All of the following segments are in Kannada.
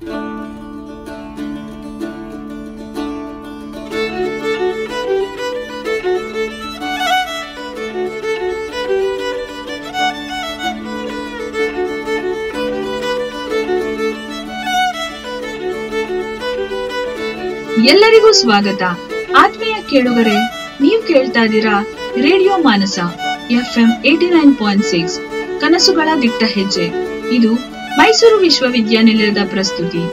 ಎಲ್ಲರಿಗೂ ಸ್ವಾಗತ ಆತ್ಮೀಯ ಕೇಳುಗರೆ ನೀವು ಕೇಳ್ತಾ ಇದ್ದೀರಾ radio Manasa F M eighty nine point six ಕನಸುಗಳ ದಿಟ್ಟ ಹೆಜ್ಜೆ ಇದು ಮೈಸೂರು ವಿಶ್ವವಿದ್ಯಾನಿಲಯದ ಪ್ರಸ್ತುತಿ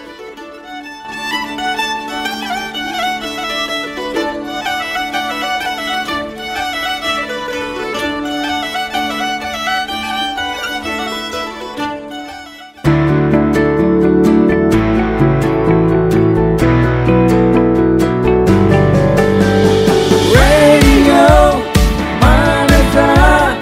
Radio Manasa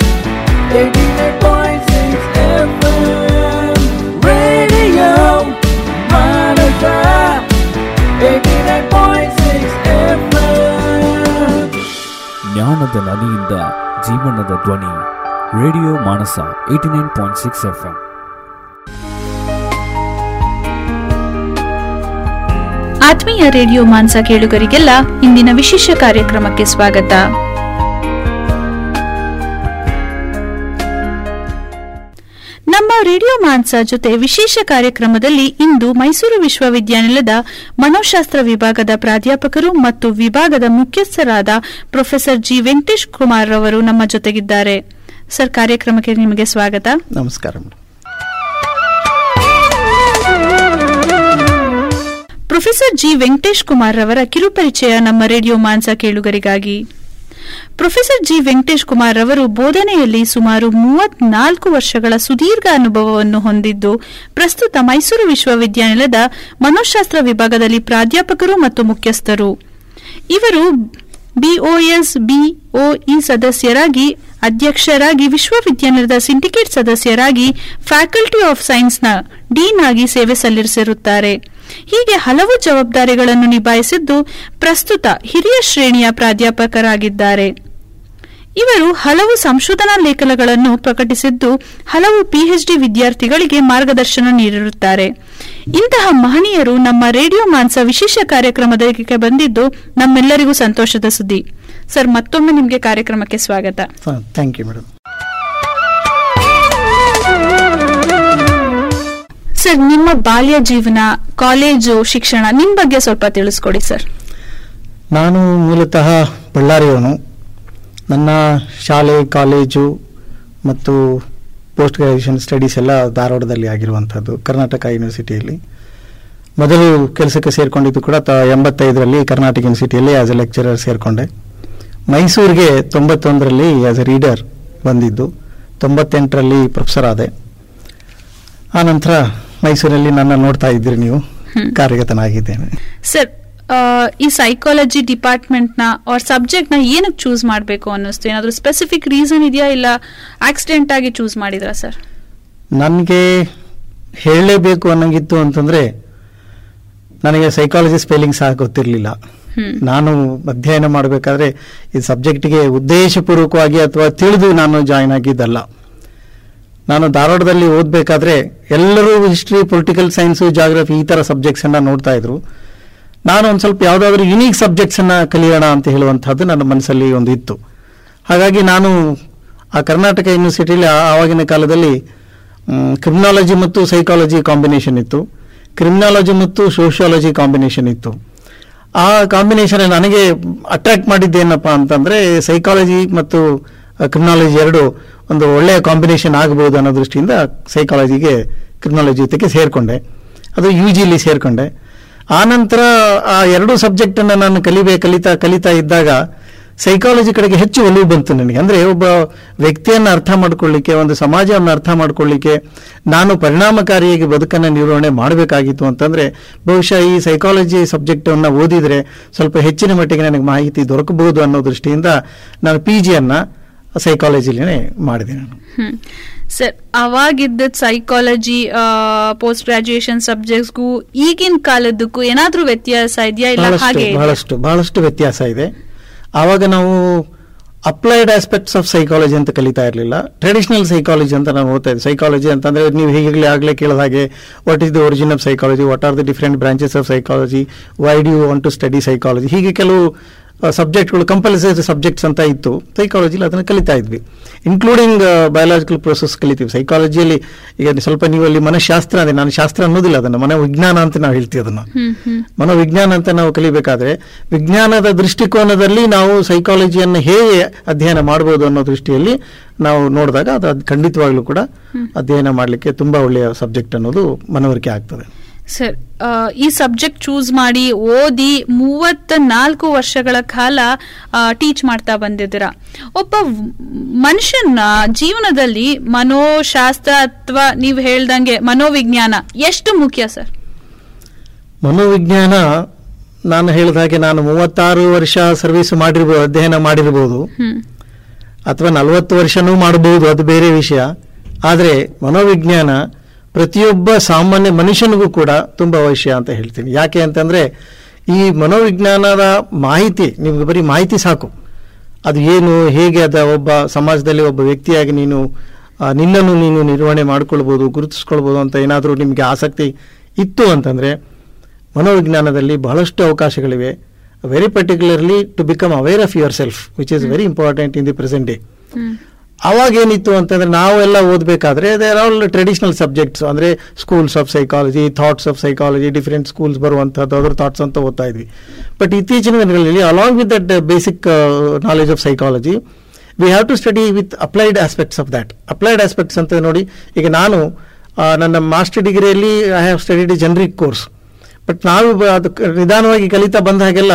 89.6 FM Radio Manasa 89.6 FM ಜ್ಞಾನದ ನದಿಯಿಂದ ಜೀವನದ ಧ್ವನಿ radio Manasa eighty nine point six F M ಆತ್ಮೀಯ ರೇಡಿಯೋ ಮಾನ್ಸ ಕೇಳುಗರಿಗೆಲ್ಲ ಇಂದಿನ ವಿಶೇಷ ಕಾರ್ಯಕ್ರಮಕ್ಕೆ ಸ್ವಾಗತ ನಮ್ಮ ರೇಡಿಯೋ ಮಾನ್ಸ ಜೊತೆ ವಿಶೇಷ ಕಾರ್ಯಕ್ರಮದಲ್ಲಿ ಇಂದು ಮೈಸೂರು ವಿಶ್ವವಿದ್ಯಾನಿಲಯದ ಮನೋಶಾಸ್ತ್ರ ವಿಭಾಗದ ಪ್ರಾಧ್ಯಾಪಕರು ಮತ್ತು ವಿಭಾಗದ ಮುಖ್ಯಸ್ಥರಾದ ಪ್ರೊಫೆಸರ್ ಜಿ ವೆಂಕಟೇಶ್ ಕುಮಾರ್ ರವರು ನಮ್ಮ ಜೊತೆಗಿದ್ದಾರೆ ಸರ್ ಕಾರ್ಯಕ್ರಮಕ್ಕೆ ನಿಮಗೆ ಸ್ವಾಗತ ನಮಸ್ಕಾರ madam professor G Venkatesh Kumar ರವರ ಕಿರುಪರಿಚಯ ನಮ್ಮ ರೇಡಿಯೋ ಮಾನ್ಸ ಕೇಳುಗರಿಗಾಗಿ ಪ್ರೊಫೆಸರ್ ಜಿ ವೆಂಕಟೇಶ್ ಕುಮಾರ್ ರವರು ಬೋಧನೆಯಲ್ಲಿ ಸುಮಾರು ಮೂವತ್ನಾಲ್ಕು ವರ್ಷಗಳ ಸುದೀರ್ಘ ಅನುಭವವನ್ನು ಹೊಂದಿದ್ದು ಪ್ರಸ್ತುತ ಮೈಸೂರು ವಿಶ್ವವಿದ್ಯಾನಿಲಯದ ಮನೋಶಾಸ್ತ್ರ ವಿಭಾಗದಲ್ಲಿ ಪ್ರಾಧ್ಯಾಪಕರು ಮತ್ತು ಮುಖ್ಯಸ್ಥರು ಇವರು ಬಿಒಎಸ್ ಬಿಒಇ ಸದಸ್ಯರಾಗಿ ಅಧ್ಯಕ್ಷರಾಗಿ ವಿಶ್ವವಿದ್ಯಾನಿಲಯದ ಸಿಂಡಿಕೇಟ್ ಸದಸ್ಯರಾಗಿ ಫ್ಯಾಕಲ್ಟಿ ಆಫ್ ಸೈನ್ಸ್ನ ಡೀನ್ ಆಗಿ ಸೇವೆ ಸಲ್ಲಿಸಿರುತ್ತಾರೆ ಹೀಗೆ ಹಲವು ಜವಾಬ್ದಾರಿಗಳನ್ನು ನಿಭಾಯಿಸಿದ್ದು ಪ್ರಸ್ತುತ ಹಿರಿಯ ಶ್ರೇಣಿಯ ಪ್ರಾಧ್ಯಾಪಕರಾಗಿದ್ದಾರೆ ಇವರು ಹಲವು ಸಂಶೋಧನಾ ಲೇಖನಗಳನ್ನು ಪ್ರಕಟಿಸಿದ್ದು ಹಲವು ಪಿಎಚ್ಡಿ ವಿದ್ಯಾರ್ಥಿಗಳಿಗೆ ಮಾರ್ಗದರ್ಶನ ನೀಡಿರುತ್ತಾರೆ ಇಂತಹ ಮಹನೀಯರು ನಮ್ಮ ರೇಡಿಯೋ ಮಾನ್ಸ ವಿಶೇಷ ಕಾರ್ಯಕ್ರಮಕ್ಕೆ ಬಂದಿದ್ದು ನಮ್ಮೆಲ್ಲರಿಗೂ ಸಂತೋಷದ ಸುದ್ದಿ ಸರ್ ಮತ್ತೊಮ್ಮೆ ನಿಮಗೆ ಕಾರ್ಯಕ್ರಮಕ್ಕೆ ಸ್ವಾಗತ ಥ್ಯಾಂಕ್ ಯು ಮೇಡಮ್ ಸರ್ ನಿಮ್ಮ ಬಾಲ್ಯ ಜೀವನ ಕಾಲೇಜು ಶಿಕ್ಷಣ ನಿಮ್ ಬಗ್ಗೆ ಸ್ವಲ್ಪ ತಿಳಿಸ್ಕೊಡಿ ಸರ್ ನಾನು ಮೂಲತಃ ಬಳ್ಳಾರಿಯವನು ನನ್ನ ಶಾಲೆ ಕಾಲೇಜು ಮತ್ತು ಪೋಸ್ಟ್ ಗ್ರಾಜುಯೇಷನ್ ಸ್ಟಡೀಸ್ ಎಲ್ಲ ಧಾರವಾಡದಲ್ಲಿ ಆಗಿರುವಂಥದ್ದು ಕರ್ನಾಟಕ ಯೂನಿವರ್ಸಿಟಿಯಲ್ಲಿ ಮೊದಲು ಕೆಲಸಕ್ಕೆ ಸೇರಿಕೊಂಡಿದ್ದು ಕೂಡ ತ ಎಂಬತ್ತೈದರಲ್ಲಿ ಕರ್ನಾಟಕ ಯೂನಿವರ್ಸಿಟಿಯಲ್ಲಿ ಆಸ್ ಎ ಲೆಕ್ಚರರ್ ಸೇರಿಕೊಂಡೆ ಮೈಸೂರಿಗೆ ತೊಂಬತ್ತೊಂದರಲ್ಲಿ ಆಸ್ ಎ ರೀಡರ್ ಬಂದಿದ್ದು ತೊಂಬತ್ತೆಂಟರಲ್ಲಿ ಪ್ರೊಫೆಸರ್ ಆದೆ ಆನಂತರ ಮೈಸೂರಲ್ಲಿ ನನ್ನ ನೋಡ್ತಾ ಇದ್ದೀರಿ ನೀವು ಹ್ಮ್. ಕಾರ್ಯಗತನಾಗಿದ್ದೇನೆ ಸರ್ ಆ, ಈ ಸೈಕಾಲಜಿ ಡಿಪಾರ್ಟ್ಮೆಂಟ್ ನ ಆರ್ ಸಬ್ಜೆಕ್ಟ್ ನ ಏನಕ್ಕೆ ಚೂಸ್ ಮಾಡಬೇಕು ಅನ್ನಿಸ್ತು ಏನಾದ್ರು ಸ್ಪೆಸಿಫಿಕ್ ರೀಸನ್ ಇದೆಯಾ ಇಲ್ಲ ಆಕ್ಸಿಡೆಂಟ್ ಆಗಿ ಚೂಸ್ ಮಾಡಿದ್ರಾ ಸರ್ ನನಗೆ ಹೇಳಲೇಬೇಕು ಅನ್ನಂಗಿತ್ತು ಅಂತಂದ್ರೆ ನನಗೆ ಸೈಕಾಲಜಿ ಸ್ಪೆಲ್ಲಿಂಗ್ ಸಹ ಗೊತ್ತಿರಲಿಲ್ಲ ಹ್ಮ್ ನಾನು ಅಧ್ಯಯನ ಮಾಡಬೇಕಾದ್ರೆ ಈ ಸಬ್ಜೆಕ್ಟ್ಗೆ ಉದ್ದೇಶಪೂರ್ವಕವಾಗಿ ಅಥವಾ ತಿಳಿದು ನಾನು ಜಾಯಿನ್ ಆಗಿದ್ದಲ್ಲ ನಾನು ಧಾರವಾಡದಲ್ಲಿ ಓದಬೇಕಾದ್ರೆ ಎಲ್ಲರೂ ಹಿಸ್ಟ್ರಿ ಪೊಲಿಟಿಕಲ್ ಸೈನ್ಸು ಜಾಗ್ರಫಿ ಈ ಥರ ಸಬ್ಜೆಕ್ಟ್ಸನ್ನು ನೋಡ್ತಾ ಇದ್ರು ನಾನು ಒಂದು ಸ್ವಲ್ಪ ಯಾವುದಾದ್ರೂ ಯುನೀಕ್ ಸಬ್ಜೆಕ್ಟ್ಸನ್ನು ಕಲಿಯೋಣ ಅಂತ ಹೇಳುವಂಥದ್ದು ನನ್ನ ಮನಸ್ಸಲ್ಲಿ ಒಂದು ಇತ್ತು ಹಾಗಾಗಿ ನಾನು ಆ ಕರ್ನಾಟಕ ಯೂನಿವರ್ಸಿಟಿಯಲ್ಲಿ ಆ- ಆವಾಗಿನ ಕಾಲದಲ್ಲಿ ಕ್ರಿಮಿನಾಲಜಿ ಮತ್ತು ಸೈಕಾಲಜಿ ಕಾಂಬಿನೇಷನ್ ಇತ್ತು ಕ್ರಿಮಿನಾಲಜಿ ಮತ್ತು ಸೋಷಿಯಾಲಜಿ ಕಾಂಬಿನೇಷನ್ ಇತ್ತು ಆ ಕಾಂಬಿನೇಷನ್ ನನಗೆ ಅಟ್ರಾಕ್ಟ್ ಮಾಡಿದ್ದೇನಪ್ಪ ಅಂತಂದ್ರೆ ಸೈಕಾಲಜಿ ಮತ್ತು ಕ್ರಿಮಿನಾಲಜಿ ಎರಡು ಒಂದು ಒಳ್ಳೆಯ ಕಾಂಬಿನೇಷನ್ ಆಗಬಹುದು ಅನ್ನೋ ದೃಷ್ಟಿಯಿಂದ ಸೈಕಾಲಜಿಗೆ ಕ್ರಿಮಿನಾಲಜಿ ಜೊತೆಗೆ ಸೇರಿಕೊಂಡೆ ಅದು ಯು ಜಿಲಿ ಸೇರಿಕೊಂಡೆ ಆನಂತರ ಆ ಎರಡು ಸಬ್ಜೆಕ್ಟನ್ನು ನಾನು ಕಲಿಬೇ ಕಲಿತಾ ಕಲಿತಾ ಇದ್ದಾಗ ಸೈಕಾಲಜಿ ಕಡೆಗೆ ಹೆಚ್ಚು ಒಲವು ಬಂತು ನನಗೆ ಅಂದರೆ ಒಬ್ಬ ವ್ಯಕ್ತಿಯನ್ನು ಅರ್ಥ ಮಾಡ್ಕೊಳ್ಳಿಕ್ಕೆ ಒಂದು ಸಮಾಜವನ್ನು ಅರ್ಥ ಮಾಡ್ಕೊಳ್ಳಿಕ್ಕೆ ನಾನು ಪರಿಣಾಮಕಾರಿಯಾಗಿ ಬದುಕನ್ನು ನಿರ್ವಹಣೆ ಮಾಡಬೇಕಾಗಿತ್ತು ಅಂತಂದರೆ ಬಹುಶಃ ಈ ಸೈಕಾಲಜಿ ಸಬ್ಜೆಕ್ಟನ್ನು ಓದಿದರೆ ಸ್ವಲ್ಪ ಹೆಚ್ಚಿನ ಮಟ್ಟಿಗೆ ನನಗೆ ಮಾಹಿತಿ ದೊರಕಬಹುದು ಅನ್ನೋ ದೃಷ್ಟಿಯಿಂದ ನಾನು ಪಿ ಜಿಯನ್ನು ಸೈಕಾಲಜಿಲೇ ಮಾಡಿದೆ ನಾನು ಹ್ಮ್ ಸರ್ ಅವಾಗಿದ್ದ ಸೈಕಾಲಜಿ ಪೋಸ್ಟ್ ಗ್ರಾಜುಯೇಷನ್ ಸಬ್ಜೆಕ್ಟ್ಸ್ಗೂ ಈಗಿನ ಕಾಲದಕ್ಕೂ ಏನಾದ್ರೂ ವ್ಯತ್ಯಾಸ ಇದೆಯಾ ಇಲ್ಲ ಬಹಳಷ್ಟು ಹಾಗೆ ಇದೆಯಾ? ಬಹಳಷ್ಟು ಬಹಳಷ್ಟು ವ್ಯತ್ಯಾಸ ಇದೆ ಆವಾಗ ನಾವು ಅಪ್ಲೈಡ್ ಆಸ್ಪೆಕ್ಟ್ಸ್ ಆಫ್ ಸೈಕಾಲಜಿ ಅಂತ ಕಲಿತಾ ಇರಲಿಲ್ಲ ಟ್ರೆಡಿಷನಲ್ ಸೈಕಾಲಜಿ ಅಂತ ನಾನು ಓದ್ತಾ ಇದ್ದೆ ಸೈಕಾಲಜಿ ಅಂತಂದ್ರೆ ನೀವು ಹೀಗಾಗಲೇ ಆಗಲೇ ಕೇಳಿದ ಹಾಗೆ what is the origin of psychology what are the different branches of psychology why do you want to study psychology ಹೀಗೆ ಕೆಲವು ಸಬ್ಜೆಕ್ಟ್ಗಳು ಕಂಪಲ್ಸರಿ ಸಬ್ಜೆಕ್ಟ್ಸ್ ಅಂತ ಇತ್ತು ಸೈಕಾಲಜಿಲಿ ಅದನ್ನು ಕಲಿತಾ ಇದ್ವಿ ಇನ್ಕ್ಲೂಡಿಂಗ್ ಬಯಾಲಜಿಕಲ್ ಪ್ರೊಸೆಸ್ ಕಲಿತೀವಿ ಸೈಕಾಲಜಿಯಲ್ಲಿ ಈಗ ಸ್ವಲ್ಪ ನೀವು ಅಲ್ಲಿ ಮನಃಶಾಸ್ತ್ರ ಅಂದ್ರೆ ನಾನು ಶಾಸ್ತ್ರ ಅನ್ನೋದಿಲ್ಲ ಅದನ್ನು ಮನೋವಿಜ್ಞಾನ ಅಂತ ನಾವು ಹೇಳ್ತೀವಿ ಅದನ್ನು ಹ್ಮ್ ಹ್ಮ್ ಮನೋವಿಜ್ಞಾನ ಅಂತ ನಾವು ಕಲಿಬೇಕಾದ್ರೆ ವಿಜ್ಞಾನದ ದೃಷ್ಟಿಕೋನದಲ್ಲಿ ನಾವು ಸೈಕಾಲಜಿಯನ್ನು ಹೇಗೆ ಅಧ್ಯಯನ ಮಾಡಬಹುದು ಅನ್ನೋ ದೃಷ್ಟಿಯಲ್ಲಿ ನಾವು ನೋಡಿದಾಗ ಅದು ಅದ್ ಖಂಡಿತವಾಗ್ಲೂ ಕೂಡ ಅಧ್ಯಯನ ಮಾಡಲಿಕ್ಕೆ ತುಂಬಾ ಒಳ್ಳೆಯ ಸಬ್ಜೆಕ್ಟ್ ಅನ್ನೋದು ಮನವರಿಕೆ ಆಗ್ತದೆ ಸರ್ ಆ, ಈ ಸಬ್ಜೆಕ್ಟ್ ಚೂಸ್ ಮಾಡಿ ಓದಿ ಮೂವತ್ತ ನಾಲ್ಕು ವರ್ಷಗಳ ಕಾಲ ಟೀಚ್ ಮಾಡ್ತಾ ಬಂದಿದ್ದೀರಾ ಒಬ್ಬ ವ್- ಮನುಷ್ಯನ ಜೀವನದಲ್ಲಿ ಮನೋಶಾಸ್ತ್ರ ಅಥವಾ ನೀವು ಹೇಳ್ದಂಗೆ ಮನೋವಿಜ್ಞಾನ ಎಷ್ಟು ಮುಖ್ಯ ಸರ್ ಮನೋವಿಜ್ಞಾನ ನಾನು ಹೇಳಿದ ಹಾಗೆ ನಾನು ಮೂವತ್ತಾರು ವರ್ಷ ಸರ್ವಿಸ್ ಮಾಡಿರ್ಬೋದು ಅಧ್ಯಯನ ಮಾಡಿರ್ಬೋದು ಹ್ಮ್ ಅಥವಾ ನಲವತ್ತು ವರ್ಷನೂ ಮಾಡಬಹುದು ಅದು ಬೇರೆ ವಿಷಯ ಆದರೆ ಮನೋವಿಜ್ಞಾನ ಪ್ರತಿಯೊಬ್ಬ ಸಾಮಾನ್ಯ ಮನುಷ್ಯನಿಗೂ ಕೂಡ ತುಂಬ ಅವಶ್ಯ ಅಂತ ಹೇಳ್ತೀನಿ ಯಾಕೆ ಅಂತಂದ್ರೆ ಈ ಮನೋವಿಜ್ಞಾನದ ಮಾಹಿತಿ ನಿಮ್ಗೆ ಬರೀ ಮಾಹಿತಿ ಸಾಕು ಅದು ಏನು ಹೇಗೆ ಅದ ಒಬ್ಬ ಸಮಾಜದಲ್ಲಿ ಒಬ್ಬ ವ್ಯಕ್ತಿಯಾಗಿ ನೀನು ಆ, ನಿನ್ನನ್ನು ನೀನು ನಿರ್ವಹಣೆ ಮಾಡ್ಕೊಳ್ಬೋದು ಗುರುತಿಸ್ಕೊಳ್ಬೋದು ಅಂತ ಏನಾದರೂ ನಿಮಗೆ ಆಸಕ್ತಿ ಇತ್ತು ಅಂತಂದ್ರೆ ಮನೋವಿಜ್ಞಾನದಲ್ಲಿ ಬಹಳಷ್ಟು ಅವಕಾಶಗಳಿವೆ very particularly to become aware of yourself which is very important in the present day hmm ಅವಾಗ ಏನಿತ್ತು ಅಂತಂದ್ರೆ ನಾವೆಲ್ಲ ಓದಬೇಕಾದ್ರೆ ದೇರ್ ಆಲ್ ಟ್ರೆಡಿಷನಲ್ ಸಬ್ಜೆಕ್ಟ್ಸ್ ಅಂದ್ರೆ schools of psychology thoughts of psychology different schools ಬರುವಂಥದ್ದು ಅದರ ಥಾಟ್ಸ್ ಅಂತ ಓದ್ತಾ ಇದ್ವಿ ಬಟ್ ಇತ್ತೀಚಿನ ದಿನಗಳಲ್ಲಿ along with that basic knowledge of psychology we have to study with applied aspects of that applied aspects ಅಂತ ನೋಡಿ ಈಗ ನಾನು ಆ, ನನ್ನ ಮಾಸ್ಟರ್ ಡಿಗ್ರಿಯಲ್ಲಿ I have studied generic course but ನಾವು ಬ- ಅದು ಕ- ನಿಧಾನವಾಗಿ ಕಲಿತಾ ಬಂದ ಹಾಗೆಲ್ಲ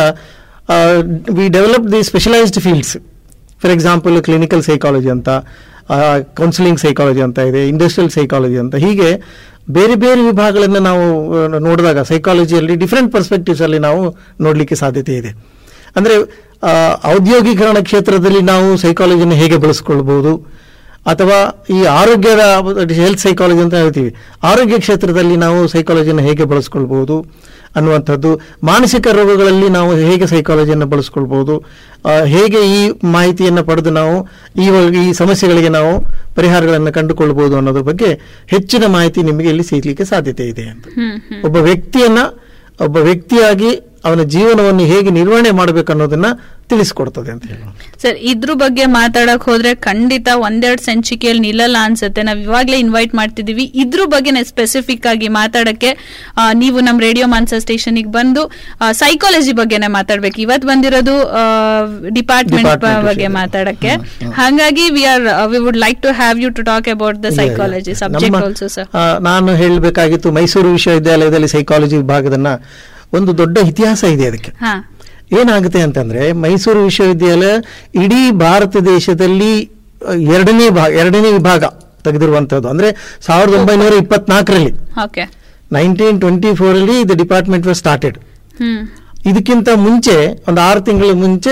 we develop the specialised fields for example clinical psychology ಅಂತ ಕೌನ್ಸಿಲಿಂಗ್ ಸೈಕಾಲಜಿ ಅಂತ ಇದೆ ಇಂಡಸ್ಟ್ರಿಯಲ್ ಸೈಕಾಲಜಿ ಅಂತ ಹೀಗೆ ಬೇರೆ ಬೇರೆ ವಿಭಾಗಗಳನ್ನು ನಾವು ಆ, ನೋಡಿದಾಗ ಸೈಕಾಲಜಿಯಲ್ಲಿ ಡಿಫ್ರೆಂಟ್ ಪರ್ಸ್ಪೆಕ್ಟಿವ್ಸ್ ಅಲ್ಲಿ ನಾವು ನೋಡಲಿಕ್ಕೆ ಸಾಧ್ಯತೆ ಇದೆ ಅಂದ್ರೆ ಆ, ಔದ್ಯೋಗೀಕರಣ ಕ್ಷೇತ್ರದಲ್ಲಿ ನಾವು ಸೈಕಾಲಜಿಯನ್ನು ಹೇಗೆ ಬಳಸ್ಕೊಳ್ಬಹುದು ಅಥವಾ ಈ ಆರೋಗ್ಯದ ಹೆಲ್ತ್ ಸೈಕಾಲಜಿ ಅಂತ ಹೇಳ್ತೀವಿ ಆರೋಗ್ಯ ಕ್ಷೇತ್ರದಲ್ಲಿ ನಾವು ಸೈಕಾಲಜಿಯನ್ನು ಹೇಗೆ ಬಳಸ್ಕೊಳ್ಬಹುದು ಅನ್ನುವಂಥದ್ದು ಮಾನಸಿಕ ರೋಗಗಳಲ್ಲಿ ನಾವು ಹೇಗೆ ಸೈಕಾಲಜಿಯನ್ನು ಬಳಸ್ಕೊಳ್ಬಹುದು ಆ, ಹೇಗೆ ಈ ಮಾಹಿತಿಯನ್ನು ಪಡೆದು ನಾವು ಈ ವ- ಈ ಸಮಸ್ಯೆಗಳಿಗೆ ನಾವು ಪರಿಹಾರಗಳನ್ನು ಕಂಡುಕೊಳ್ಬಹುದು ಅನ್ನೋದ್ರ ಬಗ್ಗೆ ಹೆಚ್ಚಿನ ಮಾಹಿತಿ ನಿಮಗೆ ಇಲ್ಲಿ ಸಿಗಲಿಕ್ಕೆ ಸಾಧ್ಯತೆ ಇದೆ ಅಂತ ಹ್ಮ್ ಹ್ಮ್ ಒಬ್ಬ ವ್ಯಕ್ತಿಯನ್ನ ಒಬ್ಬ ವ್ಯಕ್ತಿಯಾಗಿ ಅವನ ಜೀವನವನ್ನು ಹೇಗೆ ನಿರ್ವಹಣೆ ಮಾಡಬೇಕು ಅನ್ನೋದನ್ನ ತಿಳಿಸ್ಕೊಡ್ತದೆ ಅಂತ ಹೇಳಿ ಸರ್ ಇದ್ರ ಬಗ್ಗೆ ಮಾತಾಡಕ್ ಹೋದ್ರೆ ಖಂಡಿತ ಒಂದೆರಡು ಸಂಚಿಕೆಯಲ್ಲಿ ನಿಲ್ಲಲ್ಲ ಅನ್ಸುತ್ತೆ ನಾವ್ ಇವಾಗ್ಲೇ ಇನ್ವೈಟ್ ಮಾಡ್ತಿದೀವಿ ಇದ್ರ ಬಗ್ಗೆ ಸ್ಪೆಸಿಫಿಕ್ ಆಗಿ ಮಾತಾಡಕ್ಕೆ ಆ, ನೀವು ನಮ್ ರೇಡಿಯೋ ಮಾನ್ಸ ಸ್ಟೇಷನ್ ಬಂದು ಸೈಕಾಲಜಿ ಬಗ್ಗೆನೆ ಮಾತಾಡ್ಬೇಕು ಇವತ್ ಬಂದಿರೋದು ಡಿಪಾರ್ಟ್ಮೆಂಟ್ Department ಬಗ್ಗೆ ವಿಷಯ. ಮಾತಾಡಕ್ಕೆ ಹ್ಮ್, ಹ್ಮ್. ಹಾಗಾಗಿ we are we would like to have you to talk about the psychology subject ನಮ್ಮ, ಆಲ್ಸೋ ಸರ್ ಆ, ನಾನು ಹೇಳಬೇಕಾಗಿತ್ತು ಮೈಸೂರು ವಿಶ್ವವಿದ್ಯಾಲಯದಲ್ಲಿ ಸೈಕಾಲಜಿ ವಿಭಾಗದನ್ನ ಒಂದು ದೊಡ್ಡ ಇತಿಹಾಸ ಇದೆ ಅದಕ್ಕೆ ಹಾ ಏನಾಗುತ್ತೆ ಅಂತಂದ್ರೆ ಮೈಸೂರು ವಿಶ್ವವಿದ್ಯಾಲಯ ಇಡೀ ಭಾರತ ದೇಶದಲ್ಲಿ ಆ, ಎರಡನೇ ಭಾಗ ಎರಡನೇ ವಿಭಾಗ ತೆಗೆದಿರುವಂತದ್ದು ಅಂದ್ರೆ ಸಾವಿರದ ಒಂಬೈನೂರ ಇಪ್ಪತ್ನಾಲ್ಕರಲ್ಲಿ ಓಕೆ ನೈನ್ಟೀನ್ ಟ್ವೆಂಟಿ ಫೋರ್ ಅಲ್ಲಿ the department was started hmm ಇದಕ್ಕಿಂತ ಮುಂಚೆ ಒಂದು ಆರು ತಿಂಗಳ ಮುಂಚೆ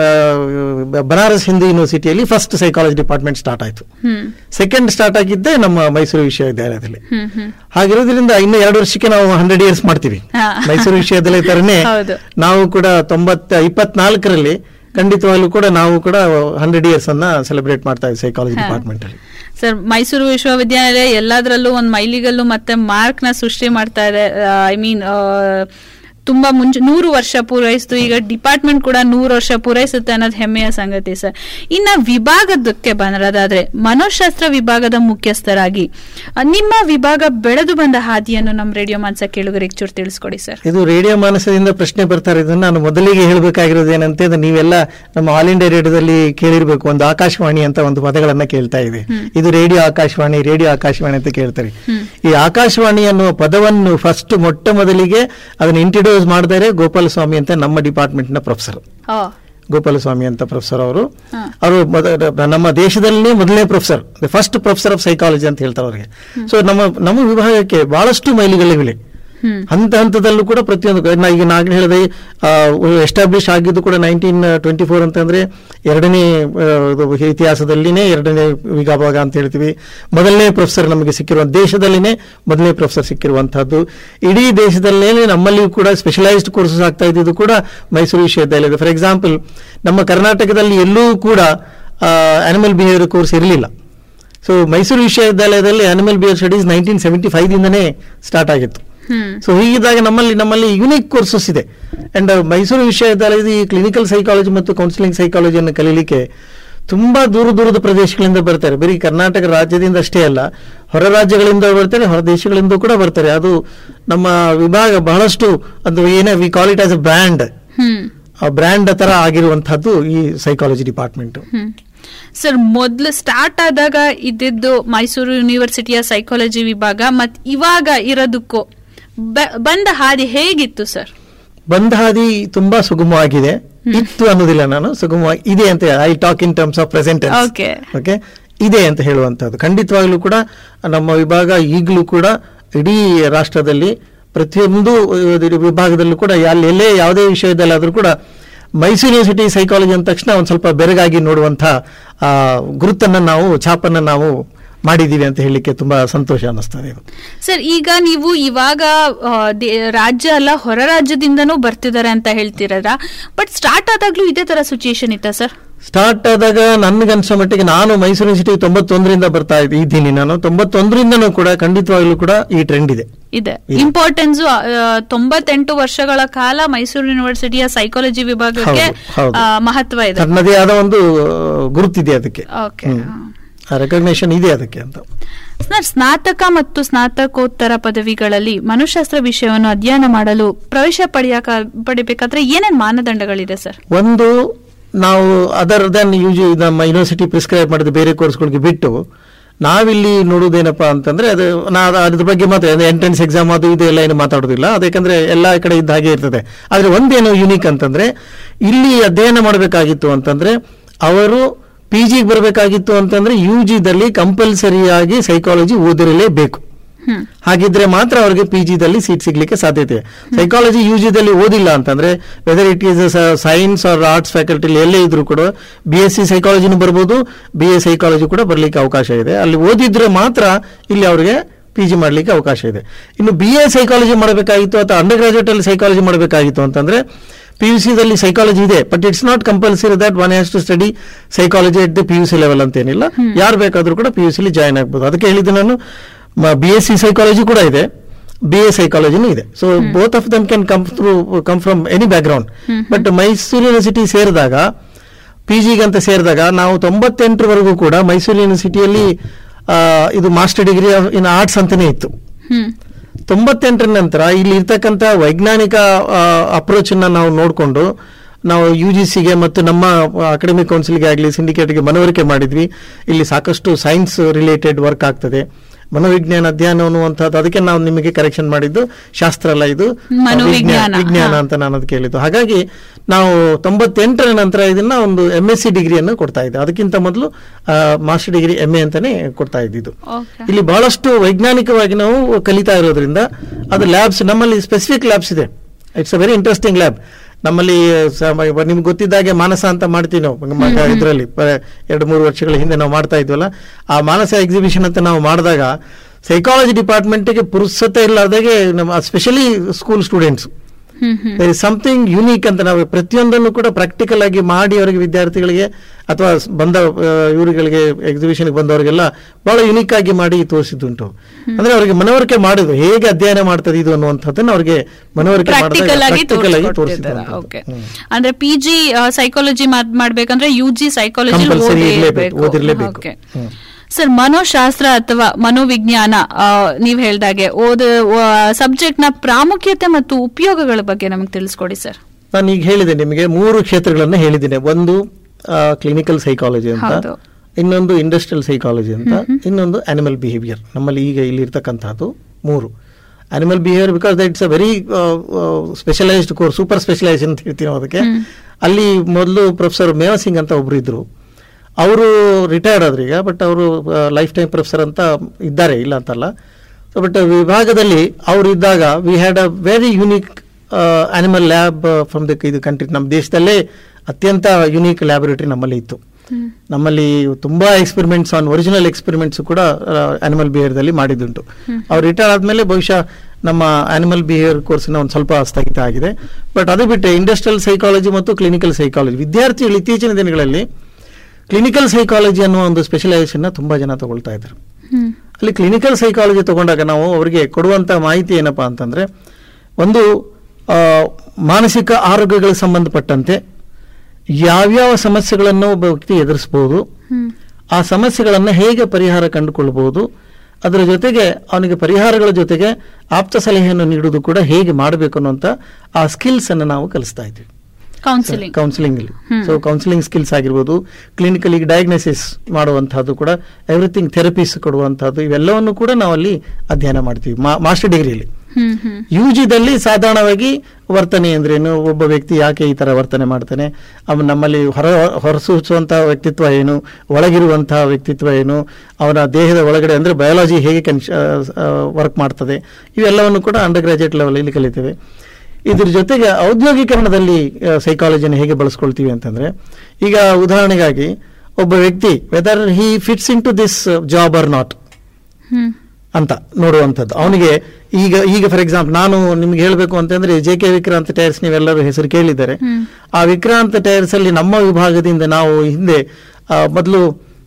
ಆ, ಬನಾರಸ್ ಹಿಂದೂ ಯೂನಿವರ್ಸಿಟಿಯಲ್ಲಿ ಫಸ್ಟ್ ಸೈಕಾಲಜಿ ಡಿಪಾರ್ಟ್ಮೆಂಟ್ ಸ್ಟಾರ್ಟ್ ಆಯಿತು ಹ್ಮ್ ಸೆಕೆಂಡ್ ಸ್ಟಾರ್ಟ್ ಆಗಿದ್ದೆ ನಮ್ಮ ಮೈಸೂರು ವಿಶ್ವವಿದ್ಯಾಲಯದಲ್ಲಿ ಹ್ಮ್ ಹ್ಮ್ ಹಾಗಿರೋದ್ರಿಂದ ಇನ್ನು ಎರಡು ವರ್ಷಕ್ಕೆ ನಾವು ಹಂಡ್ರೆಡ್ ಇಯರ್ಸ್ ಮಾಡ್ತೀವಿ ಹಾ. ಮೈಸೂರು ವಿಶ್ವವಿದ್ಯಾಲಯ ತರನೇ ಹೌದು. ನಾವು ಕೂಡ ತೊಂಬತ್ತ ಇಪ್ಪತ್ನಾಲ್ಕರಲ್ಲಿ ಖಂಡಿತವಾಗ್ಲೂ ಕೂಡ ನಾವು ಕೂಡ ಹಂಡ್ರೆಡ್ ಇಯರ್ಸ್ ಅನ್ನ ಸೆಲೆಬ್ರೇಟ್ ಮಾಡ್ತಾ ಇದ್ದೀವಿ ಸೈಕಾಲಜಿ ಹಾ. ಡಿಪಾರ್ಟ್ಮೆಂಟ್ ಅಲ್ಲಿ ಸರ್ ಮೈಸೂರು ವಿಶ್ವವಿದ್ಯಾಲಯ ಎಲ್ಲದರಲ್ಲೂ ಒಂದು ಮೈಲಿಗಲ್ಲು ಮತ್ತೆ ಮಾರ್ಕ್ ನ ಸೃಷ್ಟಿ ಮಾಡ್ತಾ ಇದೆ ಐ ಮೀನ್ ತುಂಬಾ ಮುಂಚೆ ನೂರು ವರ್ಷ ಪೂರೈಸಿತು ಈಗ ಡಿಪಾರ್ಟ್ಮೆಂಟ್ ಕೂಡ ನೂರು ವರ್ಷ ಪೂರೈಸುತ್ತೆ ಅನ್ನೋದು ಹೆಮ್ಮೆಯ ಸಂಗತಿ ಸರ್ ಇನ್ನ ವಿಭಾಗದಕ್ಕೆ ಬರೋದಾದ್ರೆ ಮನೋಶಾಸ್ತ್ರ ವಿಭಾಗದ ಮುಖ್ಯಸ್ಥರಾಗಿ ಆ, ನಿಮ್ಮ ವಿಭಾಗ ಬೆಳೆದು ಬಂದ ಹಾದಿಯನ್ನು ನಮ್ಮ ರೇಡಿಯೋ ಮಾನ್ಸ ಕೇಳುಗರಿಗೆ ಚೂರು ತಿಳಿಸ್ಕೊಡಿ ಸರ್ ಇದು ರೇಡಿಯೋ ಮಾನಸದಿಂದ ಪ್ರಶ್ನೆ ಬರ್ತಾರೆ ಇದನ್ನ ನಾನು ಮೊದಲಿಗೆ ಹೇಳಬೇಕಾಗಿರೋದು ಏನಂತೆ ಅದು ನೀವೆಲ್ಲ ನಮ್ಮ ಆಲ್ ಇಂಡಿಯಾ ರೇಡಿಯೋದಲ್ಲಿ ಕೇಳಿರ್ಬೇಕು ಒಂದು ಆಕಾಶವಾಣಿ ಅಂತ ಒಂದು ಪದಗಳನ್ನ ಕೇಳ್ತಾ ಇದೆ ಇದು ರೇಡಿಯೋ ಆಕಾಶವಾಣಿ ರೇಡಿಯೋ ಆಕಾಶವಾಣಿ ಅಂತ ಕೇಳ್ತಾರೆ ಈ ಆಕಾಶವಾಣಿ ಅನ್ನುವ ಪದವನ್ನು ಫಸ್ಟ್ ಮೊಟ್ಟ ಮೊದಲಿಗೆ ಅದನ್ನ ಇಂಟ್ರಡ್ಯೂಸ್ ಮಾಡಿದರೆ ಗೋಪಾಲ ಸ್ವಾಮಿ ಅಂತ ನಮ್ಮ ಡಿಪಾರ್ಟ್ಮೆಂಟ್ ನ ಪ್ರೊಫೆಸರ್ ಓ ಗೋಪಾಲಸ್ವಾಮಿ ಅಂತ ಪ್ರೊಫೆಸರ್ ಅವರು ಹಾ. ಅವರು ಮೊದ- ನಮ್ಮ ದೇಶದಲ್ಲೇ ಮೊದಲನೇ professor first professor of psychology ಅಂತ ಹೇಳ್ತಾರೆ ಅವರಿಗೆ ಸೊ ನಮ್ಮ ನಮ್ಮ ವಿಭಾಗಕ್ಕೆ ಬಹಳಷ್ಟು ಮೈಲಿಗಳಿವೆ ಹ್ಮ್. ಹಂತ ಹಂತದಲ್ಲೂ ಕೂಡ ಪ್ರತಿಯೊಂದು ನಾ ಈಗ ನಾನು ಹೇಳಿದೆ ಎಸ್ಟಾಬ್ಲಿಷ್ ಆಗಿದ್ದು ಕೂಡ ನೈನ್ಟೀನ್ ಟ್ವೆಂಟಿ ಫೋರ್ ಅಂತಂದ್ರೆ ಎರಡನೇ ಆ, ಇದು ಇತಿಹಾಸದಲ್ಲಿನೇ ಎರಡನೇ ವಿಭಾಗ ಅಂತ ಹೇಳ್ತೀವಿ ಮೊದಲನೇ ಪ್ರೊಫೆಸರ್ ನಮಗೆ ಸಿಕ್ಕಿರುವ ದೇಶದಲ್ಲಿನೇ ಮೊದಲನೇ ಪ್ರೊಫೆಸರ್ ಸಿಕ್ಕಿರುವಂತಹದ್ದು ಇಡೀ ದೇಶದಲ್ಲೇ ನಮ್ಮಲ್ಲಿಯೂ ಕೂಡ ಸ್ಪೆಷಲೈಸ್ಡ್ ಕೋರ್ಸಸ್ ಆಗ್ತಾ ಇದ್ದಿದ್ದು ಕೂಡ ಮೈಸೂರು ವಿಶ್ವವಿದ್ಯಾಲಯದ ಫಾರ್ ಎಕ್ಸಾಂಪಲ್ ನಮ್ಮ ಕರ್ನಾಟಕದಲ್ಲಿ ಎಲ್ಲೂ ಕೂಡ ಅನಿಮಲ್ ಬಿಹೇವಿಯರ್ ಕೋರ್ಸ್ ಇರಲಿಲ್ಲ ಸೊ ಮೈಸೂರು ವಿಶ್ವವಿದ್ಯಾಲಯದಲ್ಲಿ animal behaviour studies nineteen seventy ಫೈವ್ದಿಂದನೇ ಸ್ಟಾರ್ಟ್ ಆಗಿತ್ತು ಹ್ಮ್ ಸೊ ಹೀಗಿದ್ದಾಗ ನಮ್ಮಲ್ಲಿ ನಮ್ಮಲ್ಲಿ ಯುನಿಕ್ ಕೋರ್ಸಸ್ ಇದೆ ಅಂಡ್ ಮೈಸೂರು ವಿಶ್ವವಿದ್ಯಾಲಯದ ಈ ಕ್ಲಿನಿಕಲ್ ಸೈಕಾಲಜಿ ಮತ್ತು ಕೌನ್ಸಿಲಿಂಗ್ ಸೈಕಾಲಜಿಯನ್ನು ಕಲೀಲಿಕ್ಕೆ ತುಂಬಾ ದೂರ ದೂರದ ಪ್ರದೇಶಗಳಿಂದ ಬರ್ತಾರೆ ಬರೀ ಕರ್ನಾಟಕ ರಾಜ್ಯದಿಂದ ಅಷ್ಟೇ ಅಲ್ಲ ಹೊರ ರಾಜ್ಯಗಳಿಂದ ಬರ್ತಾರೆ ಹೊರ ದೇಶಗಳಿಂದ ಕೂಡ ಬರ್ತಾರೆ ಅದು ನಮ್ಮ ವಿಭಾಗ ಬಹಳಷ್ಟು ಅದು ಏನೇ we call it as a brand hmm ಆ ಬ್ರ್ಯಾಂಡ್ ತರ ಆಗಿರುವಂತಹದ್ದು ಈ ಸೈಕಾಲಜಿ ಡಿಪಾರ್ಟ್ಮೆಂಟ್ ಹ್ಮ್ ಸರ್ ಮೊದ್ಲು ಸ್ಟಾರ್ಟ್ ಆದಾಗ ಇದ್ದಿದ್ದು ಮೈಸೂರು ಯೂನಿವರ್ಸಿಟಿಯ ಸೈಕಾಲಜಿ ವಿಭಾಗ ಮತ್ ಇವಾಗ ಇರೋದಕ್ಕೂ ಬ- ಬಂದ ಹಾದಿ ಹೇಗಿತ್ತು ಸರ್ ಬಂದ ಹಾದಿ ತುಂಬಾ ಸುಗಮವಾಗಿದೆ ಇತ್ತು ಅನ್ನೋದಿಲ್ಲ ನಾನು ಸುಗಮವಾಗಿ ಇದೆ ಅಂತ I talk in terms of present Okay. Okay ಇದೆ ಅಂತ ಹೇಳುವಂತದ್ದು ಖಂಡಿತವಾಗ್ಲೂ ಕೂಡ ನಮ್ಮ ವಿಭಾಗ ಈಗಲೂ ಕೂಡ ಇಡೀ ರಾಷ್ಟ್ರದಲ್ಲಿ ಪ್ರತಿಯೊಂದು ಅಹ್, ವಿಭಾಗದಲ್ಲೂ ಕೂಡ ಅಲ್ಲಿ ಎಲ್ಲೇ ಯಾವುದೇ ವಿಷಯದಲ್ಲಿ ಆದ್ರೂ ಕೂಡ ಮೈಸೂರು ಯೂನಿವರ್ಸಿಟಿ ಸೈಕಾಲಜಿ ಅಂದ ತಕ್ಷಣ ಒಂದು ಸ್ವಲ್ಪ ಬೆರಗಾಗಿ ನೋಡುವಂಥ ಆ, ಗುರುತನ್ನ ನಾವು ಛಾಪನ್ನ ನಾವು ಮಾಡಿದ್ದೀವಿ ಅಂತ ಹೇಳಲಿಕ್ಕೆ ತುಂಬಾ ಸಂತೋಷ ಅನ್ನಿಸ್ತದೆ ಇದು ಸರ್ ಈಗ ನೀವು ಇವಾಗ ಆ, ದೇ- ರಾಜ್ಯ ಅಲ್ಲ ಹೊರ ರಾಜ್ಯದಿಂದನೂ ಬರ್ತಿದ್ದಾರೆ ಅಂತ ಹೇಳ್ತಿರಲ್ಲ ಬಟ್ ಸ್ಟಾರ್ಟ್ ಆದಾಗ್ಲೂ ಇದೇ ತರ ಸಿಚುಯೇಷನ್ ಇತ್ತಾ ಸರ್ ಸ್ಟಾರ್ಟ್ ಆದಾಗ ನನ್ಗನ್ಸೋ ಮಟ್ಟಿಗೆ ನಾನು ಮೈಸೂರು ಯೂನಿವರ್ಸಿಟಿ ತೊಂಬತ್ತೊಂದರಿಂದ ಬರ್ತಾ ಇದ್ದ- ಇದ್ದೀನಿ ನಾನು ತೊಂಬತ್ತೊಂದರಿಂದನೂ ಕೂಡ ಖಂಡಿತವಾಗ್ಲೂ ಕೂಡ ಈ ಟ್ರೆಂಡ್ ಇದೆ ಇದೆ ಇದೆ. ಇಂಪಾರ್ಟೆನ್ಸ್ ತೊಂಬತ್ತೆಂಟು ವರ್ಷಗಳ ಕಾಲ ಮೈಸೂರು ಯೂನಿವರ್ಸಿಟಿಯ ಸೈಕಾಲಜಿ ವಿಭಾಗಕ್ಕೆ ಹೌದು, ಹೌದು. ಆ, ಮಹತ್ವ ಇದೆ ತನ್ನದೇ ಆದ ಒಂದು ಆ, ಗುರುತಿದೆ ಅದಕ್ಕೆ ಓಕೆ ರೆಕಗ್ನೇಷನ್ ಇದೆ ಅದಕ್ಕೆ ಅಂತ ಸರ್ ಸ್ನಾತಕ ಮತ್ತು ಸ್ನಾತಕೋತ್ತರ ಪದವಿಗಳಲ್ಲಿ ಮನುಶಾಸ್ತ್ರ ವಿಷಯವನ್ನು ಅಧ್ಯಯನ ಮಾಡಲು ಪ್ರವೇಶ ಪಡೆಯಕ ಪಡಿಬೇಕಾದ್ರೆ ಏನೇನ್ ಮಾನದಂಡಗಳಿದೆ ಸರ್ ಒಂದು ನಾವು ಅದರ್ ದೆನ್ ಯೂಜ್ ನಮ್ಮ ಯೂನಿವರ್ಸಿಟಿ ಪ್ರಿಸ್ಕ್ರೈಬ್ ಮಾಡಿದ ಬೇರೆ ಕೋರ್ಸ್ಗಳಿಗೆ ಬಿಟ್ಟು ನಾವಿಲ್ಲಿ ನೋಡುವುದೇನಪ್ಪಾ ಅಂತಂದ್ರೆ ಅದು ನಾ ಅದ್ರ ಬಗ್ಗೆ ಮಾತ್ರ ಎಂಟ್ರೆನ್ಸ್ ಎಕ್ಸಾಮ್ ಅದು ಇದು ಎಲ್ಲ ಏನು ಮಾತಾಡೋದಿಲ್ಲ ಅದಕ್ಕಂದ್ರೆ ಎಲ್ಲ ಕಡೆ ಇದ್ದ ಹಾಗೆ ಇರ್ತದೆ ಆದ್ರೆ ಒಂದೇನು ಯುನೀಕ್ ಅಂತಂದ್ರೆ ಇಲ್ಲಿ ಅಧ್ಯಯನ ಮಾಡಬೇಕಾಗಿತ್ತು ಅಂತಂದ್ರೆ ಅವರು ಪಿ ಜಿಗೆ ಬರಬೇಕಾಗಿತ್ತು ಅಂತಂದ್ರೆ ಯು ಜಿದಲ್ಲಿ ಕಂಪಲ್ಸರಿಯಾಗಿ ಸೈಕಾಲಜಿ ಓದಿರಲೇಬೇಕು ಹ್ಮ್ ಹಾಗಿದ್ರೆ ಮಾತ್ರ ಅವರಿಗೆ ಪಿ ಜಿದಲ್ಲಿ ಸೀಟ್ ಸಿಗ್ಲಿಕ್ಕೆ ಸಾಧ್ಯತೆ ಸೈಕಾಲಜಿ ಯು ಜಿದಲ್ಲಿ ಓದಿಲ್ಲ ಅಂತಂದ್ರೆ whether it is science or arts faculty ಎಲ್ಲೇ ಇದ್ರು ಕೂಡ ಬಿ ಎಸ್ ಸಿ ಸೈಕಾಲಜಿನೂ ಬರ್ಬೋದು ಬಿ ಎ ಸೈಕಾಲಜಿ ಕೂಡ ಬರ್ಲಿಕ್ಕೆ ಅವಕಾಶ ಇದೆ ಅಲ್ಲಿ ಓದಿದ್ರೆ ಮಾತ್ರ ಇಲ್ಲಿ ಅವರಿಗೆ ಪಿ ಜಿ ಮಾಡಲಿಕ್ಕೆ ಅವಕಾಶ ಇದೆ ಇನ್ನು ಬಿ ಎ ಸೈಕಾಲಜಿ ಮಾಡಬೇಕಾಗಿತ್ತು ಅಥವಾ ಅಂಡರ್ ಗ್ರಾಜುಯೇಟ್ ಅಲ್ಲಿ ಸೈಕಾಲಜಿ ಮಾಡಬೇಕಾಗಿತ್ತು ಅಂತಂದ್ರೆ ಪಿ ಯು ಸಿದಲ್ಲಿ ಸೈಕಾಲಜಿ ಇದೆ but it's not compulsory that one has to study psychology at the P U C level ಅಂತ ಏನಿಲ್ಲ ಯಾರು ಬೇಕಾದ್ರೂ ಕೂಡ ಪಿ ಯು ಸಿಲಿ ಜಾಯ್ನ್ ಆಗ್ಬೋದು ಅದಕ್ಕೆ ಹೇಳಿದ್ದು ನಾನು ಬಿ ಎಸ್ ಸಿ ಸೈಕಾಲಜಿ ಕೂಡ ಇದೆ ಬಿ ಎ ಸೈಕಾಲಜಿನೂ ಇದೆ so both of them can come through come from any ಬ್ಯಾಕ್ ಗ್ರೌಂಡ್ ಬಟ್ ಮೈಸೂರು ಯೂನಿವರ್ಸಿಟಿ ಸೇರಿದಾಗ ಪಿ ಜಿಗೆ ಅಂತ ಸೇರಿದಾಗ ನಾವು ತೊಂಬತ್ತೆಂಟರವರೆಗೂ ಕೂಡ ಮೈಸೂರು ಯೂನಿವರ್ಸಿಟಿಯಲ್ಲಿ ಆ, ಇದು ಮಾಸ್ಟರ್ ಡಿಗ್ರಿ ಇನ್ ಆರ್ಟ್ಸ್ ಅಂತಾನೆ ಇತ್ತು ಹ್ಮ್ ತೊಂಬತ್ತೆಂಟರ ನಂತರ ಇಲ್ಲಿ ಇರ್ತಕ್ಕಂಥ ವೈಜ್ಞಾನಿಕ ಅಪ್ರೋಚ್ ಅನ್ನ ನಾವು ನೋಡಿಕೊಂಡು ನಾವು ಯು ಜಿ ಸಿಗೆ ಮತ್ತು ನಮ್ಮ ಅಕಾಡೆಮಿಕ್ ಕೌನ್ಸಿಲ್ಗೆ ಆಗಲಿ ಸಿಂಡಿಕೇಟ್ಗೆ ಮನವರಿಕೆ ಮಾಡಿದ್ವಿ ಇಲ್ಲಿ ಸಾಕಷ್ಟು ಸೈನ್ಸ್ ರಿಲೇಟೆಡ್ ವರ್ಕ್ ಆಗ್ತದೆ ಮನೋವಿಜ್ಞಾನ ಅಧ್ಯಯನ ಅನ್ನುವಂಥದ್ದು ಅದಕ್ಕೆ ನಾವು ನಿಮಗೆ ಕರೆಕ್ಷನ್ ಮಾಡಿದ್ದು ಶಾಸ್ತ್ರ ಅಲ್ಲ ಇದು ಮನೋವಿಜ್ಞಾನ, ವಿಜ್ಞಾನ- ವಿಜ್ಞಾನ ಹಾ. ಅಂತ ನಾನು ಅದಕ್ಕೆ ಹೇಳಿದ್ದು ಹಾಗಾಗಿ ನಾವು ತೊಂಬತ್ತೆಂಟರ ನಂತರ ಇದನ್ನ ಒಂದು ಎಂ ಎಸ್ ಸಿ ಡಿಗ್ರಿಯನ್ನು ಕೊಡ್ತಾ ಇದ್ದೆ ಅದಕ್ಕಿಂತ ಮೊದಲು ಮಾಸ್ಟರ್ ಡಿಗ್ರಿ ಎಂ ಎ ಅಂತಾನೆ ಕೊಡ್ತಾ ಇದ್ದಿದ್ದು ಓಕೆ ಇಲ್ಲಿ ಬಹಳಷ್ಟು ವೈಜ್ಞಾನಿಕವಾಗಿ ನಾವು ಕಲಿತಾ ಇರೋದ್ರಿಂದ ಅದು ಲ್ಯಾಬ್ಸ್ ನಮ್ಮಲ್ಲಿ ಸ್ಪೆಸಿಫಿಕ್ ಲ್ಯಾಬ್ಸ್ ಇದೆ it's a very interesting lab ನಮ್ಮಲ್ಲಿ ನಿಮ್ಗೆ ಗೊತ್ತಿದ್ದಾಗೆ ಮಾನಸ ಅಂತ ಮಾಡ್ತೀವಿ ನಾವು ಇದರಲ್ಲಿ ಎರಡು ಮೂರು ವರ್ಷಗಳ ಹಿಂದೆ ನಾವು ಮಾಡ್ತಾ ಇದ್ವಲ್ಲ ಆ ಮಾನಸ ಎಕ್ಸಿಬಿಷನ್ ಅಂತ ನಾವು ಮಾಡಿದಾಗ ಸೈಕಾಲಜಿ ಡಿಪಾರ್ಟ್ಮೆಂಟ್ಗೆ ಪುರುಸತೆ ಇಲ್ಲಾರ್ದಾಗೆ ನಮ್ಮ specially school students hmm hmm there is something unique ಅಂತ ನಾವು ಪ್ರತಿಯೊಂದನ್ನು ಕೂಡ ಪ್ರಾಕ್ಟಿಕಲ್ ಆಗಿ ಮಾಡಿ ಅವರಿಗೆ ವಿದ್ಯಾರ್ಥಿಗಳಿಗೆ ಅಥವಾ ಸ್- ಬಂದ ಆ, ಇವರುಗಳಿಗೆ ಎಕ್ಸಿಬಿಷನ್ ಬಂದವರಿಗೆಲ್ಲ ಬಹಳ ಯುನೀಕ್ ಆಗಿ ಮಾಡಿ ತೋರಿಸಿದ್ದುಂಟು ಅಂದ್ರೆ ಅವರಿಗೆ ಮನವರಿಕೆ ಮಾಡಿದ್ರು ಹೇಗೆ ಅಧ್ಯಯನ ಮಾಡ್ತದೆ ಇದು ಅನ್ನುವಂಥದ್ದನ್ನ ಅವರಿಗೆ ಮನವರಿಕೆ ಪ್ರಾಕ್ಟಿಕಲ್ ಆಗಿ ಪ್ರಾಕ್ಟಿಕಲ್ ಆಗಿ ತೋರಿಸ್ಕೊಡ್ತಿದ್ದಾರೆ. ಓಕೆ ತೋರಿಸಿದ್ದು ಅಂದ್ರೆ ಪಿ ಜಿ ಸೈಕಾಲಜಿ ಮಾಡ್ಬೇಕಂದ್ರೆ ಯು ಜಿ ಸೈಕಾಲಜಿ Compulsory ಇರ್ಲೇಬೇಕು, ಓದಿರ್ಲೇಬೇಕು. ಹ್ಮ್. ಸರ್ ಮನೋಶಾಸ್ತ್ರ ಅಥವಾ ಮನೋವಿಜ್ಞಾನ ಆ, ನೀವ್ ಹೇಳ್ದಾಗೆ ಓದ ಸಬ್ಜೆಕ್ಟ್ ನ ಪ್ರಾಮುಖ್ಯತೆ ಮತ್ತು ಉಪಯೋಗಗಳ ಬಗ್ಗೆ ನಮಗೆ ತಿಳಿಸ್ಕೊಡಿ ಸರ್ ನಾನು ಈಗ ಹೇಳಿದೆ ನಿಮಗೆ ಮೂರು ಕ್ಷೇತ್ರಗಳನ್ನ ಹೇಳಿದ್ದೇನೆ ಒಂದು ಕ್ಲಿನಿಕಲ್ ಸೈಕಾಲಜಿ ಅಂತ ಹೌದು. ಇನ್ನೊಂದು ಇಂಡಸ್ಟ್ರಿಯಲ್ ಸೈಕಾಲಜಿ ಅಂತ ಇನ್ನೊಂದು ಅನಿಮಲ್ ಬಿಹೇವಿಯರ್ ನಮ್ಮಲ್ಲಿ ಈಗ ಇಲ್ಲಿ ಇರ್ತಕ್ಕಂಥದ್ದು ಮೂರು animal behaviour because that it's a very specialised course super specialise ಅಂತ ಹೇಳ್ತೀವಿ ನಾವು ಅದಕ್ಕೆ ಅಲ್ಲಿ ಮೊದಲು ಪ್ರೊಫೆಸರ್ ಮೇವಾ ಸಿಂಗ್ ಅಂತ ಒಬ್ರು ಇದ್ರು ಅವರು ರಿಟೈರ್ಡ್ ಆದ್ರು ಈಗ ಬಟ್ ಅವರು ಲೈಫ್ ಟೈಮ್ ಪ್ರೊಫೆಸರ್ ಅಂತ ಇದ್ದಾರೆ ಇಲ್ಲ ಅಂತಲ್ಲ ಸೊ ಬಟ್ ವಿಭಾಗದಲ್ಲಿ ಅವರು ಇದ್ದಾಗ we had a very unique animal lab from the ಇದು ಕಂಟ್ರಿ ನಮ್ಮ ದೇಶದಲ್ಲೇ ಅತ್ಯಂತ ಯುನೀಕ್ ಲ್ಯಾಬೊರೇಟರಿ ನಮ್ಮಲ್ಲಿ ಇತ್ತು ನಮ್ಮಲ್ಲಿ ತುಂಬಾ ಎಕ್ಸ್ಪೆರಿಮೆಂಟ್ಸ್ ಆನ್ ಒರಿಜಿನಲ್ ಎಕ್ಸ್ಪೆರಿಮೆಂಟ್ಸ್ ಕೂಡ ಆನಿಮಲ್ ಬಿಹೇವಿಯರ್ದಲ್ಲಿ ಮಾಡಿದ್ದುಂಟು ಅವ್ರು ರಿಟೈರ್ ಆದ್ಮೇಲೆ ಬಹುಶಃ ನಮ್ಮ ಆನಿಮಲ್ ಬಿಹೇವಿಯರ್ ಕೋರ್ಸ್ನ ಒಂದು ಸ್ವಲ್ಪ ಸ್ಥಗಿತ ಆಗಿದೆ ಬಟ್ ಅದು ಬಿಟ್ಟರೆ ಇಂಡಸ್ಟ್ರಿಯಲ್ ಸೈಕಾಲಜಿ ಮತ್ತು ಕ್ಲಿನಿಕಲ್ ಸೈಕಾಲಜಿ ವಿದ್ಯಾರ್ಥಿಗಳು ಇತ್ತೀಚಿನ ದಿನಗಳಲ್ಲಿ ಕ್ಲಿನಿಕಲ್ ಸೈಕಾಲಜಿ ಅನ್ನುವ ಒಂದು ಸ್ಪೆಷಲೈಸೇಷನ್ ತುಂಬಾ ಜನ ತಗೊಳ್ತಾ ಇದ್ದಾರೆ ಹ್ಮ್ ಅಲ್ಲಿ ಕ್ಲಿನಿಕಲ್ ಸೈಕಾಲಜಿ ತಗೊಂಡಾಗ ನಾವು ಅವರಿಗೆ ಕೊಡುವಂತ ಮಾಹಿತಿ ಏನಪ್ಪಾ ಅಂತಂದ್ರೆ ಒಂದು ಆ, ಮಾನಸಿಕ ಆರೋಗ್ಯಗಳಿಗೆ ಸಂಬಂಧಪಟ್ಟಂತೆ ಯಾವ್ಯಾವ ಸಮಸ್ಯೆಗಳನ್ನು ಒಬ್ಬ ವ್ಯಕ್ತಿ ಎದುರಿಸಬಹುದು ಹ್ಮ್ ಆ ಸಮಸ್ಯೆಗಳನ್ನು ಹೇಗೆ ಪರಿಹಾರ ಕಂಡುಕೊಳ್ಳಬಹುದು ಅದರ ಜೊತೆಗೆ ಅವನಿಗೆ ಪರಿಹಾರಗಳ ಜೊತೆಗೆ ಆಪ್ತ ಸಲಹೆಯನ್ನು ನೀಡುವುದು ಕೂಡ ಹೇಗೆ ಮಾಡಬೇಕು ಅನ್ನುವಂತ ಆ ಸ್ಕಿಲ್ಸ್ ಅನ್ನು ನಾವು ಕಲಿಸ್ತಾ ಇದ್ದೀವಿ ಕೌನ್ಸಿಲಿಂಗ್ ಕೌನ್ಸಿಲಿಂಗ್ ಅಲ್ಲಿ ಹ್ಮ್. ಸೊ ಕೌನ್ಸಿಲಿಂಗ್ ಸ್ಕಿಲ್ಸ್ ಆಗಿರ್ಬೋದು ಕ್ಲಿನಿಕಲ್ ಡಯಾಗ್ನೋಸಿಸ್ ಮಾಡುವಂತಹದ್ದು ಕೂಡ ಎವ್ರಿಥಿಂಗ್ ಥೆರಪೀಸ್ ಕೊಡುವಂತಹದ್ದು ಇವೆಲ್ಲವನ್ನು ಕೂಡ ನಾವು ಅಲ್ಲಿ ಅಧ್ಯಯನ ಮಾಡ್ತೀವಿ ಮಾಸ್ಟರ್ ಡಿಗ್ರಿಯಲ್ಲಿ ಹ್ಮ್ ಹ್ಮ್ ಯು ಜಿದಲ್ಲಿ ಸಾಧಾರಣವಾಗಿ ವರ್ತನೆ ಅಂದ್ರೇನು ಒಬ್ಬ ವ್ಯಕ್ತಿ ಯಾಕೆ ಈ ತರ ವರ್ತನೆ ಮಾಡ್ತಾನೆ ಅವನು ನಮ್ಮಲ್ಲಿ ಹೊರ ಹೊರಸೂಸುವಂತಹ ವ್ಯಕ್ತಿತ್ವ ಏನು ಒಳಗಿರುವಂತಹ ವ್ಯಕ್ತಿತ್ವ ಏನು ಅವನ ದೇಹದ ಒಳಗಡೆ ಅಂದ್ರೆ ಬಯಾಲಜಿ ಹೇಗೆ ಕನ್ಶ ವರ್ಕ್ ಮಾಡ್ತದೆ ಇವೆಲ್ಲವನ್ನು ಕೂಡ ಅಂಡರ್ ಗ್ರಾಜುಯೇಟ್ ಲೆವೆಲಲ್ಲಿ ಕಲಿತೇವೆ ಇದ್ರ ಜೊತೆಗೆ ಔದ್ಯೋಗೀಕರಣದಲ್ಲಿ ಸೈಕಾಲಜಿನ ಹೇಗೆ ಬಳಸ್ಕೊಳ್ತೀವಿ ಅಂತಂದ್ರೆ ಈಗ ಉದಾಹರಣೆಗಾಗಿ ಒಬ್ಬ ವ್ಯಕ್ತಿ whether he fits in to this job or not hmm ಅಂತ ನೋಡುವಂಥದ್ದು ಅವನಿಗೆ ಈಗ ಈಗ ಫಾರ್ ಎಕ್ಸಾಂಪಲ್ ನಾನು ನಿಮ್ಗೆ ಹೇಳಬೇಕು ಅಂತಂದ್ರೆ ಜೆ ಕೆ ವಿಕ್ರಾಂತ್ ಟೈರ್ಸ್ ನೀವೆಲ್ಲರೂ ಹೆಸರು ಕೇಳಿದ್ದಾರೆ ಹ್ಮ್. ಆ ವಿಕ್ರಾಂತ್ ಟೈರ್ಸ್ ಅಲ್ಲಿ ನಮ್ಮ ವಿಭಾಗದಿಂದ ನಾವು ಹಿಂದೆ ಮೊದಲು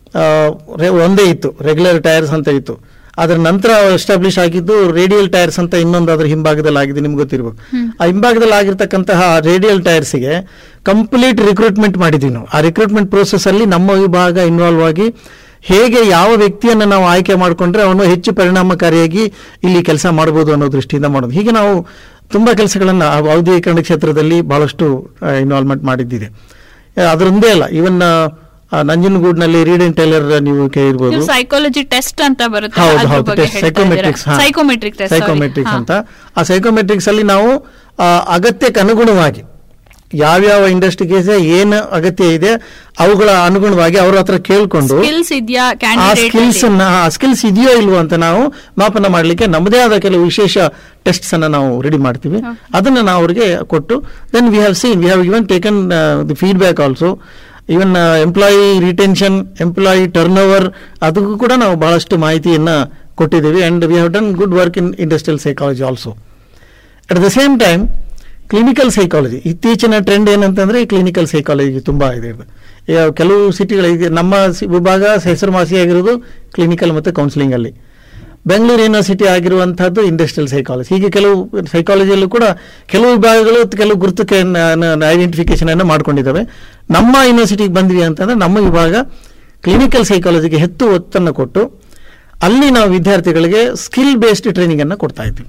ಒಂದೇ ಇತ್ತು ರೆಗ್ಯುಲರ್ ಟೈರ್ಸ್ ಅಂತ ಇತ್ತು ಅದರ ನಂತರ ಎಸ್ಟಾಬ್ಲಿಷ್ ಆಗಿದ್ದು ರೇಡಿಯಲ್ ಟೈರ್ಸ್ ಅಂತ ಇನ್ನೊಂದು ಅದರ ಹಿಂಭಾಗದಲ್ಲಿ ಆಗಿದೆ ನಿಮ್ಗೆ ಗೊತ್ತಿರ್ಬೇಕು ಆ ಹಿಂಭಾಗದಲ್ಲಿ ಆಗಿರ್ತಕ್ಕಂತಹ ರೇಡಿಯಲ್ ಟೈರ್ಸ್ಗೆ ಕಂಪ್ಲೀಟ್ ರಿಕ್ರೂಟ್ಮೆಂಟ್ ಮಾಡಿದ್ವಿ ನಾವು ಆ ರಿಕ್ರೂಟ್ಮೆಂಟ್ ಪ್ರೋಸೆಸ್ ಅಲ್ಲಿ ನಮ್ಮ ವಿಭಾಗ ಇನ್ವಾಲ್ವ್ ಆಗಿ ಹೇಗೆ ಯಾವ ವ್ಯಕ್ತಿಯನ್ನು ನಾವು ಆಯ್ಕೆ ಮಾಡಿಕೊಂಡ್ರೆ ಅವನು ಹೆಚ್ಚು ಪರಿಣಾಮಕಾರಿಯಾಗಿ ಇಲ್ಲಿ ಕೆಲಸ ಮಾಡಬಹುದು ಅನ್ನೋ ದೃಷ್ಟಿಯಿಂದ ಮಾಡೋದು ಹೀಗೆ ನಾವು ತುಂಬಾ ಕೆಲಸಗಳನ್ನು ಔದ್ಯೋಗೀಕರಣ ಕ್ಷೇತ್ರದಲ್ಲಿ ಬಹಳಷ್ಟು ಇನ್ವಾಲ್ವ್ಮೆಂಟ್ ಮಾಡಿದ್ದಿದೆ ಆ, ಅದರೊಂದೇ ಅಲ್ಲ ಇವನ್ ನಂಜನಗೂಡ್ನಲ್ಲಿ ರೀಡ್ ಅಂಡ್ ಟೈಲರ್ ನೀವು ಕೇಳಿರ್ಬೋದು ಸೈಕಾಲಜಿ ಟೆಸ್ಟ್ ಅಂತ ಬರುತ್ತೆ ಹೌದು ಅದ್ರ ಹೌದು ಬಗ್ಗೆ ಸೈಕೋಮೆಟ್ರಿಕ್ಸ್ ಸೈಕೋಮೆಟ್ರಿಕ್ ಟೆಸ್ಟ್ ಸೈಕೋಮೆಟ್ರಿಕ್ಸ್ ಅಂತ ಆ ಸೈಕೋಮೆಟ್ರಿಕ್ಸ್ ಅಲ್ಲಿ ನಾವು ಆ, ಅಗತ್ಯಕ್ಕೆ ಅನುಗುಣವಾಗಿ ಯಾವ್ಯಾವ ಇಂಡಸ್ಟ್ರಿಗೆ ಏನು ಅಗತ್ಯ ಇದೆ ಅವುಗಳ ಅನುಗುಣವಾಗಿ ಅವ್ರ ಹತ್ರ ಕೇಳ್ಕೊಂಡು ಸ್ಕಿಲ್ಸ್ ಇದೆಯಾ ಆ ಕ್ಯಾಂಡಿಡೇಟ್ ಸ್ಕಿಲ್ಸ್ ಅನ್ನ ಆ ಸ್ಕಿಲ್ಸ್ ಇದೆಯೋ ಇಲ್ವೋ ಅಂತ ನಾವು ಮಾಪನ ಮಾಡಲಿಕ್ಕೆ ನಮ್ಮದೇ ಆದ ಕೆಲವು ವಿಶೇಷ ಟೆಸ್ಟ್ಸ್ ಅನ್ನ ನಾವು ರೆಡಿ ಮಾಡ್ತೀವಿ ಅದನ್ನ ನಾವು ಅವರಿಗೆ ಕೊಟ್ಟು then we have seen we have even taken the feedback also even employee retention employee turnover ಅದಕ್ಕೂ ಕೂಡ ನಾವು ಬಹಳಷ್ಟು ಮಾಹಿತಿಯನ್ನ ಕೊಟ್ಟಿದ್ದೀವಿ and we have done good work in industrial psychology also at the same time clinical psychology ಇತ್ತೀಚಿನ ಟ್ರೆಂಡ್ ಏನಂತಂದ್ರೆ ಕ್ಲಿನಿಕಲ್ ಸೈಕಾಲಜಿ ತುಂಬಾ ಇದೆ ಇದು. ಈಗ ಕೆಲವು ಸಿಟಿಗಳಿಗೆ ನಮ್ಮ ಸಿ- ವಿಭಾಗ ಹೆಸರುವಾಸಿಯಾಗಿರೋದು ಕ್ಲಿನಿಕಲ್ ಮತ್ತು ಕೌನ್ಸಿಲಿಂಗ್ ಅಲ್ಲಿ ಬೆಂಗಳೂರು ಯೂನಿವರ್ಸಿಟಿ ಆಗಿರುವಂತಹದ್ದು ಇಂಡಸ್ಟ್ರಿಯಲ್ ಸೈಕಾಲಜಿ ಹೀಗೆ ಕೆಲವು ಸೈಕಾಲಜಿಯಲ್ಲೂ ಕೂಡ ಕೆಲವು ವಿಭಾಗಗಳು ಕೆಲವು ಗುರುತುಕೆ ಐಡೆಂಟಿಫಿಕೇಶನ್ ಅನ್ನು ಮಾಡ್ಕೊಂಡಿದ್ದಾವೆ ನಮ್ಮ ಯೂನಿವರ್ಸಿಟಿಗೆ ಬಂದ್ವಿ ಅಂತಂದ್ರೆ ನಮ್ಮ ವಿಭಾಗ ಕ್ಲಿನಿಕಲ್ ಸೈಕಾಲಜಿಗೆ ಹೆಚ್ಚು ಒತ್ತನ್ನು ಕೊಟ್ಟು ಅಲ್ಲಿ ನಾವು ವಿದ್ಯಾರ್ಥಿಗಳಿಗೆ ಸ್ಕಿಲ್ ಬೇಸ್ಡ್ ಟ್ರೈನಿಂಗ್ ಅನ್ನು ಕೊಡ್ತಾ ಇದ್ವಿ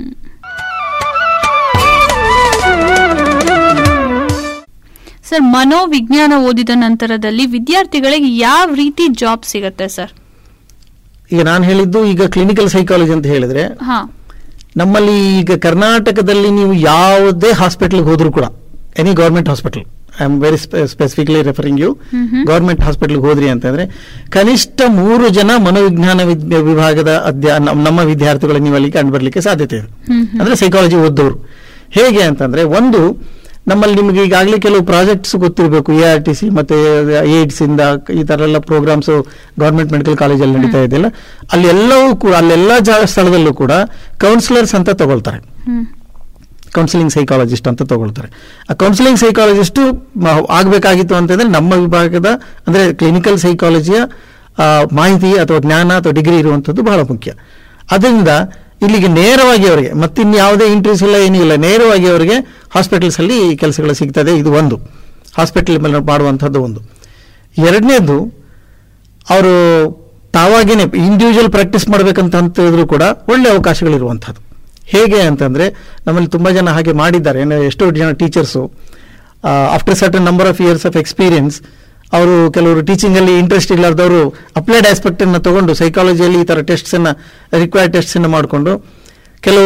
ಸರ್ ಮನೋವಿಜ್ಞಾನ ಓದಿದ ನಂತರದಲ್ಲಿ ವಿದ್ಯಾರ್ಥಿಗಳಿಗೆ ಯಾವ ರೀತಿ ಜಾಬ್ ಸಿಗತ್ತೆ ಸರ್ ಈಗ ನಾನು ಹೇಳಿದ್ದು ಈಗ ಕ್ಲಿನಿಕಲ್ ಸೈಕಾಲಜಿ ಅಂತ ಹೇಳಿದ್ರೆ ಹಾ ನಮ್ಮಲ್ಲಿ ಈಗ ಕರ್ನಾಟಕದಲ್ಲಿ ನೀವು ಯಾವುದೇ ಹಾಸ್ಪಿಟಲ್ಗೆ ಹೋದ್ರೂ ಕೂಡ any government hospital I am very specifically referring you government ಹಾಸ್ಪಿಟಲ್ಗೆ ಹೋದ್ರಿ ಅಂತಂದ್ರೆ ಕನಿಷ್ಠ ಮೂರು ಜನ ಮನೋವಿಜ್ಞಾನ ವಿದ್- ವಿಭಾಗದ ಅಧ್ಯ ನಮ್- ನಮ್ಮ ವಿದ್ಯಾರ್ಥಿಗಳು ನೀವು ಅಲ್ಲಿ ಕಂಡು ಬರ್ಲಿಕ್ಕೆ ಸಾಧ್ಯತೆ ಇದೆ ಅಂದ್ರೆ ಸೈಕಾಲಜಿ ಓದ್ದವರು ಹೇಗೆ ಅಂತಂದ್ರೆ ಒಂದು ನಮ್ಮಲ್ಲಿ ನಿಮಗೆ ಈಗಾಗಲೇ ಕೆಲವು ಪ್ರಾಜೆಕ್ಟ್ಸ್ ಗೊತ್ತಿರಬೇಕು ಎ ಆರ್ ಟಿ ಸಿ ಮತ್ತೆ ಏಡ್ಸ್ ಇಂದ ಈ ತರ ಎಲ್ಲ ಪ್ರೋಗ್ರಾಮ್ಸ್ ಗೌರ್ಮೆಂಟ್ ಮೆಡಿಕಲ್ ಕಾಲೇಜಲ್ಲಿ ನಡೀತಾ ಇದೆಯಲ್ಲ ಅಲ್ಲಿ ಎಲ್ಲವೂ ಕೂಡ ಅಲ್ಲೆಲ್ಲ ಜಾ- ಸ್ಥಳದಲ್ಲೂ ಕೂಡ ಕೌನ್ಸಿಲರ್ಸ್ ಅಂತ ತಗೊಳ್ತಾರೆ ಹ್ಮ್ ಕೌನ್ಸಿಲಿಂಗ್ ಸೈಕಾಲಜಿಸ್ಟ್ ಅಂತ ತಗೊಳ್ತಾರೆ ಆ ಕೌನ್ಸಿಲಿಂಗ್ ಸೈಕಾಲಜಿಸ್ಟ್ ಆಗಬೇಕಾಗಿತ್ತು ಅಂತಂದ್ರೆ ನಮ್ಮ ವಿಭಾಗದ ಅಂದ್ರೆ ಕ್ಲಿನಿಕಲ್ ಸೈಕಾಲಜಿಯ ಆ, ಮಾಹಿತಿ ಅಥವಾ ಜ್ಞಾನ ಅಥವಾ ಡಿಗ್ರಿ ಇರುವಂಥದ್ದು ಬಹಳ ಮುಖ್ಯ ಅದರಿಂದ ಇಲ್ಲಿಗೆ ನೇರವಾಗಿ ಅವರಿಗೆ ಮತ್ತಿನ್ ಯಾವುದೇ ಇಂಟರ್ವ್ಯೂಸ್ ಇಲ್ಲ ಏನೂ ಇಲ್ಲ ನೇರವಾಗಿ ಅವರಿಗೆ ಹಾಸ್ಪಿಟಲ್ಸ್ ಅಲ್ಲಿ ಈ ಕೆಲಸಗಳು ಸಿಗ್ತದೆ ಇದು ಒಂದು ಹಾಸ್ಪಿಟಲ್ ಮೇಲೆ ಮಾಡುವಂಥದ್ದು ಒಂದು ಎರಡನೇದು ಅವರು ತಾವಾಗೇನೆ ಇಂಡಿವಿಜುವಲ್ ಪ್ರಾಕ್ಟೀಸ್ ಮಾಡ್ಬೇಕಂತ ಅಂತಿದ್ರು ಕೂಡ ಒಳ್ಳೆ ಅವಕಾಶಗಳಿರುವಂಥದ್ದು ಹೇಗೆ ಅಂತಂದ್ರೆ ನಮ್ಮಲ್ಲಿ ತುಂಬಾ ಜನ ಹಾಗೆ ಮಾಡಿದ್ದಾರೆ ಏನು ಎಷ್ಟೋ ಜನ teachers after certain number of years of experience ಅವರು ಕೆಲವರು ಟೀಚಿಂಗ್ ಅಲ್ಲಿ ಇಂಟ್ರೆಸ್ಟ್ ಇಲ್ಲದವರು ಅಪ್ಲೈಡ್ ಆಸ್ಪೆಕ್ಟ್ ಅನ್ನ ತಗೊಂಡು ಸೈಕಾಲಜಿಯಲ್ಲಿ ಈ ತರ ಟೆಸ್ಟ್ಸ್ ಅನ್ನ ರಿಕ್ವೈರ್ಡ್ ಟೆಸ್ಟ್ಸ್ ಅನ್ನ ಮಾಡಿಕೊಂಡು ಕೆಲವು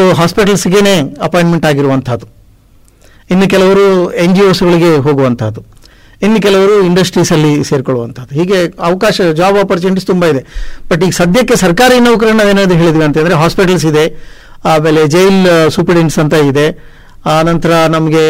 ಹಾಸ್ಪಿಟಲ್ಸ್ಗೇನೆ ಅಪಾಯಿಂಟ್ಮೆಂಟ್ ಆಗಿರುವಂತಹದ್ದು ಇನ್ನು ಕೆಲವರು ಎನ್ ಜಿ ಒಸ್ಗಳಿಗೆ ಹೋಗುವಂತಹದ್ದು ಇನ್ನು ಕೆಲವರು ಇಂಡಸ್ಟ್ರೀಸ್ ಅಲ್ಲಿ ಸೇರ್ಕೊಳ್ಳುವಂಥದ್ದು ಹೀಗೆ ಅವಕಾಶ ಜಾಬ್ ಆಪರ್ಚುನಿಟೀಸ್ ತುಂಬಾ ಇದೆ ಬಟ್ ಈಗ ಸದ್ಯಕ್ಕೆ ಸರ್ಕಾರಿ ನೌಕರನ್ನ ನಾವೇನಾದ್ರು ಹೇಳಿದ್ವಿ ಅಂತಂದ್ರೆ ಹಾಸ್ಪಿಟಲ್ಸ್ ಇದೆ ಆಮೇಲೆ ಜೈಲ್ ಸೂಪರಿಂಟೆಂಡ್ಸ್ ಅಂತ ಇದೆ ಆ ನಂತರ ನಮಗೆ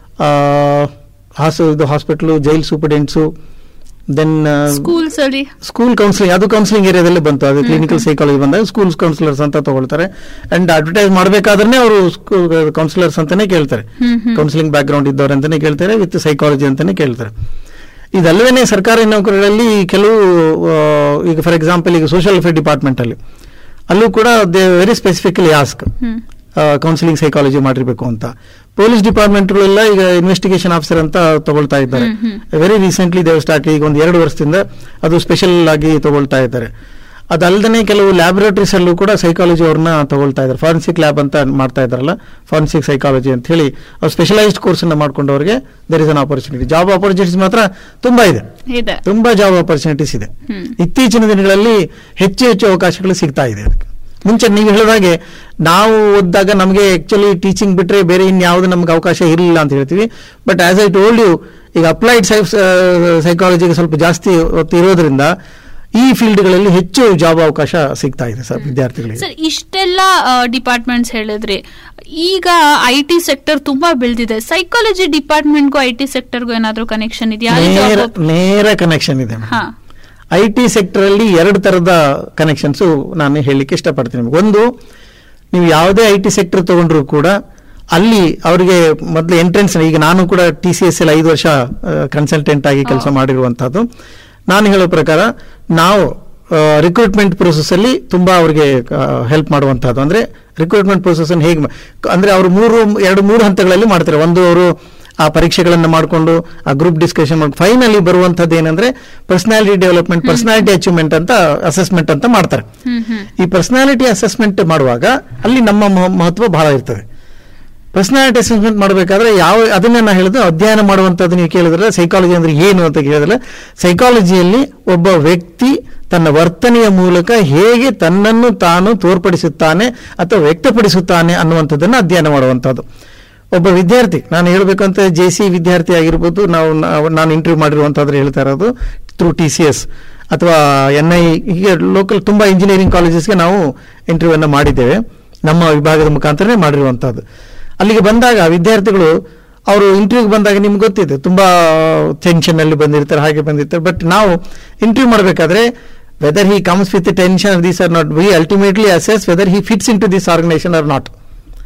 ಹಾಸು ಇದು hospital jail superintendents then schools ಅಲ್ಲಿ ಸ್ಕೂಲ್ ಕೌನ್ಸಿಲಿಂಗ್ ಅದು ಕೌನ್ಸಿಲಿಂಗ್ ಏರಿಯಾದಲ್ಲೇ ಬಂತು ಅದು ಕ್ಲಿನಿಕಲ್ ಸೈಕಾಲಜಿ ಬಂದಾಗ ಸ್ಕೂಲ್ ಕೌನ್ಸಿಲರ್ಸ್ ಅಂತ ತಗೊಳ್ತಾರೆ ಅಂಡ್ ಅಡ್ವರ್ಟೈಸ್ ಮಾಡಬೇಕಾದ್ರೆ ಅವರು ಸ್ಕೂಲ್ ಕೌನ್ಸಿಲರ್ಸ್ ಅಂತಾನೆ ಕೇಳ್ತಾರೆ ಕೌನ್ಸಿಲಿಂಗ್ ಬ್ಯಾಕ್ ಗ್ರೌಂಡ್ ಇದ್ದವ್ರು ಅಂತಾನೆ ಕೇಳ್ತಾರೆ ವಿತ್ ಸೈಕಾಲಜಿ ಅಂತಾನೆ ಕೇಳ್ತಾರೆ ಇದಲ್ಲದೇ ಸರ್ಕಾರಿ ನೌಕರರಲ್ಲಿ ಕೆಲವು ಆ, ಈಗ ಫಾರ್ ಎಕ್ಸಾಂಪಲ್ ಈಗ ಸೋಷಿಯಲ್ ವೆಲ್ಫೇರ್ ಡಿಪಾರ್ಟ್ಮೆಂಟ್ ಅಲ್ಲಿ ಅಲ್ಲೂ ಕೂಡ they very specifically ask hmm counselling psychology ಮಾಡಿರ್ಬೇಕು ಅಂತ ಪೊಲೀಸ್ ಡಿಪಾರ್ಟ್ಮೆಂಟ್ಗಳೆಲ್ಲ ಈಗ ಇನ್ವೆಸ್ಟಿಗೇಷನ್ ಆಫೀಸರ್ ಅಂತ ತಗೊಳ್ತಾ ಇದ್ದಾರೆ ವೆರಿ ರೀಸೆಂಟ್ಲಿ ದೇವ್ ಸ್ಟಾರ್ಟ್ ಈಗ ಒಂದು ಎರಡು ವರ್ಷದಿಂದ ಅದು ಸ್ಪೆಷಲ್ ಆಗಿ ತಗೊಳ್ತಾ ಇದ್ದಾರೆ ಅದಲ್ಲದೆ ಕೆಲವು ಲ್ಯಾಬೊರೇಟರೀಸ್ ಅಲ್ಲೂ ಕೂಡ ಸೈಕಾಲಜಿ ಅವ್ರನ್ನ ತಗೊಳ್ತಾ ಇದ್ದಾರೆ ಫಾರೆನ್ಸಿಕ್ ಲ್ಯಾಬ್ ಅಂತ ಮಾಡ್ತಾ ಇದ್ದಾರಲ್ಲ ಫಾರೆನ್ಸಿಕ್ ಸೈಕಾಲಜಿ ಅಂತ ಹೇಳಿ ಅವ್ರು ಸ್ಪೆಷಲೈಸ್ಡ್ ಕೋರ್ಸ್ ಅನ್ನ ಮಾಡ್ಕೊಂಡವ್ರಿಗೆ there is an opportunity job opportunities ಮಾತ್ರ ತುಂಬಾ ಇದೆ ಇದೆ ತುಂಬಾ ಜಾಬ್ ಆಪರ್ಚುನಿಟೀಸ್ ಇದೆ ಹ್ಮ್. ಇತ್ತೀಚಿನ ದಿನಗಳಲ್ಲಿ ಹೆಚ್ಚು ಹೆಚ್ಚು ಅವಕಾಶಗಳು ಸಿಗ್ತಾ ಇದೆ ಅದಕ್ಕೆ ಮುಂಚೆ ನೀವು ಹೇಳಿದಾಗೆ ನಾವು ಓದಿದಾಗ ನಮಗೆ ಆಕ್ಚುಲಿ ಟೀಚಿಂಗ್ ಬಿಟ್ರೆ ಬೇರೆ ಇನ್ಯಾವುದು ನಮ್ಗೆ ಅವಕಾಶ ಇರಲಿಲ್ಲ ಅಂತ ಹೇಳ್ತೀವಿ but as I told you ಈಗ ಅಪ್ಲೈಡ್ ಸೈಕಾಲಜಿಗೆ ಸ್ವಲ್ಪ ಜಾಸ್ತಿ ಒತ್ತು ಇರೋದ್ರಿಂದ ಈ ಫೀಲ್ಡ್ಗಳಲ್ಲಿ ಹೆಚ್ಚು ಜಾಬ್ ಅವಕಾಶ ಸಿಗ್ತಾ ಇದೆ ಸರ್ ವಿದ್ಯಾರ್ಥಿಗಳಿಗೆ ಸರ್ ಇಷ್ಟೆಲ್ಲ ಡಿಪಾರ್ಟ್ಮೆಂಟ್ಸ್ ಹೇಳಿದ್ರಿ ಈಗ ಐ ಟಿ ಸೆಕ್ಟರ್ ತುಂಬಾ ಬೆಳೆದಿದೆ ಸೈಕಾಲಜಿ ಡಿಪಾರ್ಟ್ಮೆಂಟ್ಗೂ ಐ ಟಿ ಸೆಕ್ಟರ್ಗೂ ಏನಾದ್ರೂ ಕನೆಕ್ಷನ್ ಇದೆಯಾ ಅಲ್ಲಿ ನೇರ job- ನೇರ ಕನೆಕ್ಷನ್ ಇದೆ ಹಾ ಐ ಟಿ ಸೆಕ್ಟರ್ ಅಲ್ಲಿ ಎರಡು ತರದ ಕನೆಕ್ಷನ್ಸ್ ನಾನು ಹೇಳಲಿಕ್ಕೆ ಇಷ್ಟಪಡ್ತೀನಿ ನಿಮ್ಗೆ ಒಂದು ನೀವು ಯಾವುದೇ ಐ ಟಿ ಸೆಕ್ಟರ್ ತಗೊಂಡ್ರು ಕೂಡ ಅಲ್ಲಿ ಅವರಿಗೆ ಮೊದಲು ಎಂಟ್ರೆನ್ಸ್ ಈಗ ನಾನು ಕೂಡ ಟಿ ಸಿ ಎಸ್ ಎಲ್ ಐದು ವರ್ಷ ಕನ್ಸಲ್ಟೆಂಟ್ ಆಗಿ ಕೆಲಸ ಮಾಡಿರುವಂತಹದ್ದು ನಾನು ಹೇಳೋ ಪ್ರಕಾರ ನಾವು ರಿಕ್ರೂಟ್ಮೆಂಟ್ ಪ್ರೋಸೆಸ್ ಅಲ್ಲಿ ತುಂಬಾ ಅವರಿಗೆ ಹೆಲ್ಪ್ ಮಾಡುವಂತಹದ್ದು ಅಂದ್ರೆ ರಿಕ್ರೂಟ್ಮೆಂಟ್ ಪ್ರೋಸೆಸ್ ಅನ್ನು ಹೇಗೆ ಮಾ- ಅಂದ್ರೆ ಅವರು ಮೂರು ಎರಡು ಮೂರು ಹಂತಗಳಲ್ಲಿ ಮಾಡ್ತಾರೆ ಒಂದು ಅವರು ಆ ಪರೀಕ್ಷೆಗಳನ್ನು ಮಾಡಿಕೊಂಡು ಆ ಗ್ರೂಪ್ ಡಿಸ್ಕಷನ್ ಮಾಡಿ ಫೈನಲಿ ಬರುವಂತದ್ದು ಏನಂದ್ರೆ ಪರ್ಸನಾಲಿಟಿ ಡೆವಲಪ್ಮೆಂಟ್ ಪರ್ಸನಾಲಿಟಿ ಅಚೀವ್ಮೆಂಟ್ ಅಂತ ಅಸೆಸ್ಮೆಂಟ್ ಅಂತ ಮಾಡ್ತಾರೆ ಹ್ಮ್ ಹ್ಮ್ ಈ ಪರ್ಸನಾಲಿಟಿ ಅಸೆಸ್ಮೆಂಟ್ ಮಾಡುವಾಗ ಅಲ್ಲಿ ನಮ್ಮ ಮಹ- ಮಹತ್ವ ಬಹಳ ಇರ್ತದೆ ಪರ್ಸನಾಲಿಟಿ ಅಸೆಸ್ಮೆಂಟ್ ಮಾಡಬೇಕಾದ್ರೆ ಯಾವ ಅದನ್ನೇ ನಾನು ಹೇಳಿದ್ರೆ ಅಧ್ಯಯನ ಮಾಡುವಂಥದ್ದು ನೀವು ಕೇಳಿದ್ರೆ ಸೈಕಾಲಜಿ ಅಂದ್ರೆ ಏನು ಅಂತ ಕೇಳಿದ್ರೆ ಸೈಕಾಲಜಿಯಲ್ಲಿ ಒಬ್ಬ ವ್ಯಕ್ತಿ ತನ್ನ ವರ್ತನೆಯ ಮೂಲಕ ಹೇಗೆ ತನ್ನನ್ನು ತಾನು ತೋರ್ಪಡಿಸುತ್ತಾನೆ ಅಥವಾ ವ್ಯಕ್ತಪಡಿಸುತ್ತಾನೆ ಅನ್ನುವಂಥದ್ದನ್ನು ಅಧ್ಯಯನ ಮಾಡುವಂಥದ್ದು ಒಬ್ಬ ವಿದ್ಯಾರ್ಥಿ ನಾನು ಹೇಳಬೇಕಂತ ಜೆ ಸಿ ವಿದ್ಯಾರ್ಥಿ ಆಗಿರ್ಬೋದು ನಾವು ನಾವು- ನಾನು ಇಂಟರ್ವ್ಯೂ ಮಾಡಿರುವಂಥದ್ದು ಹೇಳ್ತಾ ಇರೋದು ಥ್ರೂ ಟಿ ಸಿ ಎಸ್ ಅಥವಾ ಎನ್ ಐ ಹೀಗೆ ಲೋಕಲ್ ತುಂಬ ಇಂಜಿನಿಯರಿಂಗ್ ಕಾಲೇಜಸ್ಗೆ ನಾವು ಇಂಟರ್ವ್ಯೂವನ್ನು ಮಾಡಿದ್ದೇವೆ ನಮ್ಮ ವಿಭಾಗದ ಮುಖಾಂತರನೇ ಮಾಡಿರುವಂಥದ್ದು ಅಲ್ಲಿಗೆ ಬಂದಾಗ ವಿದ್ಯಾರ್ಥಿಗಳು ಅವರು ಇಂಟರ್ವ್ಯೂಗೆ ಬಂದಾಗ ನಿಮ್ಗೆ ಗೊತ್ತಿದೆ ತುಂಬಾ ಟೆನ್ಷನ್ ಅಲ್ಲಿ ಬಂದಿರ್ತಾರೆ ಹಾಗೆ ಬಂದಿರ್ತಾರೆ ಬಟ್ ನಾವು ಇಂಟರ್ವ್ಯೂ ಮಾಡಬೇಕಾದ್ರೆ whether he comes with tension these are not we ultimately assess whether he fits in to this organisation or not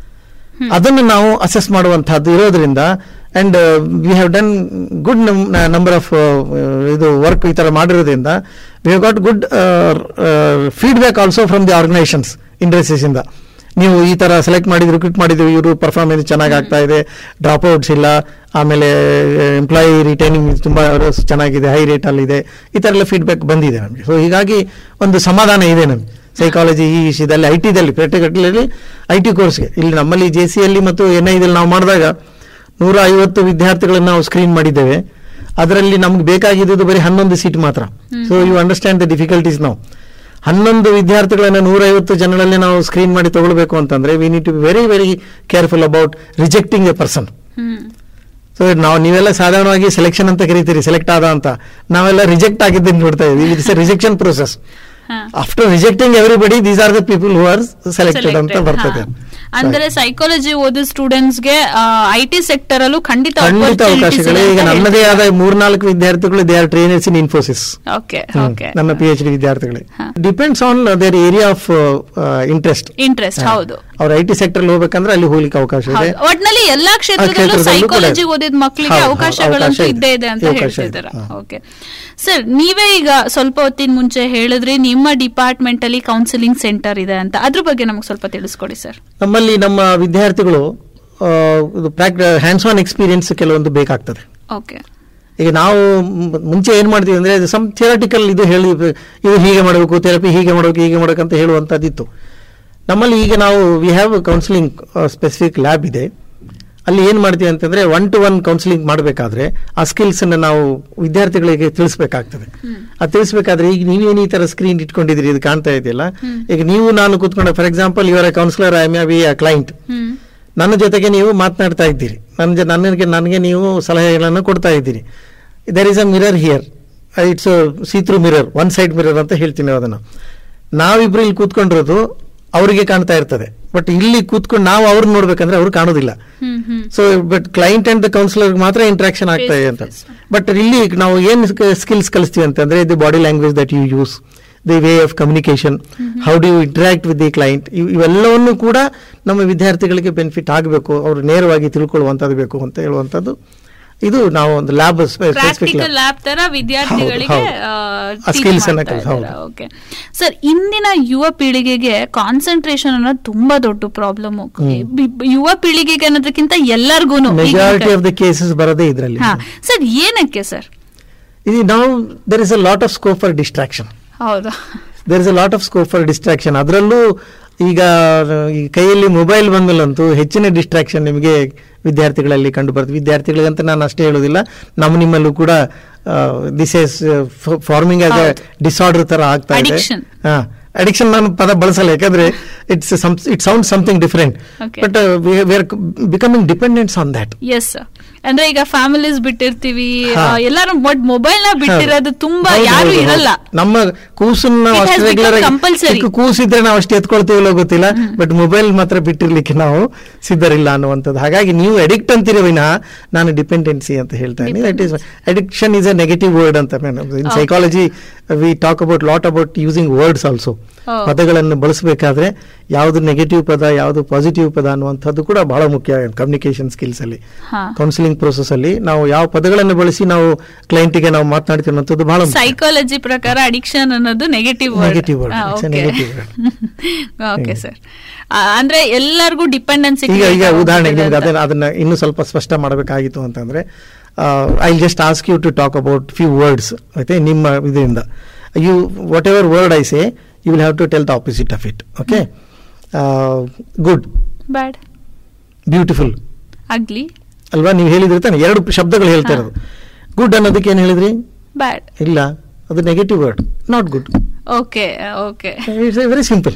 ಅದನ್ನು ನಾವು ಅಸೆಸ್ ಮಾಡುವಂತಹದ್ದು ಇರೋದ್ರಿಂದ and we have done good number of ಇದು ವರ್ಕ್ ಈ ತರ ಮಾಡಿರೋದ್ರಿಂದ we have got good feedback also from the organisations industries ಇಂದ ನೀವು ಈ ತರ ಸೆಲೆಕ್ಟ್ ಮಾಡಿದ್ರು ರಿಕ್ರೂಟ್ ಮಾಡಿದ್ರು ಇವರು ಪರ್ಫಾರ್ಮೆನ್ಸ್ ಚೆನ್ನಾಗಿ ಆಗ್ತಾ ಇದೆ ಡ್ರಾಪ್ ಔಟ್ಸ್ ಇಲ್ಲ ಆಮೇಲೆ ಎಂಪ್ಲಾಯಿ ರಿಟೈನಿಂಗ್ ತುಂಬಾ ಚೆನ್ನಾಗಿದೆ ಹೈ ರೇಟ್ ಅಲ್ಲಿ ಇದೆ ಈ ತರ ಎಲ್ಲ ಫೀಡ್ಬ್ಯಾಕ್ ಬಂದಿದೆ ನಮಗೆ ಸೊ ಹೀಗಾಗಿ ಒಂದು ಸಮಾಧಾನ ಇದೆ ನಮಗೆ ಸೈಕಾಲಜಿ ಈ ವಿಷಯದಲ್ಲಿ ಐ ಟಿದಲ್ಲಿ ಪೇಟೆಗಟ್ಟಲೆಯಲ್ಲಿ ಐ ಟಿ ಕೋರ್ಸ್ಗೆ ಇಲ್ಲಿ ನಮ್ಮಲ್ಲಿ ಜೆ ಸಿಯಲ್ಲಿ ಮತ್ತು ಎನ್ ಐದಲ್ಲಿ ನಾವು ಮಾಡಿದಾಗ ನೂರ ಐವತ್ತು ವಿದ್ಯಾರ್ಥಿಗಳನ್ನು ನಾವು ಸ್ಕ್ರೀನ್ ಮಾಡಿದ್ದೇವೆ ಅದರಲ್ಲಿ ನಮ್ಗೆ ಬೇಕಾಗಿದ್ದು ಬರೀ ಹನ್ನೊಂದು ಸೀಟ್ ಮಾತ್ರ so you understand the difficulties ನಾವು ಹನ್ನೊಂದು ವಿದ್ಯಾರ್ಥಿಗಳನ್ನು ನೂರೈವತ್ತು ಜನರಲ್ಲಿ ನಾವು ಸ್ಕ್ರೀನ್ ಮಾಡಿ ತಗೊಳ್ಬೇಕು ಅಂತಂದ್ರೆ we need to be very very careful about rejecting a person hmm so ನಾವು ನೀವೆಲ್ಲ ಸಾಧಾರಣವಾಗಿ ಸೆಲೆಕ್ಷನ್ ಅಂತ ಕರಿತೀರಿ ಸೆಲೆಕ್ಟ್ ಆದ ಅಂತ ನಾವೆಲ್ಲ ರಿಜೆಕ್ಟ್ ಆಗಿದ್ದನ್ನು ನೋಡ್ತಾ ಇದ್ದೀವಿ ಇಟ್ಸ್ ಎ ರಿಜೆಕ್ಷನ್ ಪ್ರೊಸೆಸ್ ಹಾ. After rejecting everybody these are the people who are selected ಅಂತ Selected, ಬರ್ತದೆ ಹಾ. ಅಂದ್ರೆ ಸೈಕಾಲಜಿ ಓದಿದ ಸ್ಟೂಡೆಂಟ್ಸ್ಗೆ ಐ ಟಿ ಸೆಕ್ಟರ್ ಅಲ್ಲೂ ಖಂಡಿತ ಖಂಡಿತ ಅವಕಾಶಗಳೇ ಈಗ ನನ್ನದೇ ಆದ ಮೂರ್ನಾಲ್ಕು ವಿದ್ಯಾರ್ಥಿಗಳು they are trainers in Infosys okay hmm. Okay ನನ್ನ ಪಿ ಎಚ್ ಡಿ ವಿದ್ಯಾರ್ಥಿಗಳೇ ಹಾ. Depends on their area of interest interest ಹೌದು ಅವ್ರ ಐ ಟಿ ಸೆಕ್ಟರ್ ಹೋಗ್ಬೇಕಂದ್ರೆ ಅಲ್ಲಿ ಹೋಗ್ಲಿಕ್ಕೆ ಅವಕಾಶ ಇದೆ ಹೌದು. ಒಟ್ನಲ್ಲಿ ಎಲ್ಲಾ ಕ್ಷೇತ್ರದಲ್ಲೂ ಕ್ಷೇತ್ರದಲ್ಲೂ ಕೂಡ ಸೈಕಾಲಜಿ ಇದೆ. ಓದಿದ ಮಕ್ಕಳಿಗೆ ಹೌದು, ಹೌದು, ಅವಕಾಶಗಳಂತೂ ಅವಕಾಶ ಇದ್ದೇ ಇದೆ. ಇದೆ ಅಂತ ಅವಕಾಶ ಇದೆ. ಹೇಳ್ತಿದ್ದೀರಾ ಹಾ. ಓಕೆ ಸರ್ ನೀವೇ ಈಗ ಸ್ವಲ್ಪ ಹೊತ್ತಿನ ಮುಂಚೆ ಹೇಳಿದ್ರಿ ನಿಮ್ಮ ಡಿಪಾರ್ಟ್ಮೆಂಟ್ ಅಲ್ಲಿ ಕೌನ್ಸಿಲಿಂಗ್ ಸೆಂಟರ್ ಇದೆ ಅಂತ ಅದ್ರ ಬಗ್ಗೆ ನಮಗೆ ಸ್ವಲ್ಪ ತಿಳಿಸ್ಕೊಡಿ ಸರ್ ನಮ್ಮಲ್ಲಿ ನಮ್ಮ ವಿದ್ಯಾರ್ಥಿಗಳು ಹ್ಯಾಂಡ್ಸ್ ಆನ್ ಎಕ್ಸ್ಪೀರಿಯನ್ಸ್ ಕೆಲವೊಂದು ಬೇಕಾಗ್ತದೆ ಓಕೆ ಈಗ ನಾವು ಮ್- ಮುಂಚೆ ಏನ್ ಮಾಡ್ತೀವಿ ಅಂದ್ರೆ ಸಮ್ ಥಿಯರಟಿಕಲ್ ಇದು ಹೇಳಿ ಇದು ಹೀಗೆ ಮಾಡಬೇಕು ಥೆರಪಿ ಹೀಗೆ ಮಾಡಬೇಕು ಹೀಗೆ ಮಾಡಬೇಕು ಅಂತ ಹೇಳುವಂತದ್ದಿತ್ತು ನಮ್ಮಲ್ಲಿ ಈಗ ನಾವು we have counselling specific lab ಇದೆ ಅಲ್ಲಿ ಏನ್ ಮಾಡ್ತೀವಿ ಅಂತಂದ್ರೆ ಒನ್ ಟು ಒನ್ ಕೌನ್ಸಿಲಿಂಗ್ ಮಾಡಬೇಕಾದ್ರೆ ಆ ಸ್ಕಿಲ್ಸ್ ಅನ್ನ ನಾವು ವಿದ್ಯಾರ್ಥಿಗಳಿಗೆ ತಿಳಿಸ್ಬೇಕಾಗ್ತದೆ ಅದು ತಿಳಿಸ್ಬೇಕಾದ್ರೆ ಈಗ ನೀವೇನು ಈ ತರ ಸ್ಕ್ರೀನ್ ಇಟ್ಕೊಂಡಿದ್ದೀರಿ ಇದು ಕಾಣ್ತಾ ಇದೆಯಲ್ಲ ಈಗ ನೀವು ನಾನು ಕೂತ್ಕೊಂಡ ಫಾರ್ ಎಕ್ಸಾಂಪಲ್ ಇವರ counsellor I may be a client hmm ನನ್ನ ಜೊತೆಗೆ ನೀವು ಮಾತನಾಡ್ತಾ ಇದ್ದೀರಿ ನನ್ನ ಜೊ- ನನಗೆ ನನಗೆ ನೀವು ಸಲಹೆಗಳನ್ನು ಕೊಡ್ತಾ ಇದ್ದೀರಿ there is a mirror here it's see through mirror one side mirror ಅಂತ ಹೇಳ್ತೀನಿ ಅದನ್ನು ನಾವಿಬ್ರು ಇಲ್ಲಿ ಕೂತ್ಕೊಂಡಿರೋದು ಅವರಿಗೆ ಕಾಣ್ತಾ ಇರ್ತದೆ ಬಟ್ ಇಲ್ಲಿ ಕೂತ್ಕೊಂಡು ನಾವು ಅವ್ರನ್ನ ನೋಡ್ಬೇಕಂದ್ರೆ ಅವ್ರು ಕಾಣೋದಿಲ್ಲ hmm hmm so but client and the counsellor ಮಾತ್ರ ಇಂಟ್ರಾಕ್ಷನ್ ಆಗ್ತಾ ಇದೆ ಅಂತ ಬಟ್ ಇಲ್ಲಿ ನಾವು ಏನ್ ಸ್ಕಿಲ್ಸ್ ಕಲಿಸ್ತೀವಿ ಅಂತಂದ್ರೆ the body language that you use the way of communication how do you interact with the client ಇವೆಲ್ಲವನ್ನು ಕೂಡ ನಮ್ಮ ವಿದ್ಯಾರ್ಥಿಗಳಿಗೆ ಬೆನಿಫಿಟ್ ಆಗಬೇಕು ಅವರು ನೇರವಾಗಿ ತಿಳ್ಕೊಳ್ಳುವಂಥದ್ದು ಬೇಕು ಅಂತ ಹೇಳುವಂಥದ್ದು ಇದು ನಾವು ಒಂದು ಲ್ಯಾಬ್ ಸ್ಪೆಸಿಫಿಕ್ ಪ್ರಾಕ್ಟಿಕಲ್ ಲ್ಯಾಬ್ ತರ ವಿದ್ಯಾರ್ಥಿಗಳಿಗೆ ಹೌದು, ಹೌದು. ಆ skills ಅನ್ನ ಕಲಿಸ್- ಹೌದು. ಓಕೆ ಸರ್ ಇಂದಿನ ಯುವ ಪೀಳಿಗೆಗೆ ಕಾನ್ಸಂಟ್ರೇಷನ್ ಅನ್ನೋದು ತುಂಬಾ ದೊಡ್ಡ ಪ್ರಾಬ್ಲಮ್ ಯುವ ಪೀಳಿಗೆಗೆ ಅನ್ನೋದಕ್ಕಿಂತ ಎಲ್ಲರಿಗೂ ಮೆಜಾರಿಟಿ ಆಫ್ ದ ಕೇಸಸ್ ಬರೋದೇ ಇದರಲ್ಲಿ ಹಾ ಸರ್ ಏನಕ್ಕೆ ಸರ್ ಇದು ನಾವು there is a lot of scope for distraction ಹೌದಾ there is a lot of scope for distraction ಅದರಲ್ಲೂ ಈಗ ಈ ಕೈಯಲ್ಲಿ ಮೊಬೈಲ್ ಬಂದ್ಮೇಲಂತೂ ಹೆಚ್ಚಿನ ಡಿಸ್ಟ್ರಾಕ್ಷನ್ ನಿಮಗೆ ವಿದ್ಯಾರ್ಥಿಗಳಲ್ಲಿ ಕಂಡು ಬರ್ತದೆ ವಿದ್ಯಾರ್ಥಿಗಳಿಗಂತ ನಾನು ಅಷ್ಟೇ ಹೇಳೋದಿಲ್ಲ ನಮ್ಮ ನಿಮ್ಮಲ್ಲೂ ಕೂಡ ದಿಸ್ ಇಸ್ ಫಾರ್ಮಿಂಗ್ ಆಸ್ ಹೌದು. ಡಿಸಾರ್ಡರ್ ತರ ಆಗ್ತಾ ಇದೆ Addiction. ಅಡಿಕ್ಷನ್ ನಾನು ಪದ ಬಳಸಲ್ಲ ಯಾಕಂದ್ರೆ it's it sound something different Okay. But we are becoming dependents on that ಎಸ್ ಅಂದ್ರೆ ಈಗ ಫ್ಯಾಮಿಲೀಸ್ ಬಿಟ್ಟಿರ್ತೀವಿ ಹಾ. ಆ, ಎಲ್ಲರೂ ಬಟ್ ಮೊಬೈಲ್ ನ ಬಿಟ್ಟಿರೋದು ತುಂಬಾ ಹೌದು, ಯಾರು ಹೌದು, ಹೌದು. ಇರಲ್ಲ ನಮ್ಮ ಕೂಸನ್ನ ನಾವು It has ಅಷ್ಟು become ರೆಗ್ಯುಲರ್ compulsory. ಚಿಕ್ಕ ಕೂಸಿದ್ರೆ ನಾವು ಅಷ್ಟು ಎತ್ಕೊಳ್ತೀವಿಲ್ಲೋ ಗೊತ್ತಿಲ್ಲ ಬಟ್ ಮೊಬೈಲ್ ಮಾತ್ರ ಬಿಟ್ಟಿರ್ಲಿಕ್ಕೆ ನಾವು ಸಿದ್ಧರಿಲ್ಲ ಅನ್ನುವಂಥದ್ದು ಹಾಗಾಗಿ ನೀವು ಅಡಿಕ್ಟ್ ಅಂತೀರಿ ವಿನಃ ನಾನು ಡಿಪೆಂಡೆನ್ಸಿ ಅಂತ ಹೇಳ್ತಾ ಇದ್ದೀನಿ that is addiction is a negative word ಅಂತ in Okay. Psychology we talk about lot about using words also Oh. ಪದಗಳನ್ನು ಬಳಸಬೇಕಾದ್ರೆ ಯಾವುದು ನೆಗೆಟಿವ್ ಪದ ಯಾವುದು ಪಾಸಿಟಿವ್ ಪದ ಅನ್ನುವಂಥದ್ದು ಕೂಡ ಬಹಳ ಮುಖ್ಯ ಕಮ್ಯುನಿಕೇಶನ್ ಸ್ಕಿಲ್ಸ್ ಅಲ್ಲಿ ಹಾ ಕೌನ್ಸಿಲಿಂಗ್ ಪ್ರೋಸೆಸ್ ಅಲ್ಲಿ ನಾವು ಯಾವ ಪದಗಳನ್ನು ಬಳಸಿ ನಾವು ಕ್ಲೈಂಟಿಗೆ ನಾವು ಮಾತನಾಡ್ತೀವಿ ಅನ್ನೋಂಥದ್ದು ಬಹಳ ಮುಖ್ಯ. ಸೈಕಾಲಜಿ ಪ್ರಕಾರ ಅಡಿಕ್ಷನ್ ಅನ್ನೋದು negative Negative word. It's a negative word. Okay sir ಅಂದ್ರೆ ಎಲ್ಲರಿಗೂ ಡಿಪೆಂಡೆನ್ಸಿ ಈಗ ಈಗ ಉದಾಹರಣೆಗೆ ನಿಮ್ಗೆ ಅದನ್ನ ಅದನ್ನ ಇನ್ನೂ ಸ್ವಲ್ಪ ಸ್ಪಷ್ಟ ಮಾಡಬೇಕಾಗಿತ್ತು ಅಂತಂದ್ರೆ I just ask you to talk about few words ಆಯ್ತೆ ನಿಮ್ಮ ಇದರಿಂದ you whatever word I say you will have to tell the opposite of it okay good bad beautiful ugly ಅಲ್ವಾ ನೀವು ಹೇಳಿದ್ರಿ ತಾನೆ ಎರಡು ಶಬ್ದಗಳು ಹೇಳ್ತಾ ಇರೋದು ಗುಡ್ ಅನ್ನೋದಕ್ಕೆ ಏನು ಹೇಳಿದ್ರಿ ಬ್ಯಾಡ್ ಇಲ್ಲ ಅದು negative word not good okay okay it's very simple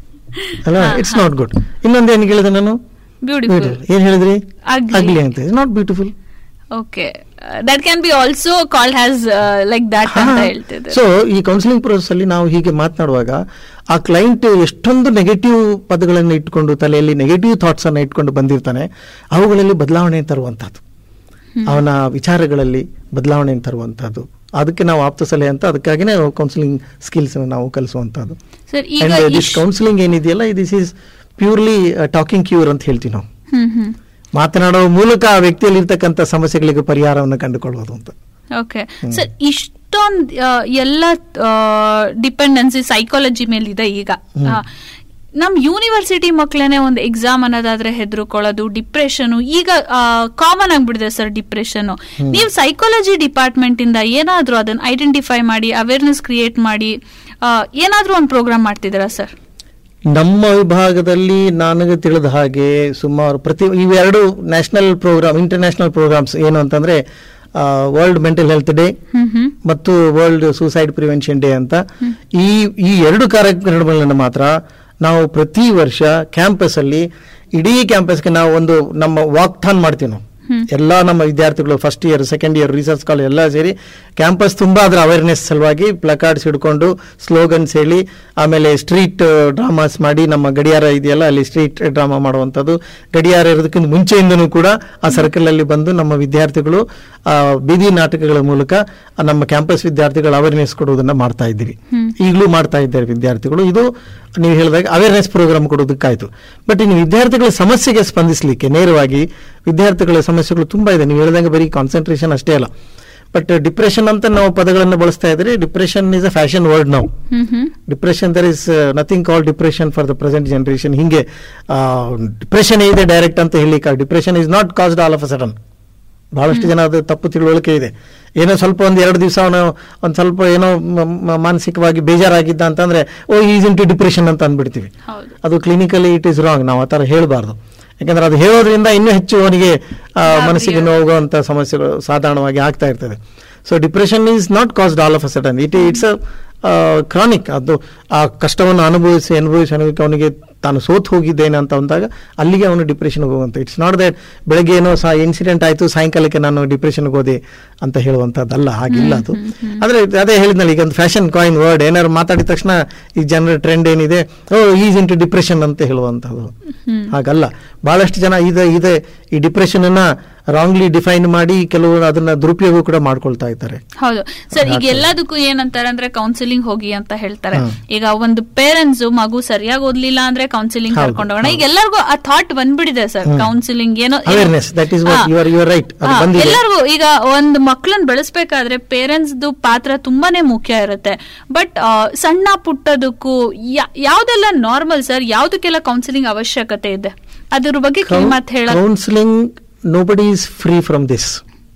ಅಲ್ಲ ಹಾ, ಇಟ್ಸ್ ಹಾ. ನಾಟ್ ಗುಡ್ ಇನ್ನೊಂದು ಏನು ಹೇಳಿದೆ ನಾನು ಬ್ಯೂಟಿಫುಲ್ ಏನ್ ಹೇಳಿದ್ರಿ Ugly. ಅಗ್ಲಿ ಅಂತ it's not beautiful okay that can be also called has like that ಅಂತ ಹೇಳ್ತಿದ್ದೆ ಸೊ ಈ ಕೌನ್ಸಿಲಿಂಗ್ ಪ್ರೋಸೆಸ್ ಅಲ್ಲಿ ನಾವು ಹೀಗೆ ಮಾತನಾಡುವಾಗ ಆ ಕ್ಲೈಂಟ್ ಎಷ್ಟೊಂದು ನೆಗೆಟಿವ್ ಪದಗಳನ್ನು ಇಟ್ಕೊಂಡು ತಲೆಯಲ್ಲಿ ನೆಗೆಟಿವ್ ಥಾಟ್ಸ್ ಅನ್ನ ಇಟ್ಕೊಂಡು ಬಂದಿರ್ತಾನೆ ಅವುಗಳಲ್ಲಿ ಬದಲಾವಣೆ ತರುವಂತಹದ್ದು ಅವನ ವಿಚಾರಗಳಲ್ಲಿ ಬದಲಾವಣೆ ತರುವಂತಹದ್ದು ಅದಕ್ಕೆ ನಾವು ಆಪ್ತ ಸಲಹೆ ಅಂತ ಅದಕ್ಕಾಗಿನೇ ಕೌನ್ಸಿಲಿಂಗ್ ಸ್ಕಿಲ್ಸ್ ನಾವು ಕಲಿಸುವಂತಹದ್ದು ಸರ್ ಈಗ ಅಂಡ್ ದಿಸ್ ಇಶ್- ಕೌನ್ಸಿಲಿಂಗ್ ಏನಿದೆಯಲ್ಲ this is purely talking cure ಅಂತ ಹೇಳ್ತೀವಿ ನಾವು ಹ್ಮ್ ಹ್ಮ್ ಮಾತನಾಡುವ ಮೂಲಕ ಆ ವ್ಯಕ್ತಿಯಲ್ಲಿ ಇರ್ತಕ್ಕಂಥ ಸಮಸ್ಯೆಗಳಿಗೆ ಪರಿಹಾರವನ್ನು ಕಂಡುಕೊಳ್ಳೋದು ಅಂತ ಓಕೆ ಸರ್ ಇಷ್ಟೊಂದು ಎಲ್ಲ ಡಿಪೆಂಡೆನ್ಸಿ ಸೈಕಾಲಜಿ ಮೇಲೆ ಇದೆ ಈಗ ಆ, ನಮ್ ಯೂನಿವರ್ಸಿಟಿ ಮಕ್ಕಳೇನೆ ಒಂದು ಎಕ್ಸಾಮ್ ಅನ್ನೋದಾದ್ರೆ ಹೆದರ್ಕೊಳ್ಳೋದು ಡಿಪ್ರೆಷನ್ ಈಗ ಕಾಮನ್ ಆಗ್ಬಿಡಿದೆ ಸರ್ ಡಿಪ್ರೆಷನ್ ನೀವು ಸೈಕಾಲಜಿ ಡಿಪಾರ್ಟ್ಮೆಂಟ್ ಇಂದ ಏನಾದ್ರೂ ಅದನ್ನ ಐಡೆಂಟಿಫೈ ಮಾಡಿ ಅವೇರ್ನೆಸ್ ಕ್ರಿಯೇಟ್ ಮಾಡಿ ಆ, ಏನಾದ್ರೂ ಒಂದು ಪ್ರೋಗ್ರಾಮ್ ಮಾಡ್ತಿದ್ದೀರಾ ಸರ್ ನಮ್ಮ ವಿಭಾಗದಲ್ಲಿ ನನಗೆ ತಿಳಿದ ಹಾಗೆ ಸುಮಾರು ಪ್ರತಿ ಇವೆರಡು ನ್ಯಾಷನಲ್ ಪ್ರೋಗ್ರಾಮ್ ಇಂಟರ್ನ್ಯಾಷನಲ್ ಪ್ರೋಗ್ರಾಮ್ಸ್ ಏನು ಅಂತಂದ್ರೆ world mental health day hmm hmm ಮತ್ತು ವರ್ಲ್ಡ್ ಸೂಸೈಡ್ ಪ್ರಿವೆನ್ಷನ್ ಡೇ ಅಂತ ಈ ಈ ಎರಡು ಕಾರ್ಯಕ್ರಮಗಳನ್ನು ಮಾತ್ರ ನಾವು ಪ್ರತಿ ವರ್ಷ ಕ್ಯಾಂಪಸ್ ಅಲ್ಲಿ ಇಡೀ ಕ್ಯಾಂಪಸ್ಗೆ ನಾವು ಒಂದು ನಮ್ಮ ವಾಕ್ಥಾನ್ ಮಾಡ್ತೀವಿ ನಾವು ಎಲ್ಲ ನಮ್ಮ ವಿದ್ಯಾರ್ಥಿಗಳು first year second year research college ಎಲ್ಲ ಸೇರಿ ಕ್ಯಾಂಪಸ್ ತುಂಬಾ ಅದರ ಅವೇರ್ನೆಸ್ ಸಲುವಾಗಿ ಪ್ಲಕಾರ್ಡ್ಸ್ ಹಿಡ್ಕೊಂಡು ಸ್ಲೋಗನ್ಸ್ ಹೇಳಿ ಆಮೇಲೆ ಸ್ಟ್ರೀಟ್ ಡ್ರಾಮಾಸ್ ಮಾಡಿ ನಮ್ಮ ಗಡಿಯಾರ ಇದೆಯಲ್ಲ ಅಲ್ಲಿ ಸ್ಟ್ರೀಟ್ ಡ್ರಾಮಾ ಮಾಡುವಂಥದ್ದು ಗಡಿಯಾರ ಇರೋದಕ್ಕಿಂತ ಮುಂಚೆಯಿಂದನೂ ಕೂಡ ಆ ಸರ್ಕಲ್ ಅಲ್ಲಿ ಬಂದು ನಮ್ಮ ವಿದ್ಯಾರ್ಥಿಗಳು ಆ, ಬೀದಿ ನಾಟಕಗಳ ಮೂಲಕ ಆ, ನಮ್ಮ ಕ್ಯಾಂಪಸ್ ವಿದ್ಯಾರ್ಥಿಗಳ ಅವೇರ್ನೆಸ್ ಕೊಡುವುದನ್ನ ಮಾಡ್ತಾ ಇದ್ದೀವಿ ಈಗಲೂ ಮಾಡ್ತಾ ಇದ್ದಾರೆ ವಿದ್ಯಾರ್ಥಿಗಳು ಇದು ನೀವು ಹೇಳಿದಾಗ ಅವೇರ್ನೆಸ್ ಪ್ರೋಗ್ರಾಮ್ ಕೊಡೋದಕ್ಕಾಯ್ತು ಬಟ್ ಇನ್ನು ವಿದ್ಯಾರ್ಥಿಗಳ ಸಮಸ್ಯೆಗೆ ಸ್ಪಂದಿಸಲಿಕ್ಕೆ ನೇರವಾಗಿ ವಿದ್ಯಾರ್ಥಿಗಳ ಸಮಸ್ಯೆಗಳು ತುಂಬಾ ಇದೆ ನೀವು ಹೇಳಿದಂಗೆ ಬರೀ ಕಾನ್ಸಂಟ್ರೇಷನ್ ಅಷ್ಟೇ ಅಲ್ಲ ಬಟ್ ಡಿಪ್ರೆಷನ್ ಅಂತ ನಾವು ಪದಗಳನ್ನು ಬಳಸ್ತಾ ಇದ್ರೆ depression is a fashion word ನಾವು hmm hmm depression there is nothing call depression for the present generation ಹಿಂಗೆ ಡಿಪ್ರೆಷನ್ ಇದೆ ಡೈರೆಕ್ಟ್ ಅಂತ ಹೇಳಿ depression is not caused all of a sudden ಬಹಳಷ್ಟು ಜನ ಅದು ತಪ್ಪು ತಿಳುವಳಿಕೆ ಇದೆ ಏನೋ ಸ್ವಲ್ಪ ಒಂದ್ ಎರಡು ದಿವಸ ಅವನು ಒಂದ್ ಸ್ವಲ್ಪ ಏನೋ ಮ- ಮ- ಮಾನಸಿಕವಾಗಿ ಬೇಜಾರಾಗಿದ್ದ ಅಂತಂದ್ರೆ oh is in to depression ಅಂತ ಅಂದ್ಬಿಡ್ತೀವಿ ಹೌದು ಅದು ಕ್ಲಿನಿಕಲಿ ಇಟ್ ಇಸ್ ರಾಂಗ್ ನಾವು ಆ ಥರ ಹೇಳಬಾರ್ದು ಯಾಕಂದ್ರೆ ಅದು ಹೇಳೋದ್ರಿಂದ ಇನ್ನೂ ಹೆಚ್ಚು ಅವನಿಗೆ ಆ, ಮನಸ್ಸಿಗೆ ನೋವುವಂತ ಸಮಸ್ಯೆಗಳು ಸಾಧಾರಣವಾಗಿ ಆಗ್ತಾ ಇರ್ತದೆ so depression is not caused all of a sudden it it's chronic ಅದು ಆ ಕಷ್ಟವನ್ನು ಅನುಭವಿಸಿ ಅನುಭವಿಸಿ ಅನುಭವಿಸಿ ಅವನಿಗೆ ತಾನು ಸೋತ್ ಹೋಗಿದ್ದೇನೆ ಅಂತ ಅಂದಾಗ ಅಲ್ಲಿಗೆ ಅವನು ಡಿಪ್ರೆಷನ್ಗೆ ಹೋಗುವಂತ ಇಟ್ಸ್ ನಾಟ್ ದಟ್ ಬೆಳಗ್ಗೆ ಏನೋ ಸಹ ಇನ್ಸಿಡೆಂಟ್ ಆಯಿತು ಸಾಯಂಕಾಲಕ್ಕೆ ನಾನು ಡಿಪ್ರೆಷನ್ಗೆ ಹೋದೆ ಅಂತ ಹೇಳುವಂಥದ್ದಲ್ಲ ಹಾಗಿಲ್ಲ ಅದು ಆದರೆ ಅದೇ ಹೇಳಿದ್ನಲ್ಲ ಈಗ ಒಂದು ಫ್ಯಾಷನ್ ಕಾಯಿನ್ ವರ್ಡ್ ಏನಾದ್ರು ಮಾತಾಡಿದ ತಕ್ಷಣ ಈ ಜನರ ಟ್ರೆಂಡ್ ಏನಿದೆ ಓ ಈಸ್ ಇಂಟು ಡಿಪ್ರೆಷನ್ ಅಂತ ಹೇಳುವಂಥದ್ದು ಹಾಗಲ್ಲ ಬಹಳಷ್ಟು ಜನ ಇದೆ ಇದೆ ಈ ಡಿಪ್ರೆಷನ್ ಅನ್ನ ರಾಂಗ್ಲಿ ಡಿಫೈನ್ ಮಾಡಿ ಕೆಲವರು ಅದನ್ನ ದುರುಪಯೋಗ ಕೂಡ ಮಾಡ್ಕೊಳ್ತಾ ಇದ್ದಾರೆ ಹೌದು ಸರ್ ಈಗ ಎಲ್ಲದಕ್ಕೂ ಏನಂತಾರೆ ಅಂದ್ರೆ ಕೌನ್ಸಿಲಿಂಗ್ ಹೋಗಿ ಅಂತ ಹೇಳ್ತಾರೆ ಈಗ ಒಂದು ಪೇರೆಂಟ್ಸ್ ಮಗು ಸರಿಯಾಗಿ ಓದ್ಲಿಲ್ಲ ಅಂದ್ರೆ ಕೌನ್ಸಿಲಿಂಗ್ ಹೌದು, ಕರ್ಕೊಂಡು ಹೋಗೋಣ ಹೌದು. ಈಗ ಎಲ್ಲರಿಗೂ ಆ ಥಾಟ್ ಬಂದ್ಬಿಡಿದೆ ಸರ್ ಕೌನ್ಸಿಲಿಂಗ್ ಏನೋ ಏನೋ- Awareness, that is what ಹಾ. you are- you are right. ಅದು ಹಾ, ಬಂದಿದೆ. ಎಲ್ಲರಿಗೂ ಈಗ ಒಂದು ಮಕ್ಕಳನ್ನ ಬೆಳೆಸ್ಬೇಕಾದ್ರೆ ಪೇರೆಂಟ್ಸ್ ಪಾತ್ರ ತುಂಬಾನೇ ಮುಖ್ಯ ಇರುತ್ತೆ ಬಟ್ ಸಣ್ಣ ಪುಟ್ಟದಕ್ಕೂ ಯಾ- ಯಾವ್ದೆಲ್ಲ ನಾರ್ಮಲ್ ಸರ್ ಯಾವ್ದಕ್ಕೆಲ್ಲ ಕೌನ್ಸಿಲಿಂಗ್ ಅವಶ್ಯಕತೆ ಇದೆ ಅದ್ರ ಬಗ್ಗೆ ಕಿವಿಮಾತ್ ಹೇಳ counselling nobody is free from this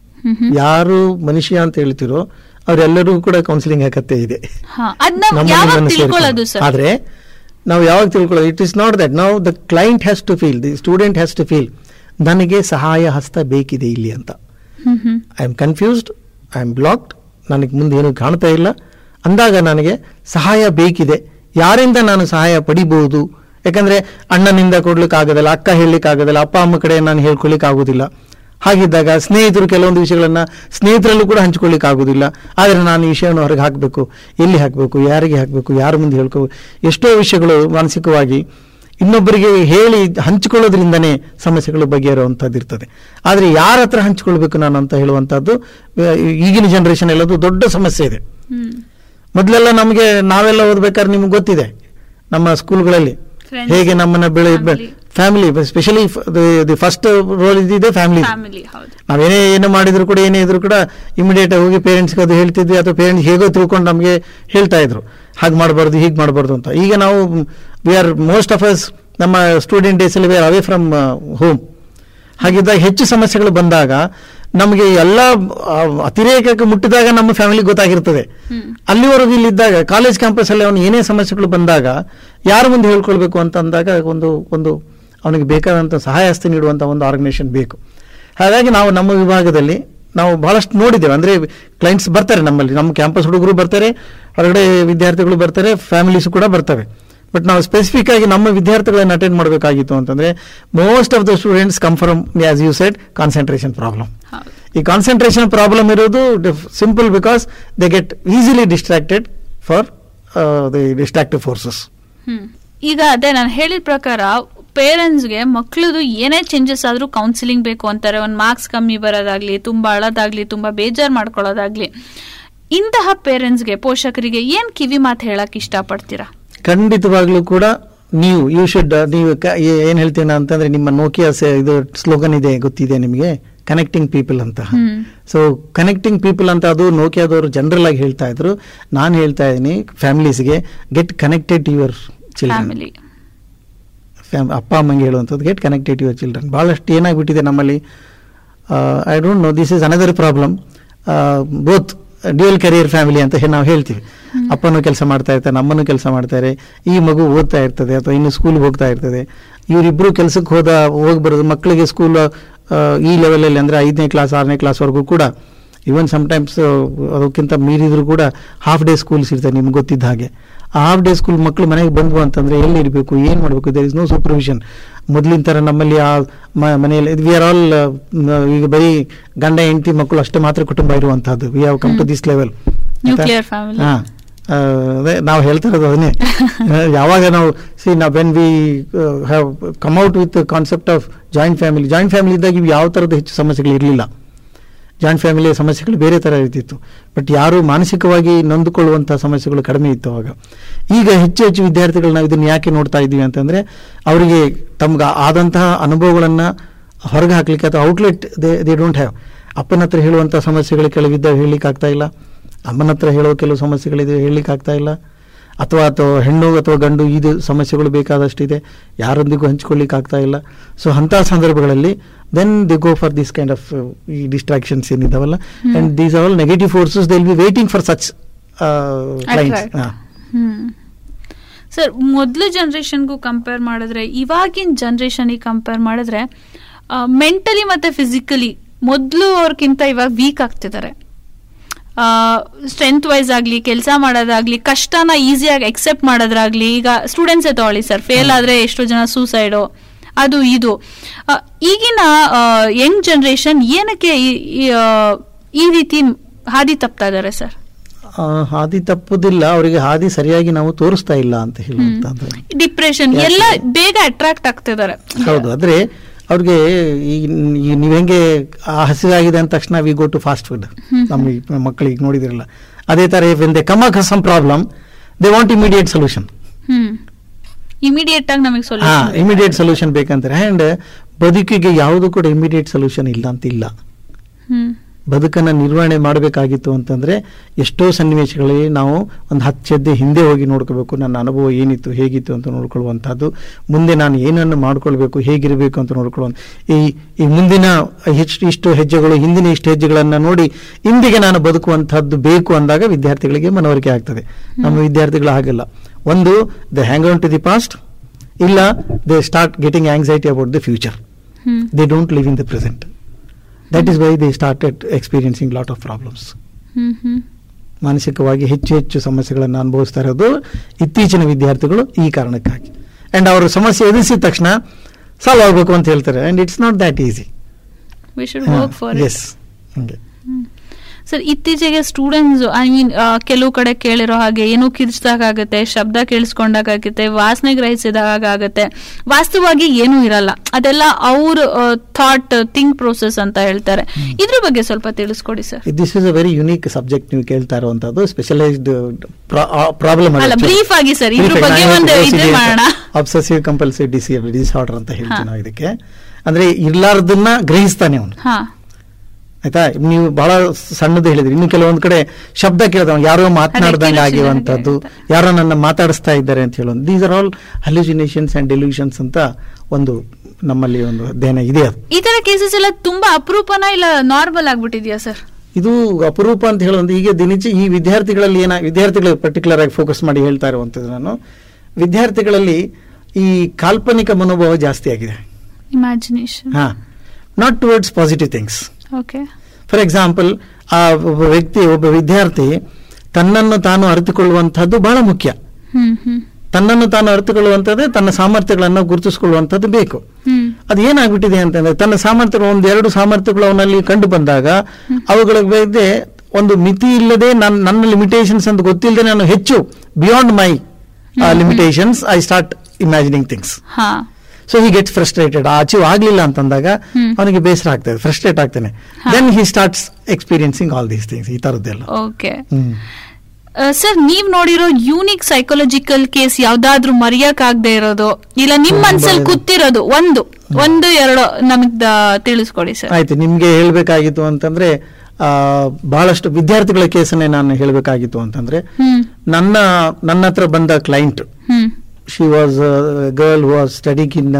ಯಾರು ಮನುಷ್ಯ ಅಂತ ಹೇಳ್ತಿರೋ ಅವರೆಲ್ಲರೂ ಕೂಡ ಕೌನ್ಸಿಲಿಂಗ್ ಅಗತ್ಯ ಇದೆ ಹಾ ಅದ್ನ ನಮ್ಮನ್ನ ಯಾವಾಗ ಮನಸ್ಸು ತಿಳ್ಕೊಳ್ಳೋದು ಸೇರ್ಕೊಂಡು. ಸರ್ ಆದ್ರೆ ನಾವು ಯಾವಾಗ ತಿಳ್ಕೊಳ್ಳೋದು ಇಟ್ ಇಸ್ ನಾಟ್ ದಟ್ ನಾವು the client has to feel the student has to feel ನನಗೆ ಸಹಾಯ ಹಸ್ತ ಬೇಕಿದೆ ಇಲ್ಲಿ ಅಂತ hmm hmm I am confused I am blocked ನನಗೆ ಮುಂದೆ ಏನು ಕಾಣ್ತಾ ಇಲ್ಲ ಅಂದಾಗ ನನಗೆ ಸಹಾಯ ಬೇಕಿದೆ ಯಾರಿಂದ ನಾನು ಸಹಾಯ ಪಡಿಬಹುದು ಯಾಕಂದ್ರೆ ಅಣ್ಣನಿಂದ ಕೊಡ್ಲಿಕ್ಕೆ ಆಗೋದಿಲ್ಲ ಅಕ್ಕ ಹೇಳಲಿಕ್ಕೆ ಆಗೋದಿಲ್ಲ ಅಪ್ಪ ಅಮ್ಮ ಕಡೆ ನಾನು ಹೇಳ್ಕೊಳ್ಲಿಕ್ಕೆ ಆಗೋದಿಲ್ಲ ಹಾಗಿದ್ದಾಗ ಸ್ನೇಹಿತರು ಕೆಲವೊಂದು ವಿಷಯಗಳನ್ನ ಸ್ನೇಹಿತರಲ್ಲೂ ಕೂಡ ಹಂಚ್ಕೊಳ್ಳಿಕ್ಕೆ ಆಗೋದಿಲ್ಲ ಆದರೆ ನಾನು ಈ ವಿಷಯವನ್ನು ಹೊರಗೆ ಹಾಕಬೇಕು ಎಲ್ಲಿ ಹಾಕಬೇಕು ಯಾರಿಗೆ ಹಾಕಬೇಕು ಯಾರ ಮುಂದೆ ಹೇಳ್ಕೋ ಎಷ್ಟೋ ವಿಷಯಗಳು ಮಾನಸಿಕವಾಗಿ ಇನ್ನೊಬ್ಬರಿಗೆ ಹೇಳಿ ಹಂಚಿಕೊಳ್ಳೋದ್ರಿಂದನೇ ಸಮಸ್ಯೆಗಳು ಬಗೆಹರುವಂಥದ್ದು ಇರ್ತದೆ ಆದರೆ ಯಾರ ಹತ್ರ ಹಂಚಿಕೊಳ್ಬೇಕು ನಾನು ಅಂತ ಹೇಳುವಂಥದ್ದು ಆ, ಈಗಿನ ಜನರೇಷನ್ ಎಲ್ಲದು ದೊಡ್ಡ ಸಮಸ್ಯೆ ಇದೆ ಹ್ಮ್ ಮೊದಲೆಲ್ಲ ನಮಗೆ ನಾವೆಲ್ಲ ಓದ್ಬೇಕಾದ್ರೆ ನಿಮ್ಗೆ ಗೊತ್ತಿದೆ ನಮ್ಮ ಸ್ಕೂಲ್ಗಳಲ್ಲಿ Friends, ಹೇಗೆ ನಮ್ಮನ್ನ ಬೆಳೆ family. Family specially the first role ಇದ್ದಿದೆ ಫ್ಯಾಮಿಲಿ ಫ್ಯಾಮಿಲಿ ಹೌದು ನಾವೇನೇ ಏನು ಮಾಡಿದ್ರು ಕೂಡ ಏನೇ ಇದ್ರು ಕೂಡ ಇಮಿಡಿಯೇಟ್ ಹೋಗಿ ಪೇರೆಂಟ್ಸ್ಗೆ ಅದು ಹೇಳ್ತಿದ್ವಿ ಅಥವಾ ಪೇರೆಂಟ್ಸ್ ಹೇಗೋ ತಿಳ್ಕೊಂಡು ನಮಗೆ ಹೇಳ್ತಾ ಇದ್ರು ಹಾಗೆ ಮಾಡಬಾರ್ದು ಹೀಗೆ ಮಾಡಬಾರ್ದು ಅಂತ ಈಗ ನಾವು we are most of us ನಮ್ಮ ಸ್ಟೂಡೆಂಟ್ ಡೇಸಲ್ಲಿ we are away from home ಹಾಗಿದ್ದಾಗ ಹೆಚ್ಚು ಸಮಸ್ಯೆಗಳು ಬಂದಾಗ ನಮಗೆ ಎಲ್ಲ ಆ, ಅತಿರೇಕಕ್ಕೆ ಮುಟ್ಟಿದಾಗ ನಮ್ಮ ಫ್ಯಾಮಿಲಿ ಗೊತ್ತಾಗಿರ್ತದೆ ಅಲ್ಲಿವರೆಗೂ ಇಲ್ಲಿದ್ದಾಗ ಕಾಲೇಜ್ ಕ್ಯಾಂಪಸ್ ಅಲ್ಲಿ ಅವನು ಏನೇ ಸಮಸ್ಯೆಗಳು ಬಂದಾಗ ಯಾರ ಮುಂದೆ ಹೇಳ್ಕೊಳ್ಬೇಕು ಅಂತ ಅಂದಾಗ ಒಂದು ಒಂದು ಅವನಿಗೆ ಬೇಕಾದಂಥ ಸಹಾಯ ಹಸ್ತ ನೀಡುವಂಥ ಒಂದು ಆರ್ಗನೈಸೇಷನ್ ಬೇಕು ಹಾಗಾಗಿ ನಾವು ನಮ್ಮ ವಿಭಾಗದಲ್ಲಿ ನಾವು ಬಹಳಷ್ಟು ನೋಡಿದ್ದೇವೆ ಅಂದ್ರೆ ಕ್ಲೈಂಟ್ಸ್ ಬರ್ತಾರೆ ನಮ್ಮಲ್ಲಿ ನಮ್ಮ ಕ್ಯಾಂಪಸ್ ಹುಡುಗರು ಬರ್ತಾರೆ ಹೊರಗಡೆ ವಿದ್ಯಾರ್ಥಿಗಳು ಬರ್ತಾರೆ ಫ್ಯಾಮಿಲೀಸ್ ಕೂಡ ಬರ್ತವೆ ಬಟ್ ನಾವು ಸ್ಪೆಸಿಫಿಕ್ ಆಗಿ ನಮ್ಮ ವಿದ್ಯಾರ್ಥಿಗಳನ್ನ ಅಟೆಂಡ್ ಮಾಡಬೇಕಾಗಿತ್ತು ಅಂತಂದ್ರೆ most of the students come from as you said concentration problem ಹೌದು ಈ ಕಾನ್ಸಂಟ್ರೇಷನ್ ಪ್ರಾಬ್ಲಮ್ ಇರೋದು simple because they get easily distracted for the distractive forces hmm ಈಗ ಅದೇ ನಾನು ಹೇಳಿದ ಪ್ರಕಾರ ಪೇರೆಂಟ್ಸ್ಗೆ ಮಕ್ಳದು ಏನೇ ಚೇಂಜಸ್ ಆದ್ರೂ ಕೌನ್ಸಿಲಿಂಗ್ ಬೇಕು ಅಂತಾರೆ ಒಂದ್ ಮಾರ್ಕ್ಸ್ ಕಮ್ಮಿ ಬರೋದಾಗ್ಲಿ ತುಂಬಾ ಅಳೋದಾಗ್ಲಿ ತುಂಬಾ ಬೇಜಾರ್ ಮಾಡ್ಕೊಳ್ಳೋದಾಗ್ಲಿ ಇಂತಹ ಪೇರೆಂಟ್ಸ್ಗೆ ಪೋಷಕರಿಗೆ ಏನ್ ಕಿವಿ ಮಾತು ಹೇಳಕ್ ಇಷ್ಟಪಡ್ತೀರಾ ಖಂಡಿತವಾಗ್ಲೂ ಕೂಡ ನೀವು ಯು ಶುಡ್ ನೀವು ಕ- ಏ- ಏನ್ ಹೇಳ್ತೀನ ಅಂತಂದ್ರೆ ನಿಮ್ಮ ನೋಕಿಯಾ ಇದು ಸ್ಲೋಗನ್ ಇದೆ ಗೊತ್ತಿದೆ ನಿಮಗೆ ಕನೆಕ್ಟಿಂಗ್ ಪೀಪಲ್ ಅಂತ ಹ್ಮ್. ಸೊ ಕನೆಕ್ಟಿಂಗ್ ಪೀಪಲ್ ಅಂತ ಅದು ನೋಕಿಯಾದವರು ಜನರಲ್ ಆಗಿ ಹೇಳ್ತಾ ಇದ್ರು ನಾನು ಹೇಳ್ತಾ ಇದ್ದೀನಿ ಫ್ಯಾಮಿಲೀಸ್ಗೆ get connected to your children family fam ಅಪ್ಪ ಅಮ್ಮಂಗೆ ಹೇಳುವಂಥದ್ದು ಗೆಟ್ ಕನೆಕ್ಟೆಡ್ ಯುವರ್ ಚಿಲ್ಡ್ರನ್ ಭಾಳಷ್ಟು ಏನಾಗ್ಬಿಟ್ಟಿದೆ ನಮ್ಮಲ್ಲಿ I don't know this is another problem both dual career family ಅಂತ ಹೇ- ನಾವು ಹೇಳ್ತೀವಿ ಅಪ್ಪನೂ ಕೆಲಸ ಮಾಡ್ತಾ ಇರ್ತಾರೆ ಅಮ್ಮನೂ ಕೆಲಸ ಮಾಡ್ತಾರೆ ಈ ಮಗು ಓದ್ತಾ ಇರ್ತದೆ ಅಥವಾ ಇನ್ನು ಸ್ಕೂಲ್ಗೆ ಹೋಗ್ತಾ ಇರ್ತದೆ ಇವರಿಬ್ರು ಕೆಲಸಕ್ಕೆ ಹೋದ ಹೋಗಿ ಬರೋದು ಮಕ್ಕಳಿಗೆ ಸ್ಕೂಲ್ ಈ ಲೆವೆಲಲ್ಲಿ ಅಂದರೆ ಐದನೇ ಕ್ಲಾಸ್ ಆರನೇ ಕ್ಲಾಸ್ವರೆಗೂ ಕೂಡ ಈವನ್ ಸಮಟೈಮ್ಸ್ ಅದಕ್ಕಿಂತ ಮೀರಿದ್ರು ಕೂಡ ಹಾಫ್ ಡೇ ಸ್ಕೂಲ್ಸ್ ಇರ್ತವೆ ನಿಮ್ಗೆ ಗೊತ್ತಿದ್ದ ಹಾಗೆ ಆ ಹಾಫ್ ಡೇ ಸ್ಕೂಲ್ ಮಕ್ಕಳು ಮನೆಗೆ ಬಂದ್ವು ಅಂತಂದ್ರೆ ಎಲ್ಲಿ ಇರಬೇಕು ಏನು ಮಾಡಬೇಕು ದೇರ್ ಇಸ್ ನೋ ಸೂಪರ್ವಿಷನ್ ಮೊದಲಿನ ಥರ ನಮ್ಮಲ್ಲಿ ಆ ಮ- ಮನೆಯಲ್ಲಿ ವಿ ಆರ್ ಆಲ್ ಈಗ ಬರೀ ಗಂಡ ಹೆಂಡತಿ ಮಕ್ಕಳು ಅಷ್ಟೇ ಮಾತ್ರ ಕುಟುಂಬ ಇರುವಂತಹದ್ದು we have come to this level Nuclear family. ಹಾ ಆ, ಅದೇ ನಾವು ಹೇಳ್ತಾ ಇರೋದು ಅದನ್ನೇ ಆ, ಯಾವಾಗ ನಾವು ಸಿ ನಾವು when we have come out with concept of joint family joint family ಇದ್ದಾಗ ಇವು ಯಾವ ಥರದ ಹೆಚ್ಚು ಸಮಸ್ಯೆಗಳು ಇರಲಿಲ್ಲ ಜಾಯಿಂಟ್ ಫ್ಯಾಮಿಲಿಯ ಸಮಸ್ಯೆಗಳು ಬೇರೆ ಥರ ಇರ್ತಿತ್ತು ಬಟ್ ಯಾರು ಮಾನಸಿಕವಾಗಿ ನೊಂದುಕೊಳ್ಳುವಂಥ ಸಮಸ್ಯೆಗಳು ಕಡಿಮೆ ಇತ್ತು ಅವಾಗ ಈಗ ಹೆಚ್ಚು ಹೆಚ್ಚು ವಿದ್ಯಾರ್ಥಿಗಳು ನಾವು ಇದನ್ನು ಯಾಕೆ ನೋಡ್ತಾ ಇದ್ದೀವಿ ಅಂತಂದರೆ ಅವರಿಗೆ ತಮ್ಗೆ ಆದಂತಹ ಅನುಭವಗಳನ್ನು ಹೊರಗೆ ಹಾಕ್ಲಿಕ್ಕೆ ಅಥವಾ outlet they they don't have ಅಪ್ಪನ ಹತ್ರ ಹೇಳುವಂಥ ಸಮಸ್ಯೆಗಳು ಕೆಲವಿದ್ದಾಗ ಹೇಳಲಿಕ್ಕೆ ಆಗ್ತಾ ಇಲ್ಲ ಅಮ್ಮನ ಹತ್ರ ಹೇಳೋ ಕೆಲವು ಸಮಸ್ಯೆಗಳಿದೆ ಹೇಳಲಿಕ್ಕೆ ಆಗ್ತಾ ಇಲ್ಲ ಅಥವಾ ಅಥವಾ ಹೆಣ್ಣು ಅಥವಾ ಗಂಡು ಇದು ಸಮಸ್ಯೆಗಳು ಬೇಕಾದಷ್ಟಿದೆ ಯಾರೊಂದಿಗೂ ಹಂಚ್ಕೊಳ್ಳಿಕ್ಕೆ ಆಗ್ತಾ ಇಲ್ಲ ಸೊ ಅಂತಹ ಸಂದರ್ಭಗಳಲ್ಲಿ then they go for this kind of ಈ ಡಿಸ್ಟ್ರಾಕ್ಷನ್ಸ್ ಏನಿದಾವಲ್ಲ and these all negative forces they will be waiting for such clients Attract. Hmm sir ಮೊದಲು ಜನ್ರೇಷನ್ಗೂ ಕಂಪೇರ್ ಮಾಡಿದ್ರೆ ಇವಾಗಿನ ಜನ್ರೇಷನಿಗೆ ಕಂಪೇರ್ ಮಾಡಿದ್ರೆ ಮೆಂಟಲಿ ಮತ್ತೆ ಫಿಸಿಕಲಿ ಮೊದಲು ಅವ್ರಕ್ಕಿಂತ ಇವಾಗ ವೀಕ್ ಆಗ್ತಿದ್ದಾರೆ ಸ್ಟ್ರೆಂತ್ ವೈಸ್ ಆಗಲಿ ಕೆಲಸ ಮಾಡೋದಾಗ್ಲಿ ಕಷ್ಟನ ಈಸಿಯಾಗಿ ಎಕ್ಸೆಪ್ಟ್ ಮಾಡೋದ್ರಾಗ್ಲಿ ಈಗ ಸ್ಟೂಡೆಂಟ್ಸೇ ತಗೊಳ್ಳಿ ಸರ್ ಫೇಲ್ ಆದ್ರೆ ಎಷ್ಟೋ ಜನ ಸೂಸೈಡು ಅದು ಇದು ಆ, ಈಗಿನ ಯಂಗ್ ಜನರೇಷನ್ ಏನಕ್ಕೆ ಈ- ಈ, ಆ, ಈ ರೀತಿ ಹಾದಿ ತಪ್ತಾ ಇದಾರೆ ಸರ್ ಆ, ಹಾದಿ ತಪ್ಪುದಿಲ್ಲ ಅವರಿಗೆ ಹಾದಿ ಸರಿಯಾಗಿ ನಾವು ತೋರಿಸ್ತಾ ಇಲ್ಲ ಅಂತ ಹೇಳುವಂತದ್ದು ಡಿಪ್ರೆಷನ್ Yes, ಎಲ್ಲ yes. ಬೇಗ ಅಟ್ರಾಕ್ಟ್ ಆಗ್ತಿದ್ದಾರೆ ಹೌದು ಆದ್ರೆ ಅವ್ರಿಗೆ ಈ ಈ ನೀವ್ ಹೆಂಗೆ ಆ ಹಸಿವಾಗಿದೆ ಅಂದ ತಕ್ಷಣ we go to fast food ನಮ್ಮ ಈ ಮಕ್ಕಳಿಗೆ ನೋಡಿದಿರಲ್ಲ ಅದೇ ತರ when they come some problem they want immediate solution hmm immediate ಆಗಿ ನಮಗೆ ಹಾ ಸೊಲ್ಯೂಷನ್ ಇಮಿಡಿಯೇಟ್ ಸೊಲ್ಯೂಷನ್ ಬೇಕಂತಾರೆ ಅಂಡ್ ಬದುಕಿಗೆ ಯಾವುದು ಕೂಡ ಇಮಿಡಿಯೇಟ್ ಸೊಲ್ಯೂಷನ್ ಇಲ್ಲ ಅಂತ ಇಲ್ಲ ಹ್ಮ್ ಬದುಕನ್ನ ನಿರ್ವಹಣೆ ಮಾಡಬೇಕಾಗಿತ್ತು ಅಂತಂದ್ರೆ ಎಷ್ಟೋ ಸನ್ನಿವೇಶಗಳಲ್ಲಿ ನಾವು ಒಂದು ಹತ್ತು ಹೆಜ್ಜೆ ಹಿಂದೆ ಹೋಗಿ ನೋಡ್ಕೋಬೇಕು ನನ್ನ ಅನುಭವ ಏನಿತ್ತು ಹೇಗಿತ್ತು ಅಂತ ನೋಡ್ಕೊಳ್ಳುವಂಥದ್ದು ಮುಂದೆ ನಾನು ಏನನ್ನು ಮಾಡ್ಕೊಳ್ಬೇಕು ಹೇಗಿರಬೇಕು ಅಂತ ನೋಡ್ಕೊಳ್ಳುವಂತ ಈ ಈ ಮುಂದಿನ ಎಷ್ಟು ಇಷ್ಟು ಹೆಜ್ಜೆಗಳು ಹಿಂದಿನ ಇಷ್ಟು ಹೆಜ್ಜೆಗಳನ್ನ ನೋಡಿ ಇಂದಿಗೆ ನಾನು ಬದುಕುವಂತಹದ್ದು ಬೇಕು ಅಂದಾಗ ವಿದ್ಯಾರ್ಥಿಗಳಿಗೆ ಮನವರಿಕೆ ಆಗ್ತದೆ ನಮ್ಮ ವಿದ್ಯಾರ್ಥಿಗಳು ಹಾಗಲ್ಲ ಒಂದು the hang on to the past ಇಲ್ಲ they start getting anxiety about the future hmm they don't live in the present that is why they started experiencing lot of problems hmm hmm ಮಾನಸಿಕವಾಗಿ ಹೆಚ್ಚು ಹೆಚ್ಚು ಸಮಸ್ಯೆಗಳನ್ನು ಅನುಭವಿಸ್ತಾ ಇರೋದು ಇತ್ತೀಚಿನ ವಿದ್ಯಾರ್ಥಿಗಳು ಈ ಕಾರಣಕ್ಕಾಗಿ ಅಂಡ್ ಅವರು ಸಮಸ್ಯೆ ಎದುರಿಸಿದ ತಕ್ಷಣ ಸಾಲ್ವ್ ಆಗಬೇಕು ಅಂತ ಹೇಳ್ತಾರೆ and it's not that easy we should work for us ಹಂಗೆ ಸರ್ ಇತ್ತೀಚೆಗೆ ಸ್ಟೂಡೆಂಟ್ಸ್ ಐ ಮೀನ್ ಕೆಲವು ಕಡೆ ಕೇಳಿರೋ ಹಾಗೆ ಏನೋ ಕಿರ್ಚ್ದಾಗತ್ತೆ ಶಬ್ದ ಕೇಳಿಸ್ಕೊಂಡಾಗತ್ತೆ ವಾಸನೆ ಗ್ರಹಿಸಿದಾಗತ್ತೆ ವಾಸ್ತವವಾಗಿ ಏನೂ ಇರಲ್ಲ ಅದೆಲ್ಲ ಅವ್ರ ಥಾಟ್ ಥಿಂಕ್ ಪ್ರೋಸೆಸ್ ಅಂತ ಹೇಳ್ತಾರೆ ಇದ್ರ ಬಗ್ಗೆ ಸ್ವಲ್ಪ ತಿಳಿಸ್ಕೊಡಿ sir this is a very unique subject ನೀವು ಕೇಳ್ತಾ ಇರುವಂತದ್ದು ಸ್ಪೆಷಲೈಸ್ಡ್ ಪ್ರಾಬ್ಲಮ್ ಅಲ್ಲ brief ಆಗಿ sir, ಇದ್ರ ಬಗ್ಗೆ ಒಂದು ಇದೇ ಮಾಡೋಣ. ಅಬ್ಸೆಸಿವ್ ಕಂಪಲ್ಸಿವ್ ಡಿಸಿಎಬಲ್ ಡಿಸಾರ್ಡರ್ ಅಂತ ಹೇಳ್ತೀವಿ ನಾವು ಇದಕ್ಕೆ ಅಂದ್ರೆ ಇರ್ಲಾರ್ದನ್ನ ಗ್ರಹಿಸ್ತಾನೆ ಅವನು ಹಾ ಆಯ್ತಾ ನೀವು ಬಹಳ ಸಣ್ಣದು ಹೇಳಿದ್ರಿ ಇನ್ನು ಕೆಲವೊಂದು ಕಡೆ ಶಬ್ದ ಕೇಳಿದ ಯಾರೋ ಮಾತನಾಡ್ದಂಗೆ ಕೇಳಿಸಿದ ಆಗಿರುವಂತದ್ದು ಹಾಗೆ ಯಾರೋ ನನ್ನ ಮಾತಾಡಿಸ್ತಾ ಇದ್ದಾರೆ ಅಂತ ಹೇಳೋದು these are all hallucinations and delusions ಅಂತ ಒಂದು ನಮ್ಮಲ್ಲಿ ಒಂದು ಅಧ್ಯಯನ ಇದೆ ಅದು ಈ ತರ ಕೇಸಸ್ ಎಲ್ಲ ತುಂಬಾ ಅಪರೂಪನ ಇಲ್ಲ ನಾರ್ಮಲ್ ಆಗ್ಬಿಟ್ಟಿದ್ಯಾ ಸರ್ ಇದು ಅಪರೂಪ ಅಂತ ಹೇಳೋದು ಈಗ ದಿನಚ ಈ ವಿದ್ಯಾರ್ಥಿಗಳಲ್ಲಿ ಏನ ವಿದ್ಯಾರ್ಥಿಗಳು ಪರ್ಟಿಕ್ಯುಲರ್ ಆಗಿ ಫೋಕಸ್ ಮಾಡಿ ಹೇಳ್ತಾ ಇರುವಂತದ್ದು ನಾನು ವಿದ್ಯಾರ್ಥಿಗಳಲ್ಲಿ ಈ ಕಾಲ್ಪನಿಕ ಮನೋಭಾವ ಜಾಸ್ತಿ ಆಗಿದೆ ಇಮ್ಯಾಜಿನೇಷನ್ ಹಾ not towards positive things okay for example ಆ ಒಬ್ಬ ವ್ಯಕ್ತಿ ಒಬ್ಬ ವಿದ್ಯಾರ್ಥಿ ತನ್ನನ್ನು ತಾನು ಅರಿತುಕೊಳ್ಳುವಂತಹದ್ದು ಬಹಳ ಮುಖ್ಯ ಹ್ಮ್ ಹ್ಮ್ ತನ್ನನ್ನು ತಾನು ಅರಿತುಕೊಳ್ಳುವಂಥದ್ದೇ ತನ್ನ ಸಾಮರ್ಥ್ಯಗಳನ್ನು ಗುರುತಿಸಿಕೊಳ್ಳುವಂಥದ್ದು ಬೇಕು ಹ್ಮ್ ಅದು ಏನಾಗ್ಬಿಟ್ಟಿದೆ ಅಂತಂದ್ರೆ ತನ್ನ ಸಾಮರ್ಥ್ಯಗಳು ಒಂದೆರಡು ಸಾಮರ್ಥ್ಯಗಳು ಅವನಲ್ಲಿ ಕಂಡು ಬಂದಾಗ ಅವುಗಳ ಬಗ್ಗೆ ಒಂದು ಮಿತಿ ಇಲ್ಲದೆ ನನ್ನ ನನ್ನ ಲಿಮಿಟೇಷನ್ಸ್ ಅಂತ ಗೊತ್ತಿಲ್ಲದೆ ನಾನು ಹೆಚ್ಚು beyond my limitations I start imagining things ಹಾ so he gets frustrated achieve ಆಗ್ಲಿಲ್ಲ ಅಂತಂದಾಗ ಹ್ಮ್. ಅವನಿಗೆ ಬೇಸರ ಆಗ್ತದೆ ಫ್ರಸ್ಟ್ರೇಟ್ ಆಗ್ತಾನೆ ಹಾ. Then he starts experiencing all these things ಈ ತರದ್ದೆಲ್ಲ ಓಕೆ ಹ್ಮ್ ಸರ್ ನೀವ್ ನೋಡಿರೋ ಯೂನಿಕ್ ಸೈಕಾಲಜಿಕಲ್ ಕೇಸ್ ಯಾವ್ದಾದ್ರು ಮರೆಯಕ್ ಆಗದೆ ಇರೋದು ಇಲ್ಲ ನಿಮ್ ತುಂಬಾ ಮನ್ಸಲ್ಲಿ ಇದೆ. ಕೂತಿರೋದು ಒಂದು ಒಂದು ಎರಡು ನಮಗ್ ದ- ತಿಳಿಸ್ಕೊಡಿ ಸರ್ ಆಯ್ತು ನಿಮ್ಗೆ ಹೇಳ್ಬೇಕಾಗಿತ್ತು ಅಂತಂದ್ರೆ ಆ, ಬಹಳಷ್ಟು ವಿದ್ಯಾರ್ಥಿಗಳ ಕೇಸನ್ನೇ ನಾನು ಹೇಳ್ಬೇಕಾಗಿತ್ತು ಅಂತಂದ್ರೆ ಹ್ಮ್ ನನ್ನ ನನ್ನ ಹತ್ರ ಬಂದ client hmm she was girl was studying in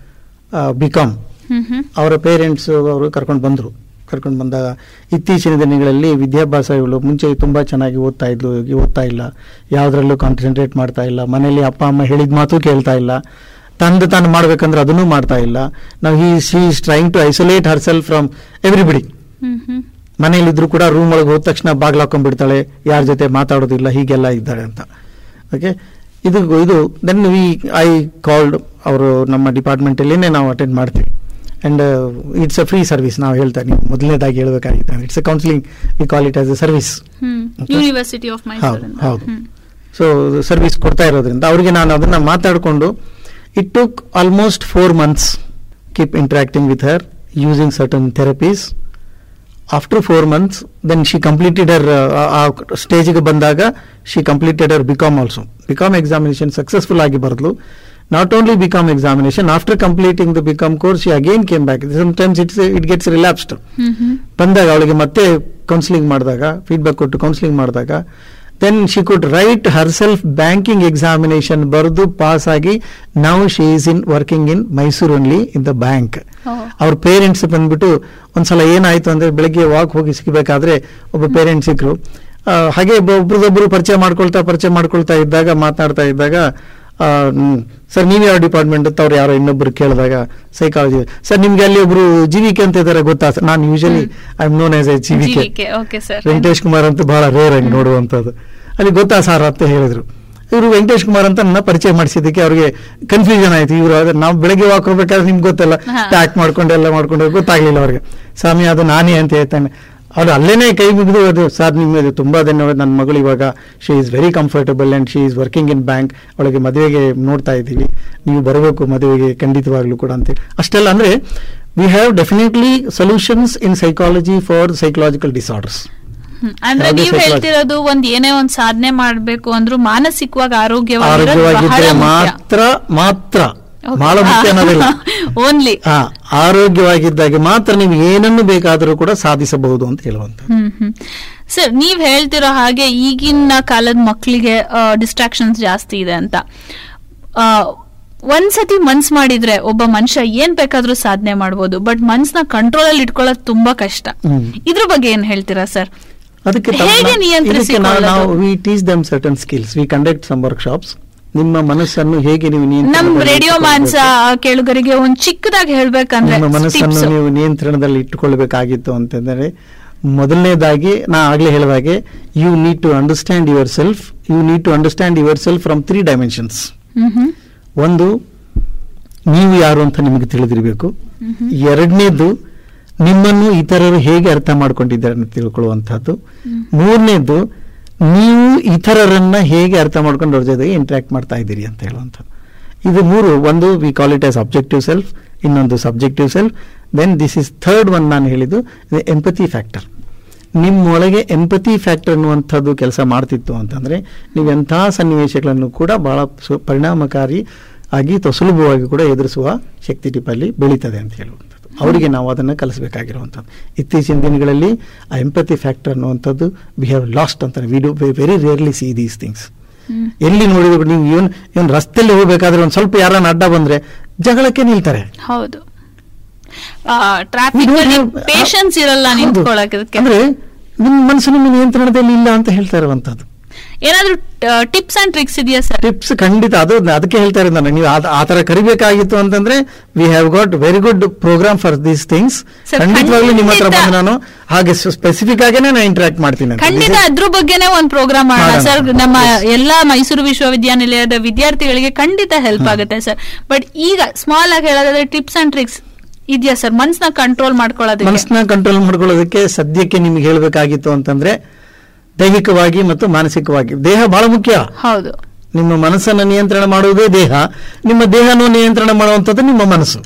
BCom hmm hmm ಅವರ ಪೇರೆಂಟ್ಸ್ ಅವರು ಕರ್ಕೊಂಡು ಬಂದರು ಕರ್ಕೊಂಡು ಬಂದಾಗ ಇತ್ತೀಚಿನ ದಿನಗಳಲ್ಲಿ ವಿದ್ಯಾಭ್ಯಾಸ ಇವಳು ಮುಂಚೆ ತುಂಬ ಚೆನ್ನಾಗಿ ಓದ್ತಾ ಇದ್ಲು ಈಗ ಓದ್ತಾ ಇಲ್ಲ ಯಾವುದ್ರಲ್ಲೂ ಕಾನ್ಸಂಟ್ರೇಟ್ ಮಾಡ್ತಾ ಇಲ್ಲ ಮನೇಲಿ ಅಪ್ಪ ಅಮ್ಮ ಹೇಳಿದ ಮಾತು ಕೇಳ್ತಾ ಇಲ್ಲ ತಂದು ತಾನು ಮಾಡ್ಬೇಕಂದ್ರೆ ಅದನ್ನೂ ಮಾಡ್ತಾ ಇಲ್ಲ ನಾವು he she is trying to isolate herself from everybody hmm hmm ಮನೇಲಿದ್ರು ಕೂಡ ರೂಮ್ ಒಳಗೆ ಹೋದ ತಕ್ಷಣ ಬಾಗ್ಲು ಹಾಕೊಂಡ್ಬಿಡ್ತಾಳೆ ಯಾರ ಜೊತೆ ಮಾತಾಡೋದಿಲ್ಲ ಹೀಗೆಲ್ಲ ಇದ್ದಾಳೆ ಅಂತ ಓಕೆ ಇದು ಇದು ದೆನ್ ವಿ ಐ ಕಾಲ್ಡ್ ಅವರು ನಮ್ಮ ಡಿಪಾರ್ಟ್ಮೆಂಟಲ್ಲಿನೇ ನಾವು ಅಟೆಂಡ್ ಮಾಡ್ತೀವಿ and it's a free service ನಾವು ಹೇಳ್ತಾ ನೀವು ಮೊದಲನೇದಾಗಿ ಹೇಳ್ಬೇಕಾಗಿತ್ತು it's a counselling we call it as a service hmm Okay. University of ಹೌದು ಮೈಸೂರು ಹೌದು ಸೊ ಸರ್ವಿಸ್ ಕೊಡ್ತಾ ಇರೋದ್ರಿಂದ ಅವರಿಗೆ ನಾನು ಅದನ್ನ ಮಾತಾಡಿಕೊಂಡು it took almost four months keep interacting with her using certain therapies after four months then she completed her ಆ ಸ್ಟೇಜಿಗೆ ಬಂದಾಗ she completed her BCom also BCom examination successful ಆಗಿ ಬರೆದ್ಲು not only BCom examination after completing the BCom course she again came back sometimes it's it gets relapsed hmm hmm ಬಂದಾಗ ಅವಳಿಗೆ ಮತ್ತೆ ಕೌನ್ಸಿಲಿಂಗ್ ಮಾಡಿದಾಗ ಫೀಡ್ಬ್ಯಾಕ್ ಕೊಟ್ಟು ಕೌನ್ಸಿಲಿಂಗ್ ಮಾಡಿದಾಗ then she could write Har self banking examination ಬರೆದು ಪಾಸ್ ಆಗಿ ನಾವು she is in working in Mysuru only in the bank ಓ. ಅವ್ರ ಪೇರೆಂಟ್ಸ್ ಬಂದ್ಬಿಟ್ಟು ಒಂದ್ಸಲ ಏನಾಯ್ತು ಅಂದ್ರೆ ಬೆಳಗ್ಗೆ ವಾಕ್ ಹೋಗಿ ಸಿಗಬೇಕಾದ್ರೆ ಒಬ್ಬ ಪೇರೆಂಟ್ಸ್ ಸಿಕ್ಕರು ಆ, ಹಾಗೆ ಒಬ್ಬ- ಒಬ್ರದೊಬ್ರು ಪರಿಚಯ ಮಾಡ್ಕೊಳ್ತಾ ಪರಿಚಯ ಮಾಡ್ಕೊಳ್ತಾ ಇದ್ದಾಗ ಮಾತನಾಡ್ತಾ ಇದ್ದಾಗ ಸರ್ ನೀವು ಯಾವ ಡಿಪಾರ್ಟ್ಮೆಂಟ್ ಅಂತ ಅವ್ರು ಯಾರೋ ಇನ್ನೊಬ್ರು ಕೇಳಿದಾಗ ಸೈಕಾಲಜಿ ಸರ್ ನಿಮ್ಗೆ ಅಲ್ಲಿ ಒಬ್ರು ಜೀವಿಕೆ ಅಂತ ಇದ್ದಾರೆ ಗೊತ್ತಾ ಸರ್ ನಾನು usually I am known as a ಜೀವಿಕೆ ಜೀವಿಕೆ ಓಕೆ ಸರ್ ವೆಂಕಟೇಶ್ ಕುಮಾರ್ ಅಂತ ಬಹಳ ರೇರ್ ಆಗಿ ನೋಡುವಂಥದ್ದು ಅಲ್ಲಿ ಗೊತ್ತಾ ಸರ್ ಅಂತ ಹೇಳಿದ್ರು ಇವರು ವೆಂಕಟೇಶ್ ಕುಮಾರ್ ಅಂತ ನನ್ನ ಪರಿಚಯ ಮಾಡಿಸಿದ್ದಕ್ಕೆ ಅವ್ರಿಗೆ ಕನ್ಫ್ಯೂಷನ್ ಆಯ್ತು ಇವರು ನಾವು ಬೆಳಗ್ಗೆ ವಾಕ್ ಹೋಗ್ಬೇಕಾದ್ರೆ ನಿಮ್ಗೆ ಗೊತ್ತಲ್ಲ ಹಾ. ಪ್ಯಾಕ್ ಮಾಡ್ಕೊಂಡು ಎಲ್ಲ ಮಾಡ್ಕೊಂಡು ಗೊತ್ತಾಗ್ಲಿಲ್ಲ ಅವ್ರಿಗೆ ಸ್ವಾಮಿ ಅದು ನಾನೇ ಅಂತ ಹೇಳ್ತಾನೆ ಅವ್ರು ಅಲ್ಲೇನೆ ಕೈ ಮುಗಿದು ಅದು ಸರ್ ನಿಮಗೆ ತುಂಬಾ ಧನ್ಯವಾದ ನನ್ನ ಮಗಳು ಇವಾಗ she is very comfortable and she is working in bank ಅವಳಿಗೆ ಮದುವೆಗೆ ನೋಡ್ತಾ ಇದ್ದೀವಿ ನೀವು ಬರಬೇಕು ಮದುವೆಗೆ ಖಂಡಿತವಾಗ್ಲೂ ಕೂಡ ಅಂತೇಳಿ ಅಷ್ಟೆಲ್ಲ ಅಂದ್ರೆ we have definitely solutions in psychology for psychological disorders hmm. ಅಂದ್ರೆ ಯಾವುದೇ ನೀವ್ psychology- ಹೇಳ್ತಿರೋದು ಒಂದ್ ಏನೇ ಒಂದ್ ಸಾಧನೆ ಮಾಡ್ಬೇಕು ಅಂದ್ರೂ ಮಾನಸಿಕವಾಗಿ ಆರೋಗ್ಯವಾಗಿರೋದು ಬಹಳ ಆರೋಗ್ಯವಾಗಿದ್ದರೆ ಮುಖ್ಯ ಮಾತ್ರ ಮಾತ್ರ ಬಹಳ ಮುಖ್ಯ ಅನ್ನೋದಿಲ್ಲ ಓನ್ಲಿ ಹಾ ಆರೋಗ್ಯವಾಗಿದ್ದಾಗ ಮಾತ್ರ ನೀವು ಏನನ್ನು ಬೇಕಾದರೂ ಕೂಡ ಸಾಧಿಸಬಹುದು ಅಂತ ಹೇಳುವಂತ ಹ್ಮ್ ಹ್ಮ್ ಸರ್ ನೀವ್ ಹೇಳ್ತಿರೋ ಹಾಗೆ ಈಗಿನ ಕಾಲದ ಮಕ್ಕಳಿಗೆ ಡಿಸ್ಟ್ರಾಕ್ಷನ್ಸ್ ಜಾಸ್ತಿ ಇದೆ ಅಂತ ಆ, ಒಂದ್ಸತಿ ಮನ್ಸ್ ಮಾಡಿದ್ರೆ ಒಬ್ಬ ಮನುಷ್ಯ ಏನ್ ಬೇಕಾದ್ರೂ ಸಾಧನೆ ಮಾಡ್ಬೋದು ಬಟ್ ಮನ್ಸ್ನ ಕಂಟ್ರೋಲ್ ಅಲ್ಲಿ ಇಟ್ಕೊಳ್ಳೋದು ತುಂಬಾ ಕಷ್ಟ ಹ್ಮ್. ಇದ್ರ ಬಗ್ಗೆ ಏನ್ ಹೇಳ್ತೀರಾ ಸರ್ ಅದಕ್ಕೆ ಹೇಗೆ ನಿಯಂತ್ರಿಸಿಕೊಳ್ಳೋದು? ನಾವು we teach them certain skills we conduct some workshops ನಿಮ್ಮ ಮನಸ್ಸನ್ನು ಹೇಗೆ ನೀವು ನಮ್ ನಿಯಂತ್ರಣದಲ್ಲಿ ರೇಡಿಯೋ ಮಾನ್ಸ ಇಟ್ಟುಕೊಳ್ಬೇಕು? ಕೇಳುಗರಿಗೆ ಒಂದ್ ಚಿಕ್ಕದಾಗಿ ಹೇಳ್ಬೇಕಂದ್ರೆ ನಿಮ್ಮ ಮನಸ್ಸನ್ನು tips. ನೀವು ನಿಯಂತ್ರಣದಲ್ಲಿ ಇಟ್ಟುಕೊಳ್ಬೇಕಾಗಿತ್ತು ಅಂತಂದ್ರೆ ಮೊದಲನೇದಾಗಿ ನಾ ಆಗ್ಲೇ ಹೇಳಿದಾಗೆ you need to understand yourself you need to understand yourself from three dimensions hmm hmm ಒಂದು ನೀವು ಯಾರು ಅಂತ ನಿಮಗೆ ತಿಳಿದಿರಬೇಕು ಎರಡನೇದು ನಿಮ್ಮನ್ನು ಇತರರು ಹೇಗೆ ಅರ್ಥ ಮಾಡ್ಕೊಂಡಿದ್ದಾರೆ ಅಂತ ತಿಳ್ಕೊಳ್ಳುವಂಥದ್ದು ಮೂರನೇದು ನೀವು ಇತರರನ್ನ ಹೇಗೆ ಅರ್ಥ ಮಾಡ್ಕೊಂಡು ಅವ್ರ ಜೊತೆಗೆ ಇಂಟ್ರಾಕ್ಟ್ ಮಾಡ್ತಾ ಇದ್ದೀರಿ ಅಂತ ಹೇಳುವಂಥದ್ದು ಇದು ಮೂರು ಒಂದು we call it as objective self ಇನ್ನೊಂದು subjective self then this is third one ನಾನು ಹೇಳಿದ್ದು ಎಂಪತಿ ಫ್ಯಾಕ್ಟರ್ ನಿಮ್ಮೊಳಗೆ ಎಂಪತಿ ಫ್ಯಾಕ್ಟರ್ ಅನ್ನುವಂಥದ್ದು ಕೆಲಸ ಮಾಡ್ತಿತ್ತು ಅಂತಂದ್ರೆ ನೀವು ಎಂಥ ಸನ್ನಿವೇಶಗಳನ್ನು ಕೂಡ ಬಹಳ ಸು- ಪರಿಣಾಮಕಾರಿ ಆಗಿ ಅಥವಾ ಸುಲಭವಾಗಿ ಕೂಡ ಎದುರಿಸುವ ಶಕ್ತಿ ಟಿಪ್ಪಲ್ಲಿ ಬೆಳೀತದೆ ಅಂತ ಹೇಳುವಂಥದ್ದು ಅವರಿಗೆ ನಾವು ಅದನ್ನು ಕಲಿಸಬೇಕಾಗಿರುವಂಥದ್ದು ಇತ್ತೀಚಿನ ದಿನಗಳಲ್ಲಿ ಆ ಎಂಪತಿ ಫ್ಯಾಕ್ಟರ್ ಅನ್ನುವಂಥದ್ದು ವಿ ಹ್ಯಾವ್ ಲಾಸ್ಟ್ ಅಂತಾರೆ we do very rarely see these things hmm. ಎಲ್ಲಿ ನೋಡಿದ್ರು ನೀವು ಇವನ್ ಇವನ್ ರಸ್ತೆಯಲ್ಲಿ ಹೋಗ್ಬೇಕಾದ್ರೆ ಒಂದು ಸ್ವಲ್ಪ ಯಾರನ್ನ ಅಡ್ಡ ಬಂದ್ರೆ ಜಗಳಕ್ಕೆ ನಿಲ್ತಾರೆ ಹೌದು ಟ್ರಾಫಿಕ್ We don't ಅಲ್ಲಿ have- ಪೇಷನ್ಸ್ ಇರಲ್ಲ ಹೌದು. ನಿಂತ್ಕೊಳ್ಳೋಕೆ ಅಂದ್ರೆ ನಿಮ್ಮ ಮನಸ್ಸು ನಿಮ್ಮ ನಿಯಂತ್ರಣದಲ್ಲಿ ಇಲ್ಲ ಅಂತ ಹೇಳ್ತಾ ಇರುವಂತದ್ದು ಏನಾದ್ರೂ ಟಿಪ್ಸ್ ಅಂಡ್ ಟ್ರಿಕ್ಸ್ ಇದೆಯಾ ಸರ್ ಟಿಪ್ಸ್ ಖಂಡಿತ ಅದು ಅದಕ್ಕೆ ಹೇಳ್ತಾ ಇರೋದು ನಾನು ನೀವು ಆ- ಆ ತರ ಕರಿಬೇಕಾಗಿತ್ತು ಅಂತಂದ್ರೆ we have got very good programme for these things Sir, ಖಂಡಿತವಾಗ್ಲೂ ನಿಮ್ಮ ಹತ್ರ ಖಂಡಿತ. ಬಂದು ನಾನು ಹಾಗೆ ಸ್ಪೆಸಿಫಿಕ್ ಆಗೇನೆ ನಾನು ಇಂಟರಾಕ್ಟ್ ಮಾಡ್ತೀನಿ ಅಂತ. ಖಂಡಿತ This is- ಅದ್ರ ಬಗ್ಗೆನೇ ಒಂದ್ ಪ್ರೋಗ್ರಾಮ್ ಮಾಡೋಣ ಮಾಡೋಣ. ಸರ್ ನಮ್ಮ Yes. ಎಲ್ಲಾ ಮೈಸೂರು ವಿಶ್ವವಿದ್ಯಾನಿಲಯದ ವಿದ್ಯಾರ್ಥಿಗಳಿಗೆ ಖಂಡಿತ ಹೆಲ್ಪ್ ಆಗುತ್ತೆ ಸರ್ ಬಟ್ ಈಗ ಸ್ಮಾಲ್ ಆಗಿ ಹೇಳೋದಾದ್ರೆ ಟಿಪ್ಸ್ ಅಂಡ್ ಟ್ರಿಕ್ಸ್ ಇದೆಯಾ ಸರ್ ಮನ್ಸ್ನ ಕಂಟ್ರೋಲ್ ಮಾಡ್ಕೊಳ್ಳೋದಕ್ಕೆ ಮನಸ್ಸನ್ನ ಕಂಟ್ರೋಲ್ ಮಾಡ್ಕೊಳ್ಳೋದಕ್ಕೆ ಸದ್ಯಕ್ಕೆ ನಿಮ್ಗೆ ಹೇಳಬೇಕಾಗಿತ್ತು ಅಂತಂದ್ರೆ ದೈಹಿಕವಾಗಿ ಮತ್ತು ಮಾನಸಿಕವಾಗಿ ದೇಹ ಬಹಳ ಮುಖ್ಯ ಹೌದು ನಿಮ್ಮ ಮನಸ್ಸನ್ನು ನಿಯಂತ್ರಣ ಮಾಡುವುದೇ ದೇಹ ನಿಮ್ಮ ದೇಹವನ್ನು ನಿಯಂತ್ರಣ ಮಾಡುವಂಥದ್ದು ನಿಮ್ಮ ಮನಸ್ಸು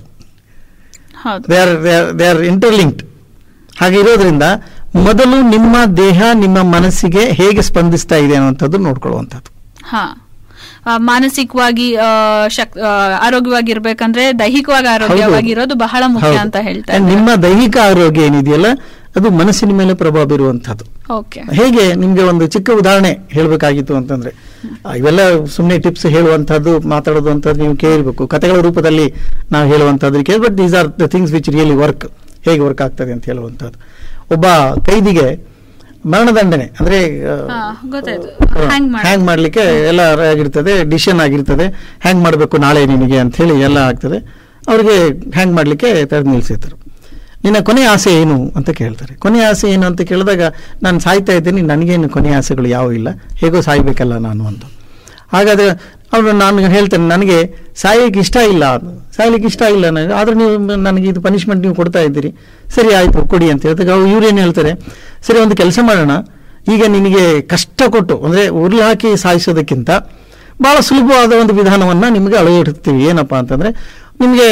ಹೌದು they are they are interlinked ಹಾಗೆ ಇರೋದ್ರಿಂದ ಮೊದಲು ನಿಮ್ಮ ದೇಹ ನಿಮ್ಮ ಮನಸ್ಸಿಗೆ ಹೇಗೆ ಸ್ಪಂದಿಸ್ತಾ ಇದೆ ಅನ್ನುವಂಥದ್ದು ನೋಡ್ಕೊಳ್ಳುವಂಥದ್ದು ಹಾ ಆ, ಮಾನಸಿಕವಾಗಿ ಆ, ಶಕ್ ಆ, ಆರೋಗ್ಯವಾಗಿರ್ಬೇಕಂದ್ರೆ ದೈಹಿಕವಾಗಿ ಆರೋಗ್ಯವಾಗಿರೋದು ಬಹಳ ಮುಖ್ಯ ಹೌದು. ಅಂತ ಹೇಳ್ತಾ And ನಿಮ್ಮ ದೈಹಿಕ ಆರೋಗ್ಯ ಏನಿದೆಯಲ್ಲ ಅದು ಮನಸ್ಸಿನ ಮೇಲೆ ಪ್ರಭಾವ ಬೀರುವಂಥದ್ದು ಓಕೆ ಹೇಗೆ ನಿಮ್ಗೆ ಒಂದು ಚಿಕ್ಕ ಉದಾಹರಣೆ ಹೇಳಬೇಕಾಗಿತ್ತು ಅಂತಂದ್ರೆ ಆ, ಇವೆಲ್ಲ ಸುಮ್ಮನೆ ಟಿಪ್ಸ್ ಹೇಳುವಂತಹದ್ದು ಮಾತಾಡೋದು ಅಂತದ್ದು ನೀವು ಕೇಳಬೇಕು ಕಥೆಗಳ ರೂಪದಲ್ಲಿ ನಾವು ಹೇಳುವಂತಹದ್ದು ಕೇಳಿ but these are the things which really work ಹೇಗೆ ವರ್ಕ್ ಆಗ್ತದೆ ಅಂತ ಹೇಳುವಂತಹದ್ದು ಒಬ್ಬ ಕೈದಿಗೆ ಮರಣದಂಡನೆ ಅಂದ್ರೆ ಹಾ, ಗೊತ್ತಾಯ್ತು. hang ಮಾಡಿ. ಹ್ಯಾಂಗ್ ಮಾಡ್ಲಿಕ್ಕೆ ಎಲ್ಲ ಆಗಿರ್ತದೆ ಡಿಸಿಷನ್ ಆಗಿರ್ತದೆ ಹ್ಯಾಂಗ್ ಮಾಡಬೇಕು ನಾಳೆ ನಿನಗೆ ಅಂತ ಹೇಳಿ ಎಲ್ಲ ಆಗ್ತದೆ ಅವ್ರಿಗೆ ಹ್ಯಾಂಗ್ ಮಾಡ್ಲಿಕ್ಕೆ ತೆಗೆದು ನಿಲ್ಸಿರ್ತಾರೆ ನಿನ್ನ ಕೊನೆಯ ಆಸೆ ಏನು ಅಂತ ಕೇಳ್ತಾರೆ ಕೊನೆಯ ಆಸೆ ಏನು ಅಂತ ಕೇಳಿದಾಗ ನಾನು ಸಾಯ್ತಾ ಇದ್ದೀನಿ ನನಗೇನು ಕೊನೆಯ ಆಸೆಗಳು ಯಾವ ಇಲ್ಲ ಹೇಗೋ ಸಾಯ್ಬೇಕಲ್ಲ ನಾನು ಅಂತ ಹಾಗಾದ್ರೆ ಅವರು ನಾನು ಹೇಳ್ತೇನೆ ನನಗೆ ಸಾಯಲಿಕ್ಕೆ ಇಷ್ಟ ಇಲ್ಲ ಅದು ಸಾಯ್ಲಿಕ್ಕೆ ಇಷ್ಟ ಇಲ್ಲ ನನಗೆ ಆದ್ರೆ ನೀವು ನನಗೆ ಇದು ಪನಿಷ್ಮೆಂಟ್ ನೀವು ಕೊಡ್ತಾ ಇದ್ದೀರಿ ಸರಿ ಆಯ್ತು ಕೊಡಿ ಅಂತ ಹೇಳಿದಾಗ ಅವ್ರು ಇವ್ರೇನು ಹೇಳ್ತಾರೆ ಸರಿ ಒಂದು ಕೆಲಸ ಮಾಡೋಣ ಈಗ ನಿನಗೆ ಕಷ್ಟ ಕೊಟ್ಟು ಅಂದ್ರೆ ಉರುಳು ಹಾಕಿ ಸಾಯಿಸೋದಕ್ಕಿಂತ ಬಹಳ ಸುಲಭವಾದ ಒಂದು ವಿಧಾನವನ್ನ ನಿಮಗೆ ಅಳವಡಿಸ್ತೀವಿ ಏನಪ್ಪಾ ಅಂತಂದ್ರೆ ನಿಮಗೆ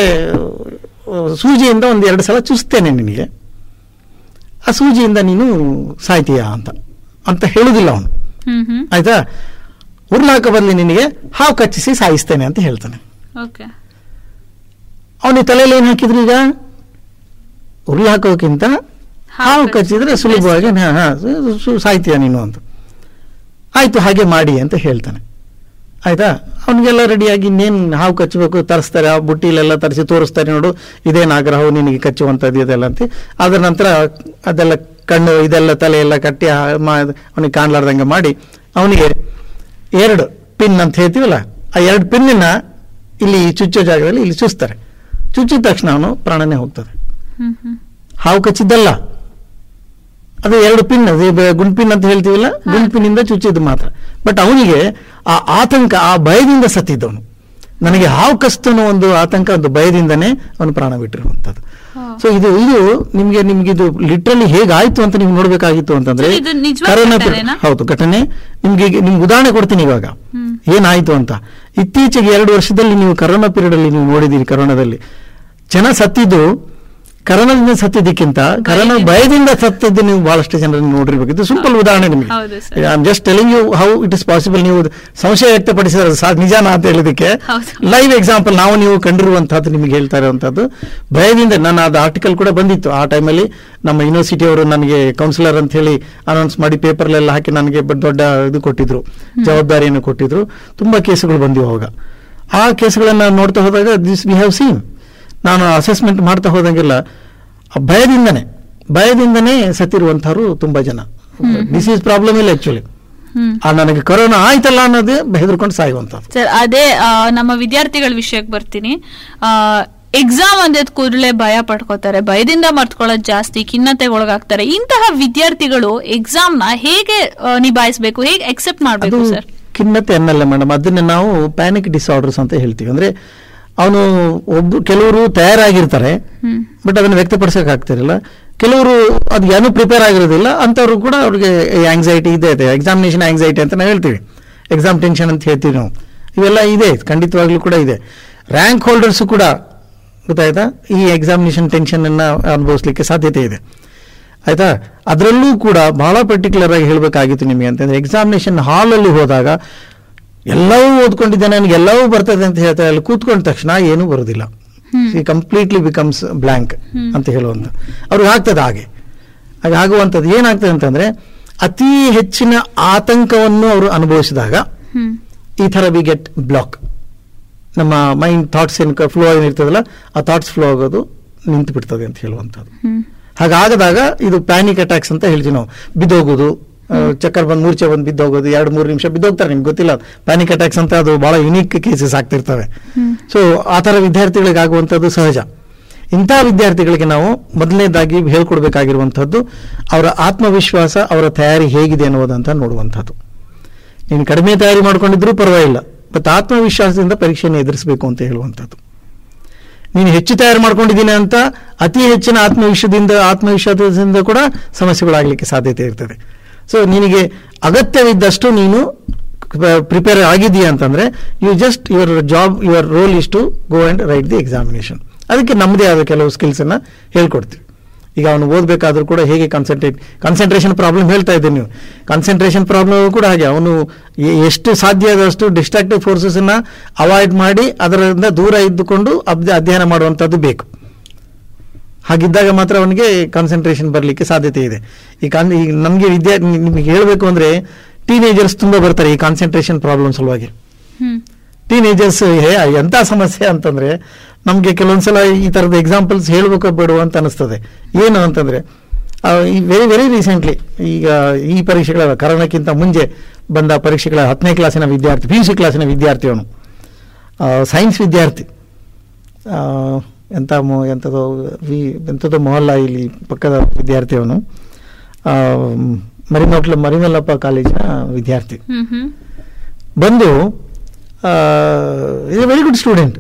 ಆ, ಸೂಜಿಯಿಂದ ಒಂದು ಎರಡು ಸಲ ಚುಸ್ತೇನೆ ನಿನಗೆ ಆ ಸೂಜಿಯಿಂದ ನೀನು ಸಾಯ್ತೀಯಾ ಅಂತ ಅಂತ ಹೇಳುದಿಲ್ಲ ಅವನು ಹ್ಮ್ ಹ್ಮ್ ಆಯ್ತಾ ಉರುಳಾಕ ಬದಲಿ ನಿನಗೆ ಹಾವು ಕಚ್ಚಿಸಿ ಸಾಯಿಸ್ತೇನೆ ಅಂತ ಹೇಳ್ತಾನೆ ಓಕೆ ಅವನಿಗೆ ತಲೆಯಲ್ಲಿ ಏನು ಹಾಕಿದ್ರು ಈಗ ಉರುಳು ಹಾಕೋಕ್ಕಿಂತ ಹಾವು ಕಚ್ಚಿದ್ರೆ ಸುಲಭವಾಗಿ ಹಾ, ಹಾ, ಸು- ಸು- ಸಾಯ್ತೀಯ ನೀನು ಅಂತ ಆಯ್ತು ಹಾಗೆ ಮಾಡಿ ಅಂತ ಹೇಳ್ತಾನೆ ಆಯ್ತಾ ಅವನಿಗೆಲ್ಲ ರೆಡಿಯಾಗಿ ಇನ್ನೇನು ಹಾವು ಕಚ್ಚಬೇಕು ತರಿಸ್ತಾರೆ ಆ ಬುಟ್ಟಿಲೆಲ್ಲ ತರಿಸಿ ತೋರಿಸ್ತಾರೆ ನೋಡು ಇದೇನು ಆಗ್ರಹ ನಿನಗೆ ಕಚ್ಚುವಂಥದ್ದು ಇದೆಲ್ಲ ಅಂತ ಅದರ ನಂತರ ಅದೆಲ್ಲ ಕಣ್ಣು ಇದೆಲ್ಲ ತಲೆ ಎಲ್ಲ ಕಟ್ಟಿ ಅವನಿಗೆ ಕಾಣ್ಲಾರ್ದಂಗೆ ಮಾಡಿ ಅವನಿಗೆ ಎರಡು ಪಿನ್ ಅಂತ ಹೇಳ್ತೀವಲ್ಲ ಆ ಎರಡು ಪಿನ್ನ ಇಲ್ಲಿ ಚುಚ್ಚೋ ಜಾಗದಲ್ಲಿ ಇಲ್ಲಿ ಚುಚ್ತಾರೆ ಚುಚ್ಚಿದ ತಕ್ಷಣ ಅವನು ಪ್ರಾಣನೇ ಹೋಗ್ತದೆ ಹ್ಮ್ ಹ್ಮ್ ಹಾವು ಕಚ್ಚಿದ್ದಲ್ಲ ಅದು ಎರಡು ಪಿನ್ ಅದು ಬ- ಗುಂಡ್ಪಿನ್ ಅಂತ ಹೇಳ್ತೀವಲ್ಲ ಗುಂಡ್ಪಿನಿಂದ ಚುಚ್ಚಿದ್ದು ಮಾತ್ರ ಬಟ್ ಅವನಿಗೆ ಆ ಆತಂಕ ಆ ಭಯದಿಂದ ಸತ್ತಿದ್ದವನು ನನಗೆ ಹಾವು ಕಸ್ತು ಅನ್ನೋ ಒಂದು ಆತಂಕ ಒಂದು ಭಯದಿಂದನೇ ಅವನು ಪ್ರಾಣ ಬಿಟ್ಟಿರುವಂತದ್ದು ಸೊ ಇದು ಇದು ನಿಮ್ಗೆ ನಿಮ್ಗೆ ಇದು ಲಿಟ್ರಲಿ ಹೇಗಾಯ್ತು ಅಂತ ನೀವು ನೋಡ್ಬೇಕಾಗಿತ್ತು ಅಂತಂದ್ರೆ So ಇದು ನಿಜವಾದ ಕರೋನಾ ಘಟನೆನಾ? ಹೌದು ಘಟನೆ ನಿಮ್ಗೆ ಈಗ ನಿಮ್ಗೆ ಉದಾಹರಣೆ ಕೊಡ್ತೀನಿ ಇವಾಗ ಹ್ಮ್. ಏನಾಯ್ತು ಅಂತ ಇತ್ತೀಚೆಗೆ ಎರಡು ವರ್ಷದಲ್ಲಿ ನೀವು ಕರೋನಾ ಪೀರಿಯಡ್ ಅಲ್ಲಿ ನೀವು ನೋಡಿದ್ದೀರಿ ಕರೋನಾದಲ್ಲಿ ಜನ ಸತ್ತಿದ್ದು ಕರೋನಾದಿಂದ ಸತ್ತಿದ್ದಕ್ಕಿಂತ ಕರೋನಾ ಭಯದಿಂದ ಸತ್ತಿದ್ದು ನೀವು ಬಹಳಷ್ಟು ಜನರನ್ನು ನೋಡಿರ್ಬೇಕು ಇದು ಸಿಂಪಲ್ ಉದಾಹರಣೆ ನಿಮಗೆ ಹೌದು sir. I am just telling you how it is possible ನೀವು ಸಂಶಯ ವ್ಯಕ್ತಪಡಿಸಿದ್ರೆ ಸಾ ನಿಜಾನ ಅಂತ ಹೇಳಿದಕ್ಕೆ ಹೌದು. ಲೈವ್ ಎಕ್ಸಾಂಪಲ್ ನಾವು ನೀವು ಕಂಡಿರುವಂತಹದ್ದು ನಿಮಗೆ ಹೇಳ್ತಾ ಇರುವಂತಹದ್ದು ಭಯದಿಂದ ನಾನು ಅದು ಆರ್ಟಿಕಲ್ ಕೂಡ ಬಂದಿತ್ತು ಆ ಟೈಮಲ್ಲಿ ನಮ್ಮ ಯೂನಿವರ್ಸಿಟಿ ಅವರು ನನಗೆ ಕೌನ್ಸಿಲರ್ ಅಂತ ಹೇಳಿ ಅನೌನ್ಸ್ ಮಾಡಿ ಪೇಪರ್ಲೆಲ್ಲ ಹಾಕಿ ನನಗೆ ಬ- ದೊಡ್ಡ ಇದು ಕೊಟ್ಟಿದ್ರು ಜವಾಬ್ದಾರಿಯನ್ನು ಕೊಟ್ಟಿದ್ರು ತುಂಬಾ ಕೇಸುಗಳು ಬಂದಿವು ಅವಾಗ ಆ ಕೇಸುಗಳನ್ನ ನೋಡ್ತಾ ಹೋದಾಗ ದಿಸ್ ವಿ ಹ್ಯಾವ್ ಸೀನ್ ನಾನು ಅಸೆಸ್ಮೆಂಟ್ ಮಾಡ್ತಾ ಹೋದಂಗೆಲ್ಲ ಆ ಭಯದಿಂದನೇ ಭಯದಿಂದನೇ ಸತ್ತಿರುವಂತಹವರು ತುಂಬಾ ಜನ ಡಿಸೀಸ್ ಪ್ರಾಬ್ಲಮ್ ಇಲ್ಲ ಆಕ್ಚುಲಿ ಹ್ಮ್ ಆ ನನಗೆ ಕೊರೋನಾ ಆಯ್ತಲ್ಲ ಅನ್ನೋದೇ ಹೆದರ್ಕೊಂಡು ಸಾಯುವಂಥದ್ದು ಸರ್ ಅದೇ ಆ, ನಮ್ಮ ವಿದ್ಯಾರ್ಥಿಗಳ ವಿಷಯಕ್ಕೆ ಬರ್ತೀನಿ ಎಕ್ಸಾಮ್ ಅಂದಿದ್ ಕೂಡಲೇ ಭಯ ಪಡ್ಕೋತಾರೆ ಭಯದಿಂದ ಮರ್ತ್ಕೊಳ್ಳೋದು ಜಾಸ್ತಿ ಖಿನ್ನತೆಗೆ ಒಳಗಾಗ್ತಾರೆ ಇಂತಹ ವಿದ್ಯಾರ್ಥಿಗಳು ಎಕ್ಸಾಮ್ ನ ಹೇಗೆ ಆ, ನಿಭಾಯಿಸ್ಬೇಕು ಹೇಗೆ ಎಕ್ಸೆಪ್ಟ್ ಅದು ಮಾಡ್ಬೇಕು ಸರ್ ಖಿನ್ನತೆ ಅನ್ನಲ್ಲ ಮೇಡಮ್ ಅದನ್ನ ನಾವು ಪ್ಯಾನಿಕ್ ಡಿಸಾರ್ಡರ್ಸ್ ಅಂತ ಹೇಳ್ತೀವಿ ಅಂದ್ರೆ ಅವನು ಒಬ್ಬ ಕೆಲವರು ತಯಾರಾಗಿರ್ತಾರೆ ಹ್ಮ್ ಬಟ್ ಅದನ್ನು ವ್ಯಕ್ತಪಡಿಸಕ್ ಆಗ್ತಿರಲಿಲ್ಲ ಕೆಲವರು ಅದು ಏನೂ ಪ್ರಿಪೇರ್ ಆಗಿರೋದಿಲ್ಲ ಅಂಥವ್ರು ಕೂಡ ಅವ್ರಿಗೆ ಆಂಗ್ಸೈಟಿ ಇದೆ ಇದೆ ಎಕ್ಸಾಮಿನೇಷನ್ ಆಂಗ್ಸೈಟಿ ಅಂತ ನಾವು ಹೇಳ್ತೀವಿ ಎಕ್ಸಾಮ್ ಟೆನ್ಷನ್ ಅಂತ ಹೇಳ್ತೀವಿ ನಾವು ಇವೆಲ್ಲ ಇದೆ ಖಂಡಿತವಾಗ್ಲೂ ಕೂಡ ಇದೆ ರ್ಯಾಂಕ್ ಹೋಲ್ಡರ್ಸು ಕೂಡ ಗೊತ್ತಾಯ್ತಾ ಈ ಎಕ್ಸಾಮಿನೇಷನ್ ಟೆನ್ಷನ್ ಅನ್ನ ಅನುಭವಿಸ್ಲಿಕ್ಕೆ ಸಾಧ್ಯತೆ ಇದೆ ಆಯ್ತಾ ಅದರಲ್ಲೂ ಕೂಡ ಬಹಳ ಪರ್ಟಿಕ್ಯುಲರ್ ಆಗಿ ಹೇಳಬೇಕಾಗಿತ್ತು ನಿಮಗೆ ಅಂತಂದ್ರೆ ಎಕ್ಸಾಮಿನೇಷನ್ ಹಾಲಲ್ಲಿ ಹೋದಾಗ ಎಲ್ಲವೂ ಓದ್ಕೊಂಡಿದ್ದೆ ನನಗೆ ಎಲ್ಲವೂ ಬರ್ತದೆ ಅಂತ ಹೇಳ್ತಾರೆ ಅಲ್ಲಿ ಕೂತ್ಕೊಂಡ ತಕ್ಷಣ ಏನೂ ಬರೋದಿಲ್ಲ ಹ್ಮ್. Completely becomes blank hmm. ಅಂತ ಹೇಳುವಂತ ಅವ್ರಿಗೆ ಆಗ್ತದೆ ಹಾಗೆ ಹಾಗೆ ಆಗುವಂಥದ್ದು ಏನಾಗ್ತದೆ ಅಂತಂದ್ರೆ ಅತಿ ಹೆಚ್ಚಿನ ಆತಂಕವನ್ನು ಅವರು ಅನುಭವಿಸಿದಾಗ ಹ್ಮ್ ಈ ಥರ ವಿ ಗೆಟ್ ಬ್ಲಾಕ್ ನಮ್ಮ ಮೈಂಡ್ ಥಾಟ್ಸ್ ಏನು ಫ್ಲೋ ಏನಿರ್ತದಲ್ಲ ಆ ಥಾಟ್ಸ್ ಫ್ಲೋ ಆಗೋದು ನಿಂತು ಬಿಡ್ತದೆ ಅಂತ ಹೇಳುವಂಥದ್ದು ಹ್ಮ್ ಹಾಗಾಗದಾಗ ಇದು ಪ್ಯಾನಿಕ್ ಅಟ್ಯಾಕ್ಸ್ ಅಂತ ಹೇಳ್ತೀವಿ ನಾವು ಬಿದ್ದೋಗೋದು ಆ, ಚಕ್ಕರ್ ಬಂದು ಮೂರ್ಛೆ ಬಂದು ಬಿದ್ದೋಗೋದು ಎರಡು ಮೂರು ನಿಮಿಷ ಬಿದ್ದೋಗ್ತಾರೆ ನಿಮ್ಗೆ ಗೊತ್ತಿಲ್ಲ ಪ್ಯಾನಿಕ್ ಅಟ್ಯಾಕ್ಸ್ ಅಂತ ಅದು ಬಹಳ ಯುನೀಕ್ ಕೇಸಸ್ ಆಗ್ತಿರ್ತವೆ ಹ್ಮ್. ಸೊ ಆ ಥರ ವಿದ್ಯಾರ್ಥಿಗಳಿಗೆ ಆಗುವಂಥದ್ದು ಸಹಜ ಇಂಥ ವಿದ್ಯಾರ್ಥಿಗಳಿಗೆ ನಾವು ಮೊದಲನೇದಾಗಿ ಹೇಳ್ಕೊಡ್ಬೇಕಾಗಿರುವಂಥದ್ದು ಅವರ ಆತ್ಮವಿಶ್ವಾಸ ಅವರ ತಯಾರಿ ಹೇಗಿದೆ ಅನ್ನೋದಂತ ನೋಡುವಂಥದ್ದು ನೀನು ಕಡಿಮೆ ತಯಾರಿ ಮಾಡ್ಕೊಂಡಿದ್ರೂ ಪರವಾಗಿಲ್ಲ ಬಟ್ ಆತ್ಮವಿಶ್ವಾಸದಿಂದ ಪರೀಕ್ಷೆಯನ್ನು ಎದುರಿಸಬೇಕು ಅಂತ ಹೇಳುವಂಥದ್ದು ನೀನು ಹೆಚ್ಚು ತಯಾರು ಮಾಡ್ಕೊಂಡಿದ್ದೀನಿ ಅಂತ ಅತಿ ಹೆಚ್ಚಿನ ಆತ್ಮವಿಶ್ವದಿಂದ ಆತ್ಮವಿಶ್ವಾಸದಿಂದ ಕೂಡ ಸಮಸ್ಯೆಗಳಾಗಲಿಕ್ಕೆ ಸಾಧ್ಯತೆ ಇರ್ತದೆ ಸೊ ನಿನಗೆ ಅಗತ್ಯವಿದ್ದಷ್ಟು ನೀನು ಪ್ರಿಪೇರ್ ಆಗಿದೆಯಾ ಅಂತಂದ್ರೆ you just your job your role is to go and write the examination ಅದಕ್ಕೆ ನಮ್ಮದೇ ಆದ ಕೆಲವು ಸ್ಕಿಲ್ಸ್ ಅನ್ನ ಹೇಳ್ಕೊಡ್ತೀವಿ ಈಗ ಅವನು ಓದಬೇಕಾದ್ರೂ ಕೂಡ ಹೇಗೆ ಕಾನ್ಸಂಟ್ರೇಟ್ ಕಾನ್ಸಂಟ್ರೇಷನ್ ಪ್ರಾಬ್ಲಮ್ ಹೇಳ್ತಾ ಇದ್ದೀನಿ ನೀವು ಕಾನ್ಸಂಟ್ರೇಷನ್ ಪ್ರಾಬ್ಲಮ್ ಕೂಡ ಹಾಗೆ ಅವನು ಎ- ಎಷ್ಟು ಸಾಧ್ಯ ಆದಷ್ಟು ಡಿಸ್ಟ್ರಾಕ್ಟಿವ್ ಫೋರ್ಸಸ್ ಅನ್ನ ಅವಾಯ್ಡ್ ಮಾಡಿ ಅದರಿಂದ ದೂರ ಇದ್ದುಕೊಂಡು ಅಬ್ದ- ಅಧ್ಯಯನ ಮಾಡುವಂಥದ್ದು ಬೇಕು ಹಾಗಿದ್ದಾಗ ಮಾತ್ರ ಅವನಿಗೆ ಕಾನ್ಸಂಟ್ರೇಷನ್ ಬರಲಿಕ್ಕೆ ಸಾಧ್ಯತೆ ಇದೆ ಈ ಕಾನ್ ಈಗ ನಮಗೆ ವಿದ್ಯಾ ನಿಮಗೆ ಹೇಳಬೇಕು ಅಂದ್ರೆ ಟೀನೇಜರ್ಸ್ ತುಂಬಾ ಬರ್ತಾರೆ ಈ ಕಾನ್ಸಂಟ್ರೇಷನ್ ಪ್ರಾಬ್ಲಮ್ ಸಲುವಾಗಿ ಹ್ಮ್ ಟೀನೇಜರ್ಸ್ ಎಂತ ಸಮಸ್ಯೆ ಅಂತಂದ್ರೆ ನಮಗೆ ಕೆಲವೊಂದ್ಸಲ ಈ ತರದ ಎಕ್ಸಾಂಪಲ್ಸ್ ಹೇಳ್ಬೇಕೋ ಬೇಡವೋ ಅಂತ ಅನಿಸ್ತದೆ ಏನು ಅಂತಂದ್ರೆ ವೆರಿ ವೆರಿ ರೀಸೆಂಟ್ಲಿ ಈಗ ಈ ಪರೀಕ್ಷೆಗಳ ಕರೋನಾಕ್ಕಿಂತ ಮುಂಚೆ ಬಂದ ಪರೀಕ್ಷೆಗಳ ಹತ್ತನೇ ಕ್ಲಾಸಿನ ವಿದ್ಯಾರ್ಥಿ ಪಿ ಯು ಸಿ ಕ್ಲಾಸಿನ ವಿದ್ಯಾರ್ಥಿ ಅವನು ಸೈನ್ಸ್ ವಿದ್ಯಾರ್ಥಿ ಆ, ಎಂಥ ಮೊ ಎಂಥದೋ ವಿ ಎಂಥದೋ ಮೊಹಲ್ಲ ಇಲ್ಲಿ ಪಕ್ಕದ ವಿದ್ಯಾರ್ಥಿ ಅವನು ಆ, ಮರಿಮಕ್ಳ ಮರಿಮಲ್ಲಪ್ಪ ಕಾಲೇಜಿನ ವಿದ್ಯಾರ್ಥಿ ಹ್ಮ್ ಹ್ಮ್ ಬಂದು is very good student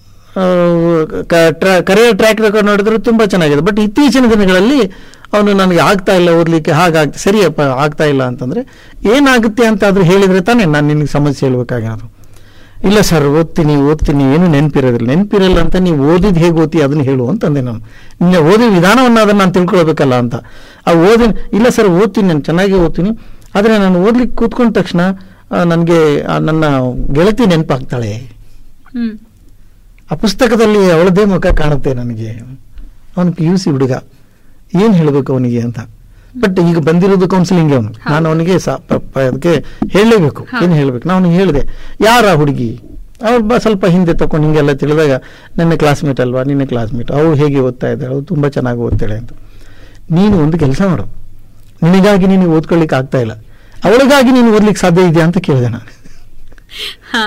career track record ನೋಡಿದ್ರೆ ತುಂಬ ಚೆನ್ನಾಗಿದೆ ಬಟ್ ಇತ್ತೀಚಿನ ದಿನಗಳಲ್ಲಿ ಅವನು ನನಗೆ ಆಗ್ತಾ ಇಲ್ಲ ಓದಲಿಕ್ಕೆ ಹಾಗಾಗ್ತಾ ಸರಿಯಪ್ಪ ಆಗ್ತಾ ಇಲ್ಲ ಅಂತಂದ್ರೆ ಏನಾಗುತ್ತೆ ಅಂತ ಆದ್ರೂ ಹೇಳಿದ್ರೆ ತಾನೇ ನಾನು ನಿನಗೆ ಸಮಸ್ಯೆ ಹೇಳ್ಬೇಕಾಗಿರೋದು ಇಲ್ಲ ಸರ್ ಓದ್ತೀನಿ ಓದ್ತೀನಿ ಏನು ನೆನಪಿರೋದಿಲ್ಲ ನೆನಪಿರಲ್ಲ ಅಂತ ನೀವು ಓದಿದ್ ಹೇಗೆ ಓದ್ತಿ ಅದನ್ನ ಹೇಳು ಅಂತಂದೆ ನಾನು ನಿನ್ನೆ ಓದಿದ ವಿಧಾನವನ್ನು ಅದನ್ನ ನಾನು ತಿಳ್ಕೊಳ್ಬೇಕಲ್ಲ ಅಂತ ಆ ಓದಿ ಇಲ್ಲ ಸರ್ ಓದ್ತೀನಿ ನಾನು ಚೆನ್ನಾಗಿ ಓದ್ತೀನಿ ಆದರೆ ನಾನು ಓದ್ಲಿಕ್ಕೆ ಕೂತ್ಕೊಂಡ ತಕ್ಷಣ ನನಗೆ ನನ್ನ ಗೆಳತಿ ನೆನಪಾಗ್ತಾಳೆ ಹ್ಮ್ ಆ ಪುಸ್ತಕದಲ್ಲಿ ಅವಳದೇ ಮುಖ ಕಾಣುತ್ತೆ ನನಗೆ ಅವನು ಪಿ ಯು ಸಿ ಹುಡುಗ ಏನು ಹೇಳಬೇಕು ಅವನಿಗೆ ಅಂತ ಬಟ್ ಈಗ ಬಂದಿರೋದು ಕೌನ್ಸಿಲಿಂಗ್ ಅವನು ನಾನು ಅವನಿಗೆ ಸ- ಪ- ಪ- ಅದಕ್ಕೆ ಹೇಳಲೇಬೇಕು ಏನು ಹೇಳಬೇಕು ನಾನು ಅವನಿಗೆ ಹೇಳಿದೆ ಯಾರ ಆ ಹುಡುಗಿ ಅವ್ರು ಬ ಸ್ವಲ್ಪ ಹಿಂದೆ ತಕೊಂಡು ಹಿಂಗೆಲ್ಲ ತಿಳಿದಾಗ ನನ್ನ ಕ್ಲಾಸ್ಮೇಟ್ ಅಲ್ವಾ ನಿನ್ನ ಕ್ಲಾಸ್ಮೇಟ್ ಅವಳು ಹೇಗೆ ಓದ್ತಾ ಇದ್ದಾಳೆ ಅವಳು ತುಂಬ ಚೆನ್ನಾಗಿ ಓದ್ತಾಳೆ ಅಂತ ನೀನು ಒಂದು ಕೆಲಸ ಮಾಡು ನಿನಗಾಗಿ ನೀನು ಓದ್ಕೊಳ್ಳಿಕ್ಕೆ ಆಗ್ತಾ ಇಲ್ಲ ಅವಳಿಗಾಗಿ ನೀನು ಓದ್ಲಿಕ್ಕೆ ಸಾಧ್ಯ ಇದೆಯಾ ಅಂತ ಕೇಳಿದೆ ನಾನು ಹಾ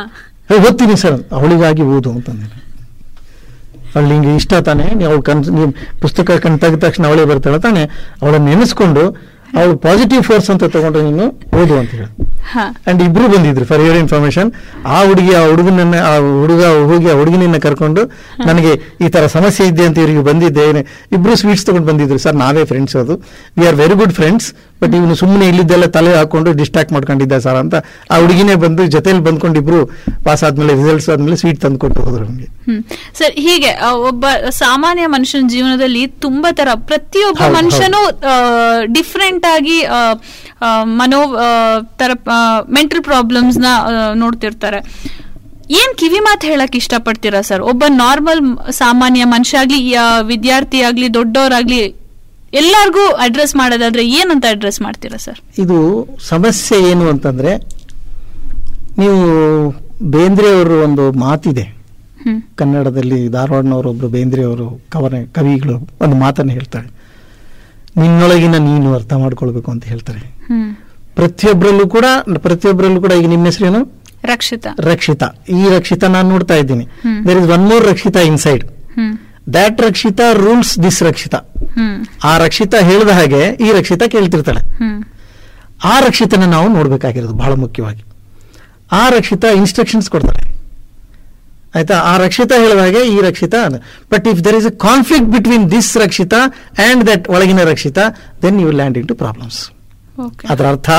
"ಏ, ಓದ್ತೀನಿ ಸರ್ ಅವಳಿಗಾಗಿ ಓದು ಅಂತಂದೆ ಅವಳು ನಿಂಗೆ ಇಷ್ಟ ತಾನೆ ನೀವು ಅವಳು ಕನ್ಸ್ ನೀವು ಪುಸ್ತಕ ಕಣ್ ತೆಗೆದ ತಕ್ಷಣ ಅವಳೇ ಬರ್ತಾಳೆ ತಾನೆ ಅವಳನ್ನ ನೆನೆಸ್ಕೊಂಡು ಅವಳು ಪಾಸಿಟಿವ್ ಫೋರ್ಸ್ ಅಂತ ತಗೊಂಡು ನೀನು ಓದು ಅಂತ ಹೇಳಿ ಹಾ ಅಂಡ್ ಇಬ್ರು ಬಂದಿದ್ರು ಫಾರ್ ಯುವರ್ ಇನ್ಫಾರ್ಮೇಶನ್ ಆ ಹುಡುಗಿ ಆ ಹುಡುಗನನ್ನ ಆ ಹುಡುಗ ಹೋಗಿ ಆ ಹುಡುಗಿನನ್ನ ಕರ್ಕೊಂಡು ನನಗೆ ಈ ತರ ಸಮಸ್ಯೆ ಇದೆ ಅಂತ ಇವರಿಗೆ ಬಂದಿದ್ದೆ ಏನೇ- ಇಬ್ರು ಸ್ವೀಟ್ಸ್ ತಗೊಂಡು ಬಂದಿದ್ರು ಸರ್ ನಾವೇ ಫ್ರೆಂಡ್ಸ್ ಅದು we are very good friends but ಇವನು ಸುಮ್ಮನೆ ಇಲ್ಲಿದ್ದೆಲ್ಲ ತಲೆ ಹಾಕೊಂಡು ಡಿಸ್ಟ್ರಾಕ್ಟ್ ಮಾಡ್ಕೊಂಡಿದ್ದ ಸರ್ ಅಂತ ಆ ಹುಡುಗಿನೇ ಬಂದು ಜೊತೆಲಿ ಬಂದ್ಕೊಂಡು ಇಬ್ರು ಪಾಸ್ ಆದ್ಮೇಲೆ ರಿಸಲ್ಟ್ಸ್ ಆದ್ಮೇಲೆ ಸ್ವೀಟ್ ತಂದು ಕೊಟ್ಟು ಹೋದ್ರು ನಮಗೆ ಹ್ಮ್ ಸರ್ ಹೀಗೆ ಆ, ಒಬ್ಬ ಸಾಮಾನ್ಯ ಮನುಷ್ಯನ ಜೀವನದಲ್ಲಿ ತುಂಬಾ ತರ ಪ್ರತಿಯೊಬ್ಬ ಹೌದು, ಮನುಷ್ಯನು ಡಿಫ್ರೆಂಟ್ ಆಗಿ ಆ, ಆ, ಮನೋ ಆ, ತರ ಮೆಂಟಲ್ ಪ್ರಾಬ್ಲಮ್ಸ್ ನ ಆ, ನೋಡ್ತಿರ್ತಾರೆ ಏನ್ ಕಿವಿ ಮಾತು ಹೇಳಕ್ ಇಷ್ಟಪಡ್ತೀರಾ ಸರ್ ಒಬ್ಬ ನಾರ್ಮಲ್ ಸಾಮಾನ್ಯ ಮನುಷ್ಯ ಆಗ್ಲಿ ಆ, ವಿದ್ಯಾರ್ಥಿ ಆಗ್ಲಿ ದೊಡ್ಡವರಾಗ್ಲಿ ಎಲ್ಲಾರ್ಗೂ ಅಡ್ರೆಸ್ ಮಾಡೋದಾದ್ರೆ ಏನಂತ ಅಡ್ರೆಸ್ ಮಾಡ್ತೀರಾ ಸರ್ ಇದು ಸಮಸ್ಯೆ ಏನು ಅಂತಂದ್ರೆ ನೀವು ಬೇಂದ್ರೆ ಅವರು ಒಂದು ಮಾತಿದೆ ಹ್ಮ್ ಕನ್ನಡದಲ್ಲಿ ಧಾರವಾಡನವರೊಬ್ರು ಬೇಂದ್ರೆ ಅವರು ಕವನ ಕವಿಗಳು ಒಂದು ಮಾತನ್ನು ಹೇಳ್ತಾರೆ ನಿನ್ನೊಳಗಿನ ನೀನು ಅರ್ಥ ಮಾಡ್ಕೊಳ್ಬೇಕು ಅಂತ ಹೇಳ್ತಾರೆ ಹ್ಮ್ ಪ್ರತಿಯೊಬ್ಬರಲ್ಲೂ ಕೂಡ ಪ್ರತಿಯೊಬ್ಬರಲ್ಲೂ ಕೂಡ ಈಗ ನಿಮ್ಮ ಹೆಸರೇನು ರಕ್ಷಿತಾ ರಕ್ಷಿತಾ ಈ ರಕ್ಷಿತಾ ನಾನು ನೋಡ್ತಾ ಇದ್ದೀನಿ ಹ್ಮ್. There is one more Rakshita inside hmm that Rakshita rules this Rakshita hmm ಆ ರಕ್ಷಿತಾ ಹೇಳಿದ ಹಾಗೆ ಈ ರಕ್ಷಿತಾ ಕೇಳ್ತಿರ್ತಾಳೆ ಹ್ಮ್ ಆ ರಕ್ಷಿತನ ನಾವು ನೋಡ್ಬೇಕಾಗಿರೋದು ಬಹಳ ಮುಖ್ಯವಾಗಿ ಆ ರಕ್ಷಿತ ಇನ್ಸ್ಟ್ರಕ್ಷನ್ಸ್ ಕೊಡ್ತಾರೆ ಆಯ್ತಾ ಆ ರಕ್ಷಿತ ಹೇಳಿದ ಹಾಗೆ ಈ Rakshita but if there is a conflict between this Rakshita and that ಒಳಗಿನ Rakshita then you land into problems okay ಅದರ ಅರ್ಥ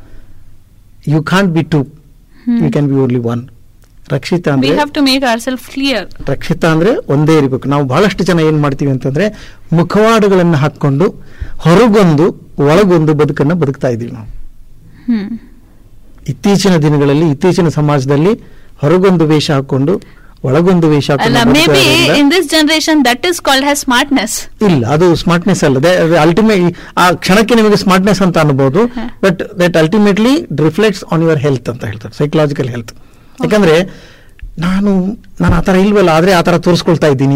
you can't be two you can be only one Rakshita we ಅಂದ್ರೆ have to make ourself clear Rakshita ಅಂದ್ರೆ ಒಂದೇ ಇರಬೇಕು ನಾವು ಬಹಳಷ್ಟು ಜನ ಏನ್ ಮಾಡ್ತೀವಿ ಅಂತಂದ್ರೆ ಮುಖವಾಡಗಳನ್ನು ಹಾಕೊಂಡು ಹೊರಗೊಂದು ಒಳಗೊಂದು ಬದುಕನ್ನು ಬದುಕ್ತಾ ಇದ್ದೀವಿ ನಾವು ಹ್ಮ್ ಇತ್ತೀಚಿನ ದಿನಗಳಲ್ಲಿ ಇತ್ತೀಚಿನ ಸಮಾಜದಲ್ಲಿ ಹೊರಗೊಂದು ವೇಷ ಹಾಕೊಂಡು ಒಳಗೊಂದು ವೇಷ ಅಲ್ಲ ಹಾಕೊಂಡು ಮೇ ಬಿ ಬದುಕೋದ್ರಿಂದ- in this generation that is called has smartness ಇಲ್ಲ ಅದು ಸ್ಮಾರ್ಟ್ನೆಸ್ ಅಲ್ಲ ಅಲ್ಟಿಮೇಟ್ ಆ ಕ್ಷಣಕ್ಕೆ ನಿಮಗೆ ಸ್ಮಾರ್ಟ್ನೆಸ್ ಅಂತ ಅನ್ಬೋದು ಹ. But that ultimately reflects on your health ಅಂತ ಹೇಳ್ತಾರೆ ಸೈಕಲಾಜಿಕಲ್ ಹೆಲ್ತ್ ಯಾಕಂದ್ರೆ ನಾನು ನಾನು ಆತರ ಇಲ್ವಲ್ಲ ಆದ್ರೆ ಆತರ ತೋರಿಸ್ಕೊಳ್ತಾ ಇದ್ದೀನಿ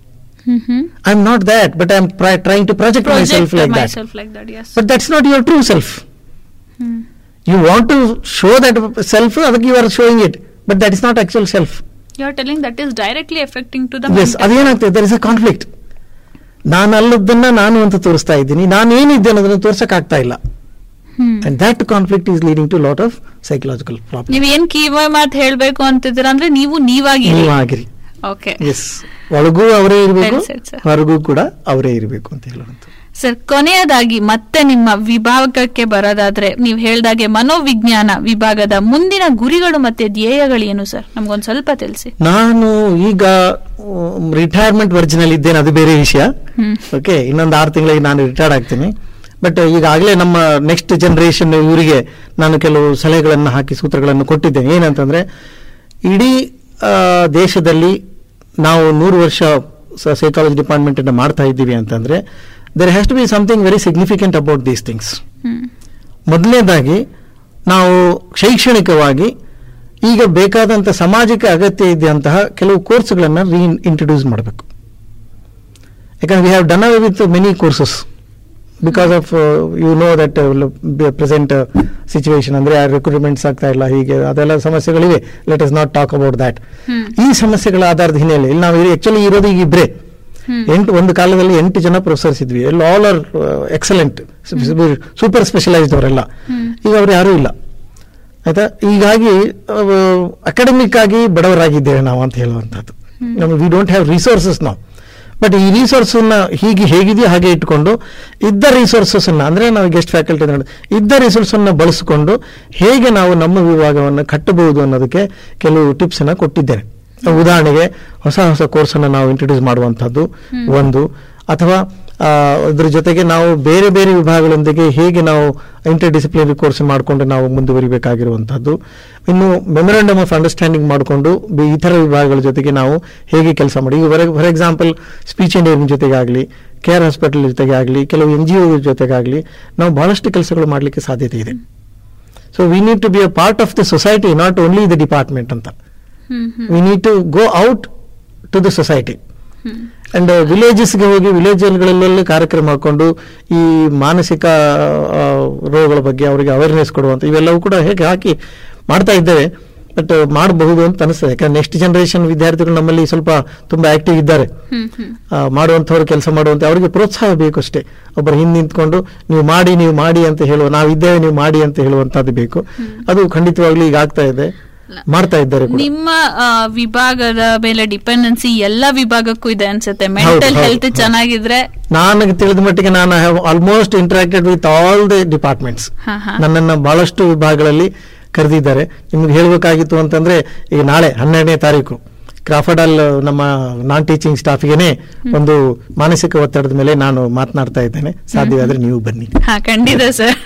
I am not that but I am trying to project myself like that myself like that yes but that's not your true self Hmm. You want to show that self ಅದಕ್ಕೆ you are showing it but that is not actual self you are telling that is directly affecting to the ಎಸ್ mental- ಅದೇನಾಗ್ತದೆ ದರ್ ಇಸ್ ಅ ಕಾನ್ಫ್ಲಿಕ್ಟ್ ನಾನು ಅಲ್ಲದನ್ನ ನಾನು ಅಂತ ತೋರಿಸ್ತಾ ಇದ್ದೀನಿ ನಾನು ಏನಿದ್ದೆ ಅನ್ನೋದನ್ನ ತೋರ್ಸಕ್ ಆಗ್ತಾ ಇಲ್ಲ Hmm. And that conflict is leading to lot of psychological problem ನೀವ್ ಏನ್ ಕಿವಿ ಮಾತು ಹೇಳ್ಬೇಕು ಅಂತಿದ್ದೀರಾ ಅಂದ್ರೆ ನೀವು ನೀವಾಗಿ ನೀವು ಆಗಿರಿ ಓಕೆ ಎಸ್ ಒಳಗೂ ಅವರೇ ಇರಬೇಕು Well said, sir. ಹೊರಗೂ ಕೂಡ ಅವರೇ ಇರಬೇಕು ಅಂತ ಹೇಳುವಂತ ಸರ್ ಕೊನೆಯದಾಗಿ ಮತ್ತೆ ನಿಮ್ಮ ವಿಭಾಗಕ್ಕೆ ಬರೋದಾದ್ರೆ ನೀವು ಹೇಳ್ದಾಗೆ ಮನೋವಿಜ್ಞಾನ ವಿಭಾಗದ ಮುಂದಿನ ಗುರಿಗಳು ಮತ್ತೆ ಧ್ಯೇಯಗಳು ಏನು ಸರ್ ನಮ್ಗೊಂದ್ ಸ್ವಲ್ಪ ತಿಳಿಸಿ ನಾನು ಈಗ ರಿಟೈರ್ಮೆಂಟ್ ವರ್ಜಿನಲ್ಲಿ ಇದ್ದೇನೆ ಅದು ಬೇರೆ ವಿಷಯ ಹ್ಮ್ ಓಕೆ ಇನ್ನೊಂದು ಆರು ತಿಂಗಳಿಗೆ ನಾನು ರಿಟೈರ್ಡ್ ಆಗ್ತೀನಿ ಬಟ್ ಈಗಾಗಲೇ ನಮ್ಮ ನೆಕ್ಸ್ಟ್ ಜನರೇಷನ್ ಇವರಿಗೆ ನಾನು ಕೆಲವು ಸಲಹೆಗಳನ್ನು ಹಾಕಿ ಸೂತ್ರಗಳನ್ನು ಕೊಟ್ಟಿದ್ದೇನೆ ಏನಂತಂದ್ರೆ ಇಡೀ ಆ, ದೇಶದಲ್ಲಿ ನಾವು ನೂರು ವರ್ಷ ಸೈಕಾಲಜಿ ಡಿಪಾರ್ಟ್ಮೆಂಟ್ ಅನ್ನು ಮಾಡ್ತಾ ಇದ್ದೀವಿ ಅಂತಂದ್ರೆ there has to be something very significant about these things hmm ಮೊದಲನೇದಾಗಿ ನಾವು ಶೈಕ್ಷಣಿಕವಾಗಿ ಈಗ ಬೇಕಾದಂಥ ಸಮಾಜಕ್ಕೆ ಅಗತ್ಯ ಇದೆಯಂತಹ ಕೆಲವು ಕೋರ್ಸ್ಗಳನ್ನು ರೀ ಇಂಟ್ರೊಡ್ಯೂಸ್ ಮಾಡಬೇಕು ಯಾಕಂದ್ರೆ we have done away with many courses because of you know that present situation ಅಂದ್ರೆ ರಿಕ್ರೂಟ್ಮೆಂಟ್ಸ್ ಆಗ್ತಾ ಇಲ್ಲ ಹೀಗೆ ಅದೆಲ್ಲ ಸಮಸ್ಯೆಗಳಿವೆ let us not talk about that hmm ಈ ಸಮಸ್ಯೆಗಳ ಆಧಾರದ ಹಿನ್ನೆಲೆ ಇಲ್ಲಿ ನಾವು ಆಕ್ಚುಲಿ ಇರೋದು ಈಗ ಇಬ್ರೇ ಹ್ಮ್. ಎಂಟು ಒಂದು ಕಾಲದಲ್ಲಿ ಎಂಟು ಜನ ಪ್ರೊಫೆಸರ್ಸ್ ಇದ್ವಿ ಎಲ್ಲ all are excellent super specialised ಅವರೆಲ್ಲ ಹ್ಮ್. ಈಗ ಅವ್ರು ಯಾರೂ ಇಲ್ಲ ಆಯ್ತಾ ಹೀಗಾಗಿ ಅಕಾಡೆಮಿಕ್ ಆಗಿ ಬಡವರಾಗಿದ್ದೇವೆ ನಾವು ಅಂತ ಹೇಳುವಂಥದ್ದು ನಮಗೆ ವಿ ಡೋಂಟ್ ಹ್ಯಾವ್ ರಿಸೋರ್ಸಸ್ ನಾವು ಬಟ್ ಈ ರಿಸೋರ್ಸನ್ನ ಹೀಗೆ ಹೇಗಿದೆಯೋ ಹಾಗೆ ಇಟ್ಕೊಂಡು ಇದ್ದ ರಿಸೋರ್ಸಸ್ ಅನ್ನ ಅಂದ್ರೆ ನಾವು ಗೆಸ್ಟ್ ಫ್ಯಾಕಲ್ಟಿ ಇದ್ದ ರಿಸೋರ್ಸ್ ಅನ್ನ ಬಳಸಿಕೊಂಡು ಹೇಗೆ ನಾವು ನಮ್ಮ ವಿಭಾಗವನ್ನು ಕಟ್ಟಬಹುದು ಅನ್ನೋದಕ್ಕೆ ಕೆಲವು ಟಿಪ್ಸ್ ಅನ್ನ ಕೊಟ್ಟಿದ್ದೇನೆ ಉದಾಹರಣೆಗೆ ಹೊಸ ಹೊಸ ಕೋರ್ಸ್ ಅನ್ನ ನಾವು ಇಂಟ್ರೊಡ್ಯೂಸ್ ಮಾಡುವಂತಹದ್ದು ಒಂದು ಅಥವಾ ಆ, ಅದ್ರ ಜೊತೆಗೆ ನಾವು ಬೇರೆ ಬೇರೆ ವಿಭಾಗಗಳೊಂದಿಗೆ ಹೇಗೆ ನಾವು ಇಂಟರ್ ಡಿಸಿಪ್ಲಿನರಿ ಕೋರ್ಸ್ ಮಾಡಿಕೊಂಡು ನಾವು ಮುಂದುವರಿಬೇಕಾಗಿರುವಂತಹದ್ದು ಇನ್ನು ಮೆಮೊರಂಡಮ್ ಆಫ್ ಅಂಡರ್ಸ್ಟ್ಯಾಂಡಿಂಗ್ ಮಾಡಿಕೊಂಡು ಬಿ- ಇತರ ವಿಭಾಗಗಳ ಜೊತೆಗೆ ನಾವು ಹೇಗೆ ಕೆಲಸ ಮಾಡಿ ಈಗ for example speech and hearing ಜೊತೆಗಾಗಲಿ ಕೇರ್ ಹಾಸ್ಪಿಟಲ್ ಜೊತೆಗೆ ಆಗಲಿ ಕೆಲವು ಎನ್ ಜಿ ಒ ಜೊತೆಗಾಗಲಿ ನಾವು ಬಹಳಷ್ಟು ಕೆಲಸಗಳು ಮಾಡಲಿಕ್ಕೆ ಸಾಧ್ಯತೆ ಇದೆ so we need to be a part of the society not only the department ಅಂತ hmm hmm we need to go out to the society hmm and ವಿಲೇಜಸ್ಗೆ ಹೋಗಿ ವಿಲೇಜ್ಗಳಲ್ಲಿ ಕಾರ್ಯಕ್ರಮ ಹಾಕೊಂಡು ಈ ಮಾನಸಿಕ ಆ, ರೋಗಗಳ ಬಗ್ಗೆ ಅವರಿಗೆ ಅವೇರ್ನೆಸ್ ಕೊಡುವಂತ ಇವೆಲ್ಲವೂ ಕೂಡ ಹೇಗೆ ಹಾಕಿ ಮಾಡ್ತಾ ಇದ್ದೇವೆ ಬಟ್ ಮಾಡಬಹುದು ಅಂತ ಅನಿಸ್ತದೆ ಯಾಕಂದ್ರೆ ನೆಕ್ಸ್ಟ್ ಜನರೇಷನ್ ವಿದ್ಯಾರ್ಥಿಗಳು ನಮ್ಮಲ್ಲಿ ಸ್ವಲ್ಪ ತುಂಬಾ ಆಕ್ಟಿವ್ ಇದ್ದಾರೆ ಹ್ಮ್ ಹ್ಮ್ ಆ, ಮಾಡುವಂಥವ್ರು ಕೆಲಸ ಮಾಡುವಂತ ಅವರಿಗೆ ಪ್ರೋತ್ಸಾಹ ಬೇಕು ಅಷ್ಟೇ ಒಬ್ಬರು ಹಿಂದೆ ನಿಂತ್ಕೊಂಡು ನೀವು ಮಾಡಿ ನೀವು ಮಾಡಿ ಅಂತ ಹೇಳುವ ನಾವಿದ್ದೇವೆ ನೀವು ಮಾಡಿ ಅಂತ ಹೇಳುವಂತದ್ದು ಬೇಕು ಅದು ಖಂಡಿತವಾಗ್ಲೂ ಈಗ ಆಗ್ತಾ ಇದೆ ಮಾಡ್ತಾ ಇದ್ದಾರೆ ಕೂಡ ನಿಮ್ಮ ಆ, ವಿಭಾಗದ ಮೇಲೆ ಡಿಪೆಂಡೆನ್ಸಿ ಎಲ್ಲಾ ವಿಭಾಗಕ್ಕೂ ಇದೆ ಅನ್ಸುತ್ತೆ ಮೆಂಟಲ್ ಹೌದು. ಹೆಲ್ತ್ ಚೆನ್ನಾಗಿದ್ರೆ ನನಗೆ ತಿಳಿದ ಮಟ್ಟಿಗೆ ನಾನು have almost interacted with all the departments ಹಾ, ಹಾ. ನನ್ನನ್ನು ಬಹಳಷ್ಟು ವಿಭಾಗಗಳಲ್ಲಿ ಕರೆದಿದ್ದಾರೆ ನಿಮ್ಗೆ ಹೇಳಬೇಕಾಗಿತ್ತು ಅಂತಂದ್ರೆ ಈಗ ನಾಳೆ ಹನ್ನೆರಡನೇ ತಾರೀಕು ಕ್ರಾಫರ್ಡಲ್ ನಮ್ಮ ನಾನ್ ಟೀಚಿಂಗ್ ಸ್ಟಾಫಿಗೆನೆ ಒಂದು ಮಾನಸಿಕ ಒತ್ತಡದ ಮೇಲೆ ನಾನು ಮಾತನಾಡ್ತಾ ಇದ್ದೇನೆ ಸಾಧ್ಯವಾದ್ರೆ ನೀವು ಬನ್ನಿ ಹಾ ಖಂಡಿತ ಸರ್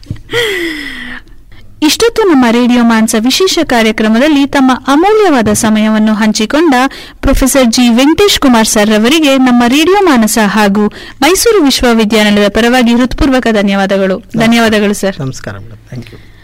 ಇಷ್ಟೊತ್ತು ನಮ್ಮ ರೇಡಿಯೋ ಮಾನ್ಸ ವಿಶೇಷ ಕಾರ್ಯಕ್ರಮದಲ್ಲಿ ತಮ್ಮ ಅಮೂಲ್ಯವಾದ ಸಮಯವನ್ನು ಹಂಚಿಕೊಂಡ professor G Venkatesh Kumar sir ಅವರಿಗೆ ನಮ್ಮ ರೇಡಿಯೋ ಮಾನಸ ಹಾಗೂ ಮೈಸೂರು ವಿಶ್ವವಿದ್ಯಾನಿಲಯದ ಪರವಾಗಿ ಹೃತ್ಪೂರ್ವಕ ಧನ್ಯವಾದಗಳು ಧನ್ಯವಾದಗಳು ಸರ್ ನಮಸ್ಕಾರ ಮೇಡಮ್ ಥ್ಯಾಂಕ್ ಯು